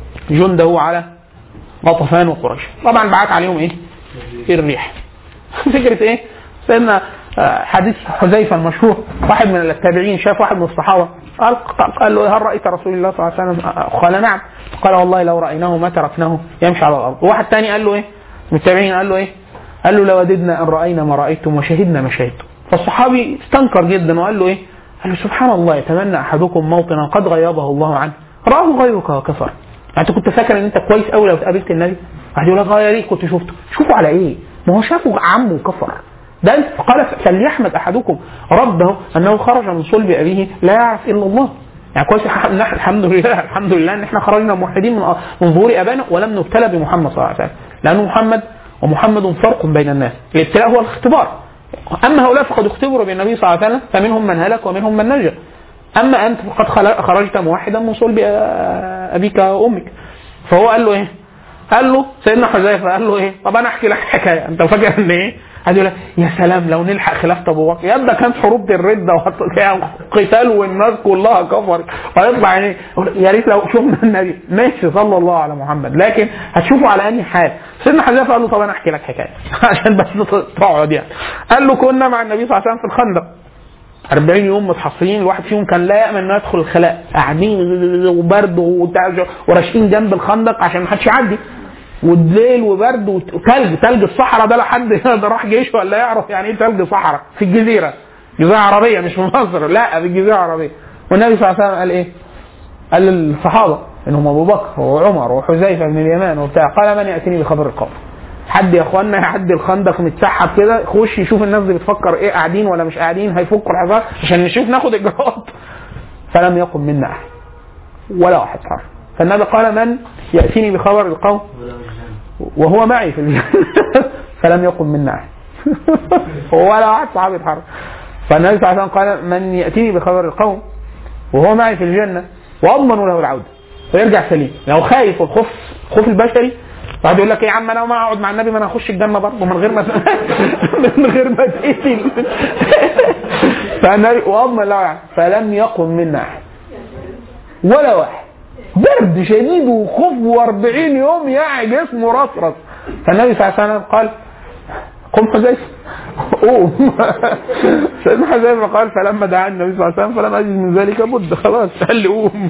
جنده على غطفان وقريش طبعا بعت عليهم ايه الريح فكره ايه سيدنا آه، حديث حذيفه المشهور واحد من التابعين شاف واحد من الصحابه قال قال له هل رايت رسول الله صلى الله عليه وسلم؟ آه، قال نعم قال والله لو رايناه ما تركناه يمشي على الارض وواحد ثاني قال له ايه من التابعين قال له ايه قال له لوددنا ان راينا ما رايتم وشهدنا ما شهدتم فالصحابي استنكر جدا وقال له ايه قال له سبحان الله يتمنى احدكم موطنا قد غيبه الله عنه راه غيرك وكفر يعني انت كنت فاكر ان انت كويس قوي لو قابلت النبي واحد يقول لك اه يا ريت كنت شفته شوفه على ايه ما هو شافه عمه وكفر ده انت قال فليحمد احدكم ربه انه خرج من صلب ابيه لا يعرف الا الله يعني كويس الح- إن إحنا- الحمد لله الحمد لله ان احنا خرجنا موحدين من من ظهور ابائنا ولم نبتلى بمحمد صلى الله عليه وسلم لانه محمد ومحمد فرق بين الناس الابتلاء هو الاختبار اما هؤلاء فقد اختبروا بالنبي صلى الله عليه وسلم فمنهم من هلك ومنهم من نجا اما انت فقد خل- خرجت موحدا من صلب آه، ابيك وامك فهو قال له ايه؟ قال له سيدنا حذيفه قال له ايه؟ طب انا احكي لك حكايه انت فاكر ان ايه؟ قال له يا سلام لو نلحق خلافه ابو بكر يا ده كانت حروب الرده وقتال والناس كلها كفرت ويطلع يعني يا ريت لو شفنا النبي ماشي صلى الله على محمد لكن هتشوفوا على انهي حال سيدنا حذيفه قال له طب انا احكي لك حكايه عشان بس تقعد يعني قال له كنا مع النبي صلى الله عليه وسلم في الخندق 40 يوم متحصرين الواحد فيهم كان لا يامن انه يدخل الخلاء قاعدين وبرد وبتاع وراشقين جنب الخندق عشان ما حدش يعدي والليل وبرد وتلج تلج الصحراء ده لا حد ده راح جيش ولا يعرف يعني ايه تلج صحراء في الجزيره جزيره عربيه مش في مصر لا في الجزيره العربيه والنبي صلى الله عليه وسلم قال ايه؟ قال للصحابه انهم ابو بكر وعمر وحذيفه بن اليمان وبتاع قال من ياتيني بخبر القوم حد يا اخوانا يعدي الخندق متسحب كده يخش يشوف الناس دي بتفكر ايه قاعدين ولا مش قاعدين هيفكوا الحصار عشان نشوف ناخد اجراءات فلم يقم منا احد ولا واحد حرف فالنبي قال من ياتيني بخبر القوم وهو معي في الجنة فلم يقم منا احد ولا واحد صحابي اتحرك فالنبي صلى الله عليه وسلم قال من ياتيني بخبر القوم وهو معي في الجنه واضمن له العوده ويرجع سليم لو خايف الخوف خوف البشري واحد يقول لك ايه يا عم انا ما اقعد مع النبي ما انا اخش الجنه برضه من غير ما من غير ما اتقتل فالنبي واضمن له يعني فلم يقم منا احد ولا واحد برد شديد وخوف و40 يوم يعني جسمه رصرص فالنبي صلى الله عليه وسلم قال قم حذيفه قوم سيدنا حذيفه قال فلما دعا النبي صلى الله عليه وسلم فلم اجد من ذلك بد خلاص قال لي قوم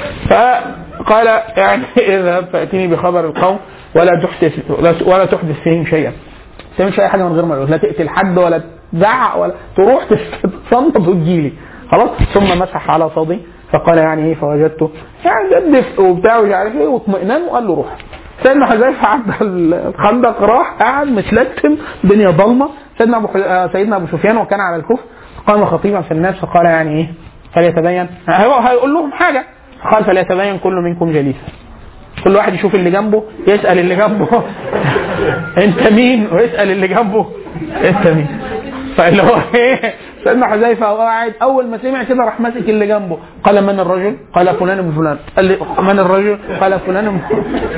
فقال يعني اذهب فاتني بخبر القوم ولا تحدث ولا تحدث فيهم شيئا ما تعملش اي حاجه من غير ما يقول لا تقتل حد ولا تزعق ولا تروح تتصنط وتجيلي خلاص ثم مسح على صدي فقال يعني ايه فوجدته يعني جد دفء وبتاع ومش عارف ايه واطمئنان وقال له روح سيدنا حذيفه عدى الخندق راح قعد متلتم الدنيا ضلمه سيدنا ابو حل... سيدنا ابو سفيان وكان على الكفر قام خطيبا في الناس فقال يعني ايه فليتبين هو هيقول لهم حاجه قال فليتبين كل منكم جليسا كل واحد يشوف اللي جنبه يسال اللي جنبه انت مين ويسال اللي جنبه انت مين فاللي هو ايه سيدنا حذيفه وهو قاعد اول ما سمع كده راح ماسك اللي جنبه قال من الرجل؟ قال فلان بن فلان قال لي من الرجل؟ قال فلان بن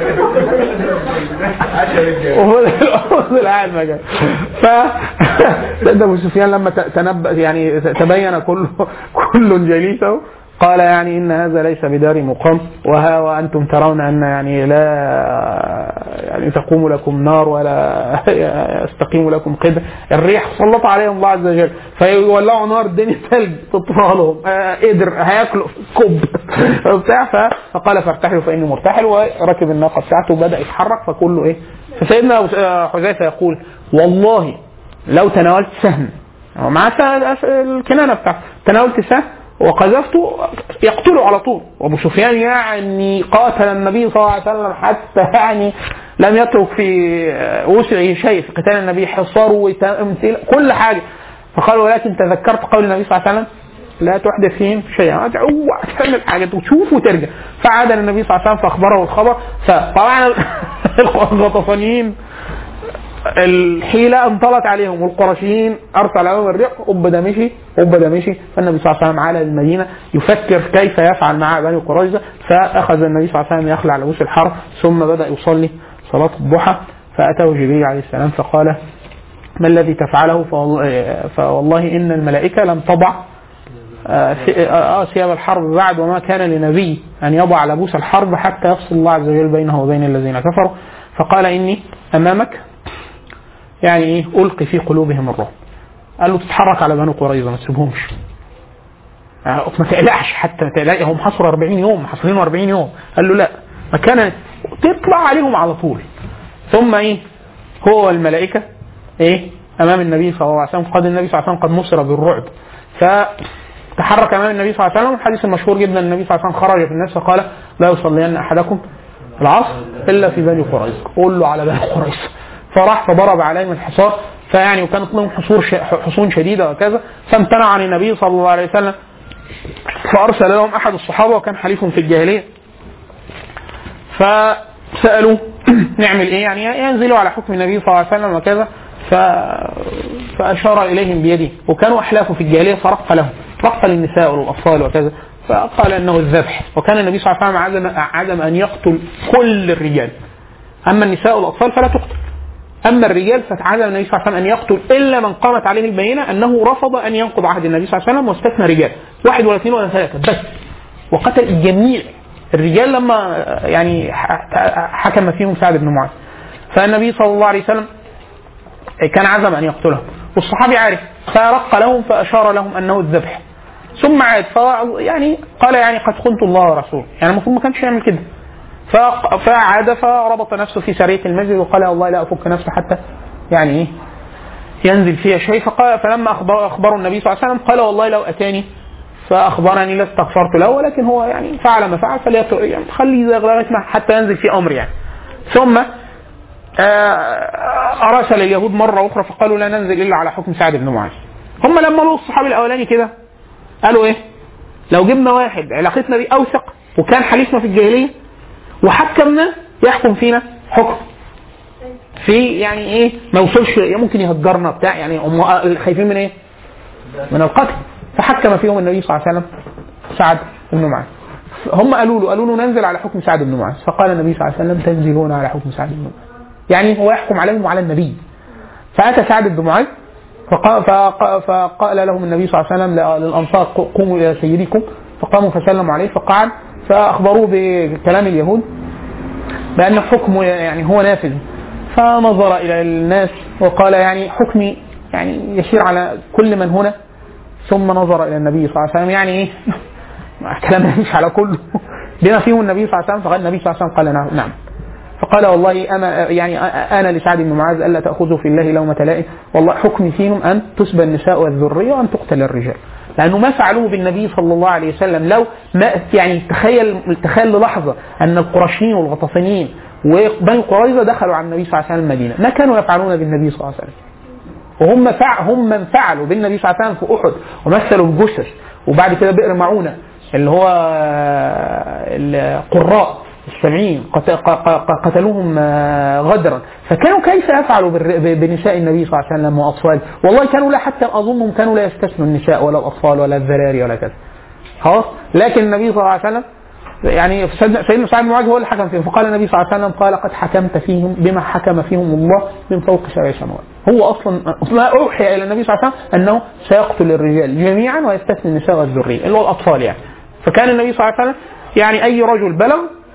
وفضل قاعد مكان ف سيدنا ابو سفيان لما ت- تنبأ يعني تبين كل كل جليسه قال يعني ان هذا ليس بدار مقام وها وانتم ترون ان يعني لا يعني تقوم لكم نار ولا يستقيم لكم قدر الريح سلط عليهم الله عز وجل فيولعوا نار الدنيا ثلج تطفى لهم آه، قدر هياكلوا كب بتاع ف- فقال فارتحلوا فاني مرتحل وركب الناقه بتاعته وبدا يتحرك فكله ايه فسيدنا أبو- آه، حذيفه يقول والله لو تناولت سهم هو معاه س- الكنانه بتاعته تناولت سهم وقذفته يقتله على طول وابو سفيان يعني قاتل النبي صلى الله عليه وسلم حتى يعني لم يترك في وسعه شيء في قتال النبي حصار وتمثيل كل حاجه فقال ولكن تذكرت قول النبي صلى الله عليه وسلم لا تحدث فيهم شيئا اوعى تعمل حاجه وتشوف وترجع فعاد النبي صلى الله عليه وسلم فاخبره الخبر فطبعا الغطفانيين الحيلة انطلت عليهم والقرشيين أرسل عليهم الريح أب ده مشي أب ده مشي فالنبي صلى الله عليه وسلم عاد المدينة يفكر كيف يفعل مع بني قريظة فأخذ النبي صلى الله عليه وسلم يخلع لبوس الحرب ثم بدأ يصلي صلاة الضحى فأتاه جبريل عليه السلام فقال ما الذي تفعله فوالله, فوالله إن الملائكة لم تضع آه، في- آه، ثياب الحرب بعد وما كان لنبي أن يضع لبوس الحرب حتى يفصل الله عز وجل بينه وبين الذين كفروا فقال إني أمامك يعني ايه القي في قلوبهم الرعب قال له تتحرك على بنو قريظه ما تسيبهمش آه، ما تقلقش حتى ما تقلقش هم حصروا 40 يوم حاصرين 40 يوم قال له لا مكان تطلع عليهم على طول ثم ايه هو والملائكه ايه امام النبي صلى الله عليه وسلم قد النبي صلى الله عليه وسلم قد مصر بالرعب فتحرك امام النبي صلى الله عليه وسلم الحديث المشهور جدا النبي صلى الله عليه وسلم خرج في الناس فقال لا يصلين احدكم العصر الا في بني قريظه قول له على بني قريظه فراح فضرب عليهم الحصار فيعني وكانت لهم حصور ش... حصون شديده وكذا فامتنع عن النبي صلى الله عليه وسلم فارسل لهم احد الصحابه وكان حليفهم في الجاهليه فسالوا نعمل ايه يعني ينزلوا على حكم النبي صلى الله عليه وسلم وكذا ف... فاشار اليهم بيده وكانوا احلافه في الجاهليه فرق لهم رق للنساء والاطفال وكذا فقال انه الذبح وكان النبي صلى الله عليه وسلم عدم عدم ان يقتل كل الرجال اما النساء والاطفال فلا تقتل اما الرجال فعدم النبي صلى الله عليه وسلم ان يقتل الا من قامت عليه البينه انه رفض ان ينقض عهد النبي صلى الله عليه وسلم واستثنى رجال واحد ولا اثنين ولا ثلاثه بس وقتل الجميع الرجال لما يعني ح- حكم فيهم سعد بن معاذ فالنبي صلى الله عليه وسلم كان عزم ان يقتلهم والصحابي عارف فرق لهم فاشار لهم انه الذبح ثم عاد ف يعني قال يعني قد خنت الله ورسوله يعني المفروض ما كانش يعمل كده ف- فعاد فربط نفسه في سريه المسجد وقال والله لا افك نفسي حتى يعني ايه ينزل فيها شيء فقال فلما اخبر اخبروا النبي صلى الله عليه وسلم قال والله لو اتاني فاخبرني لاستغفرت له ولكن هو يعني فعل ما فعل فليت يعني خليه لغايه ما حتى ينزل في امر يعني ثم آه، ارسل اليهود مره اخرى فقالوا لا ننزل الا على حكم سعد بن معاذ هم لما لقوا الصحابي الاولاني كده قالوا ايه لو جبنا واحد علاقتنا بيه اوثق وكان حليفنا في الجاهليه وحكمنا يحكم فينا حكم في يعني ايه ما يوصلش ممكن يهجرنا بتاع يعني هم خايفين من ايه؟ من القتل فحكم فيهم النبي صلى الله عليه وسلم سعد بن معاذ هم قالوا له قالوا له ننزل على حكم سعد بن معاذ فقال النبي صلى الله عليه وسلم تنزلون على حكم سعد بن معاذ يعني هو يحكم عليهم وعلى النبي فاتى سعد بن معاذ فقال, فقال, فقال لهم النبي صلى الله عليه وسلم للانصار قوموا الى سيدكم فقاموا فسلموا عليه فقعد فاخبروه بكلام اليهود بان حكمه يعني هو نافذ فنظر الى الناس وقال يعني حكمي يعني يسير على كل من هنا ثم نظر الى النبي صلى الله عليه وسلم يعني ايه كلام مش على كله بما فيهم النبي صلى الله عليه وسلم فقال النبي صلى الله عليه وسلم قال نعم نعم فقال والله انا يعني انا لسعد بن معاذ الا تاخذوا في الله لومه لائم والله حكمي فيهم ان تسبى النساء والذريه وان تقتل الرجال لانه ما فعلوه بالنبي صلى الله عليه وسلم لو ما يعني تخيل تخيل للحظه ان القرشيين والغطفانيين وبني قريظه دخلوا على النبي صلى الله عليه وسلم المدينه ما كانوا يفعلون بالنبي صلى الله عليه وسلم وهم فع هم من فعلوا بالنبي صلى الله عليه وسلم في احد ومثلوا الجثث وبعد كده بئر معونه اللي هو القراء السبعين قت- ق- ق- قتلوهم آه، غدرا فكانوا كيف يفعلوا بالر- ب- بنساء النبي صلى الله عليه وسلم واطفاله والله كانوا لا حتى اظنهم كانوا لا يستثنوا النساء ولا الاطفال ولا الذراري ولا كذا خلاص لكن النبي صلى الله عليه وسلم يعني سيدنا سيدنا سعد بن معاذ هو اللي حكم فيهم فقال النبي صلى الله عليه وسلم قال قد حكمت فيهم بما حكم فيهم الله من فوق سبع سماوات هو اصلا ما اوحي الى النبي صلى الله عليه وسلم انه سيقتل الرجال جميعا ويستثني النساء والذريه اللي هو الاطفال يعني فكان النبي صلى الله عليه وسلم يعني اي رجل بلغ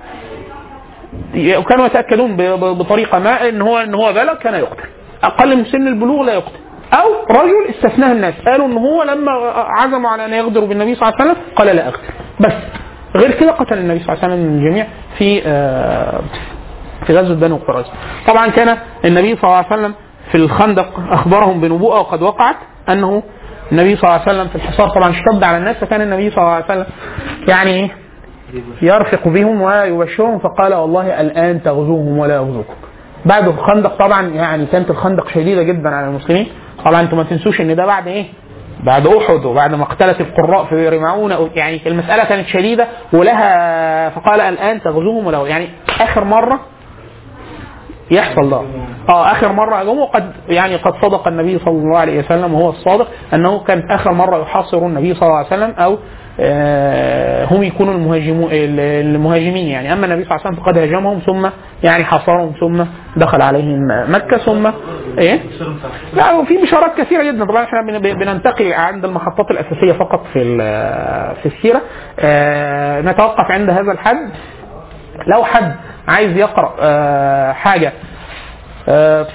وكانوا يتاكدون ب- ب- بطريقه ما ان هو ان هو بلغ كان يقتل اقل من سن البلوغ لا يقتل او رجل استثناه الناس قالوا ان هو لما عزموا على ان يغدروا بالنبي صلى الله عليه وسلم قال لا اغدر بس غير كده قتل النبي صلى الله عليه وسلم الجميع في آه، في غزوه بنو قريظه طبعا كان النبي صلى الله عليه وسلم في الخندق اخبرهم بنبوءه وقد وقعت انه النبي صلى الله عليه وسلم في الحصار طبعا اشتد على الناس فكان النبي صلى الله عليه وسلم يعني ايه يرفق بهم ويبشرهم فقال والله الان تغزوهم ولا يغزوكم بعد الخندق طبعا يعني كانت الخندق شديده جدا على المسلمين طبعا انتم ما تنسوش ان ده بعد ايه بعد احد وبعد مقتله القراء في رمعون يعني المساله كانت شديده ولها فقال الان تغزوهم ولا يعني اخر مره يحصل ده اه اخر مره هجموا وقد يعني قد صدق النبي صلى الله عليه وسلم وهو الصادق انه كانت اخر مره يحاصر النبي صلى الله عليه وسلم او آه هم يكونوا المهاجمون المهاجمين يعني اما النبي صلى الله عليه وسلم فقد هاجمهم ثم يعني حاصرهم ثم دخل عليهم مكه ثم ايه؟ لا وفي بشارات كثيره جدا طبعا احنا بن- بننتقل عند المحطات الاساسيه فقط في ال- في السيره آه نتوقف عند هذا الحد لو حد عايز يقرا آه حاجه آه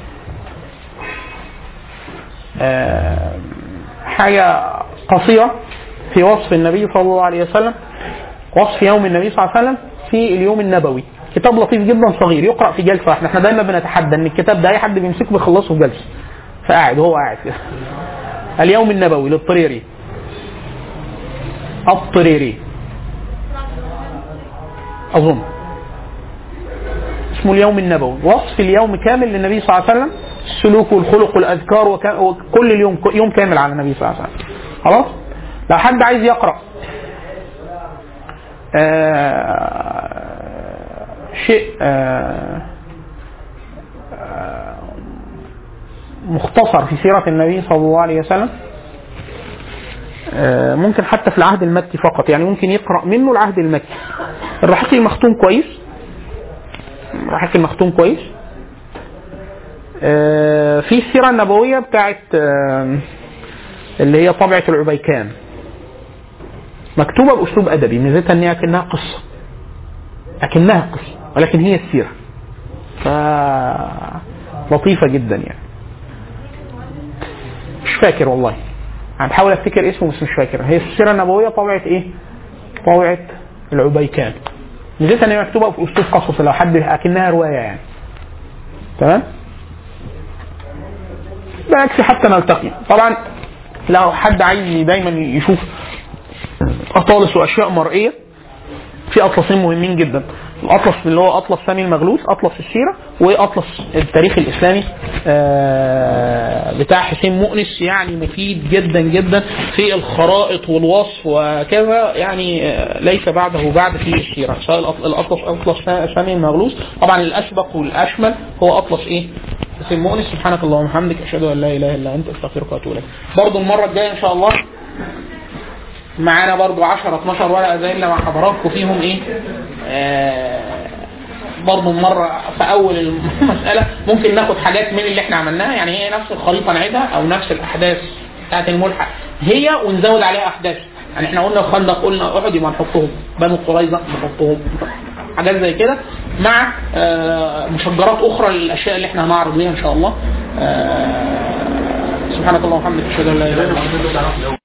آه حاجه قصيره في وصف النبي صلى الله عليه وسلم وصف يوم النبي صلى الله عليه وسلم في اليوم النبوي كتاب لطيف جدا صغير يقرا في جلسه واحده احنا دايما بنتحدى ان الكتاب ده اي حد بيمسكه بيخلصه في جلسه فقاعد هو قاعد كده اليوم النبوي للطريري الطريري اظن اسمه اليوم النبوي وصف اليوم كامل للنبي صلى الله عليه وسلم السلوك والخلق والاذكار وك- وكل اليوم يوم كامل على النبي صلى الله عليه وسلم خلاص لو حد عايز يقرا آه شيء آه آه مختصر في سيرة النبي صلى الله عليه وسلم آه، ممكن حتى في العهد المكي فقط يعني ممكن يقرأ منه العهد المكي الرحيق المختوم كويس الرحيق المختوم كويس آه، في السيرة النبوية بتاعت آه، اللي هي طبعة العبيكان مكتوبة بأسلوب أدبي ميزتها إن هي أكنها قصة أكنها قصة ولكن هي السيرة ف لطيفة جدا يعني مش فاكر والله انا بحاول افتكر اسمه بس مش فاكر هي السيره النبويه طبعه ايه؟ طبعه العبيكان ميزتها ان هي مكتوبه في اسلوب قصص لو حد اكنها روايه يعني تمام؟ ده يكفي حتى نلتقي طبعا لو حد عايز دايما يشوف اطالس واشياء مرئيه في اطلسين مهمين جدا الاطلس اللي هو اطلس سامي المغلوس اطلس السيره واطلس التاريخ الاسلامي آه، بتاع حسين مؤنس يعني مفيد جدا جدا في الخرائط والوصف وكذا يعني آه، ليس بعده بعد في السيره سواء الأط- الاطلس اطلس سامي المغلوس طبعا الاسبق والاشمل هو اطلس ايه حسين مؤنس سبحانك اللهم وبحمدك اشهد ان لا اله الا انت استغفرك واتوب اليك برضه المره الجايه ان شاء الله معانا برضو 10 12 ورقه زي اللي مع حضراتكم فيهم ايه آه برضو مرة في أول المسألة ممكن ناخد حاجات من اللي احنا عملناها يعني هي نفس الخريطة نعيدها أو نفس الأحداث بتاعت الملحق هي ونزود عليها أحداث يعني احنا قلنا الخندق قلنا أحد يبقى نحطهم بنو قريظة نحطهم حاجات زي كده مع آه مشجرات أخرى للأشياء اللي احنا هنعرض بيها إن شاء الله آه سبحانك اللهم وبحمدك أشهد أن لا إله إلا أنت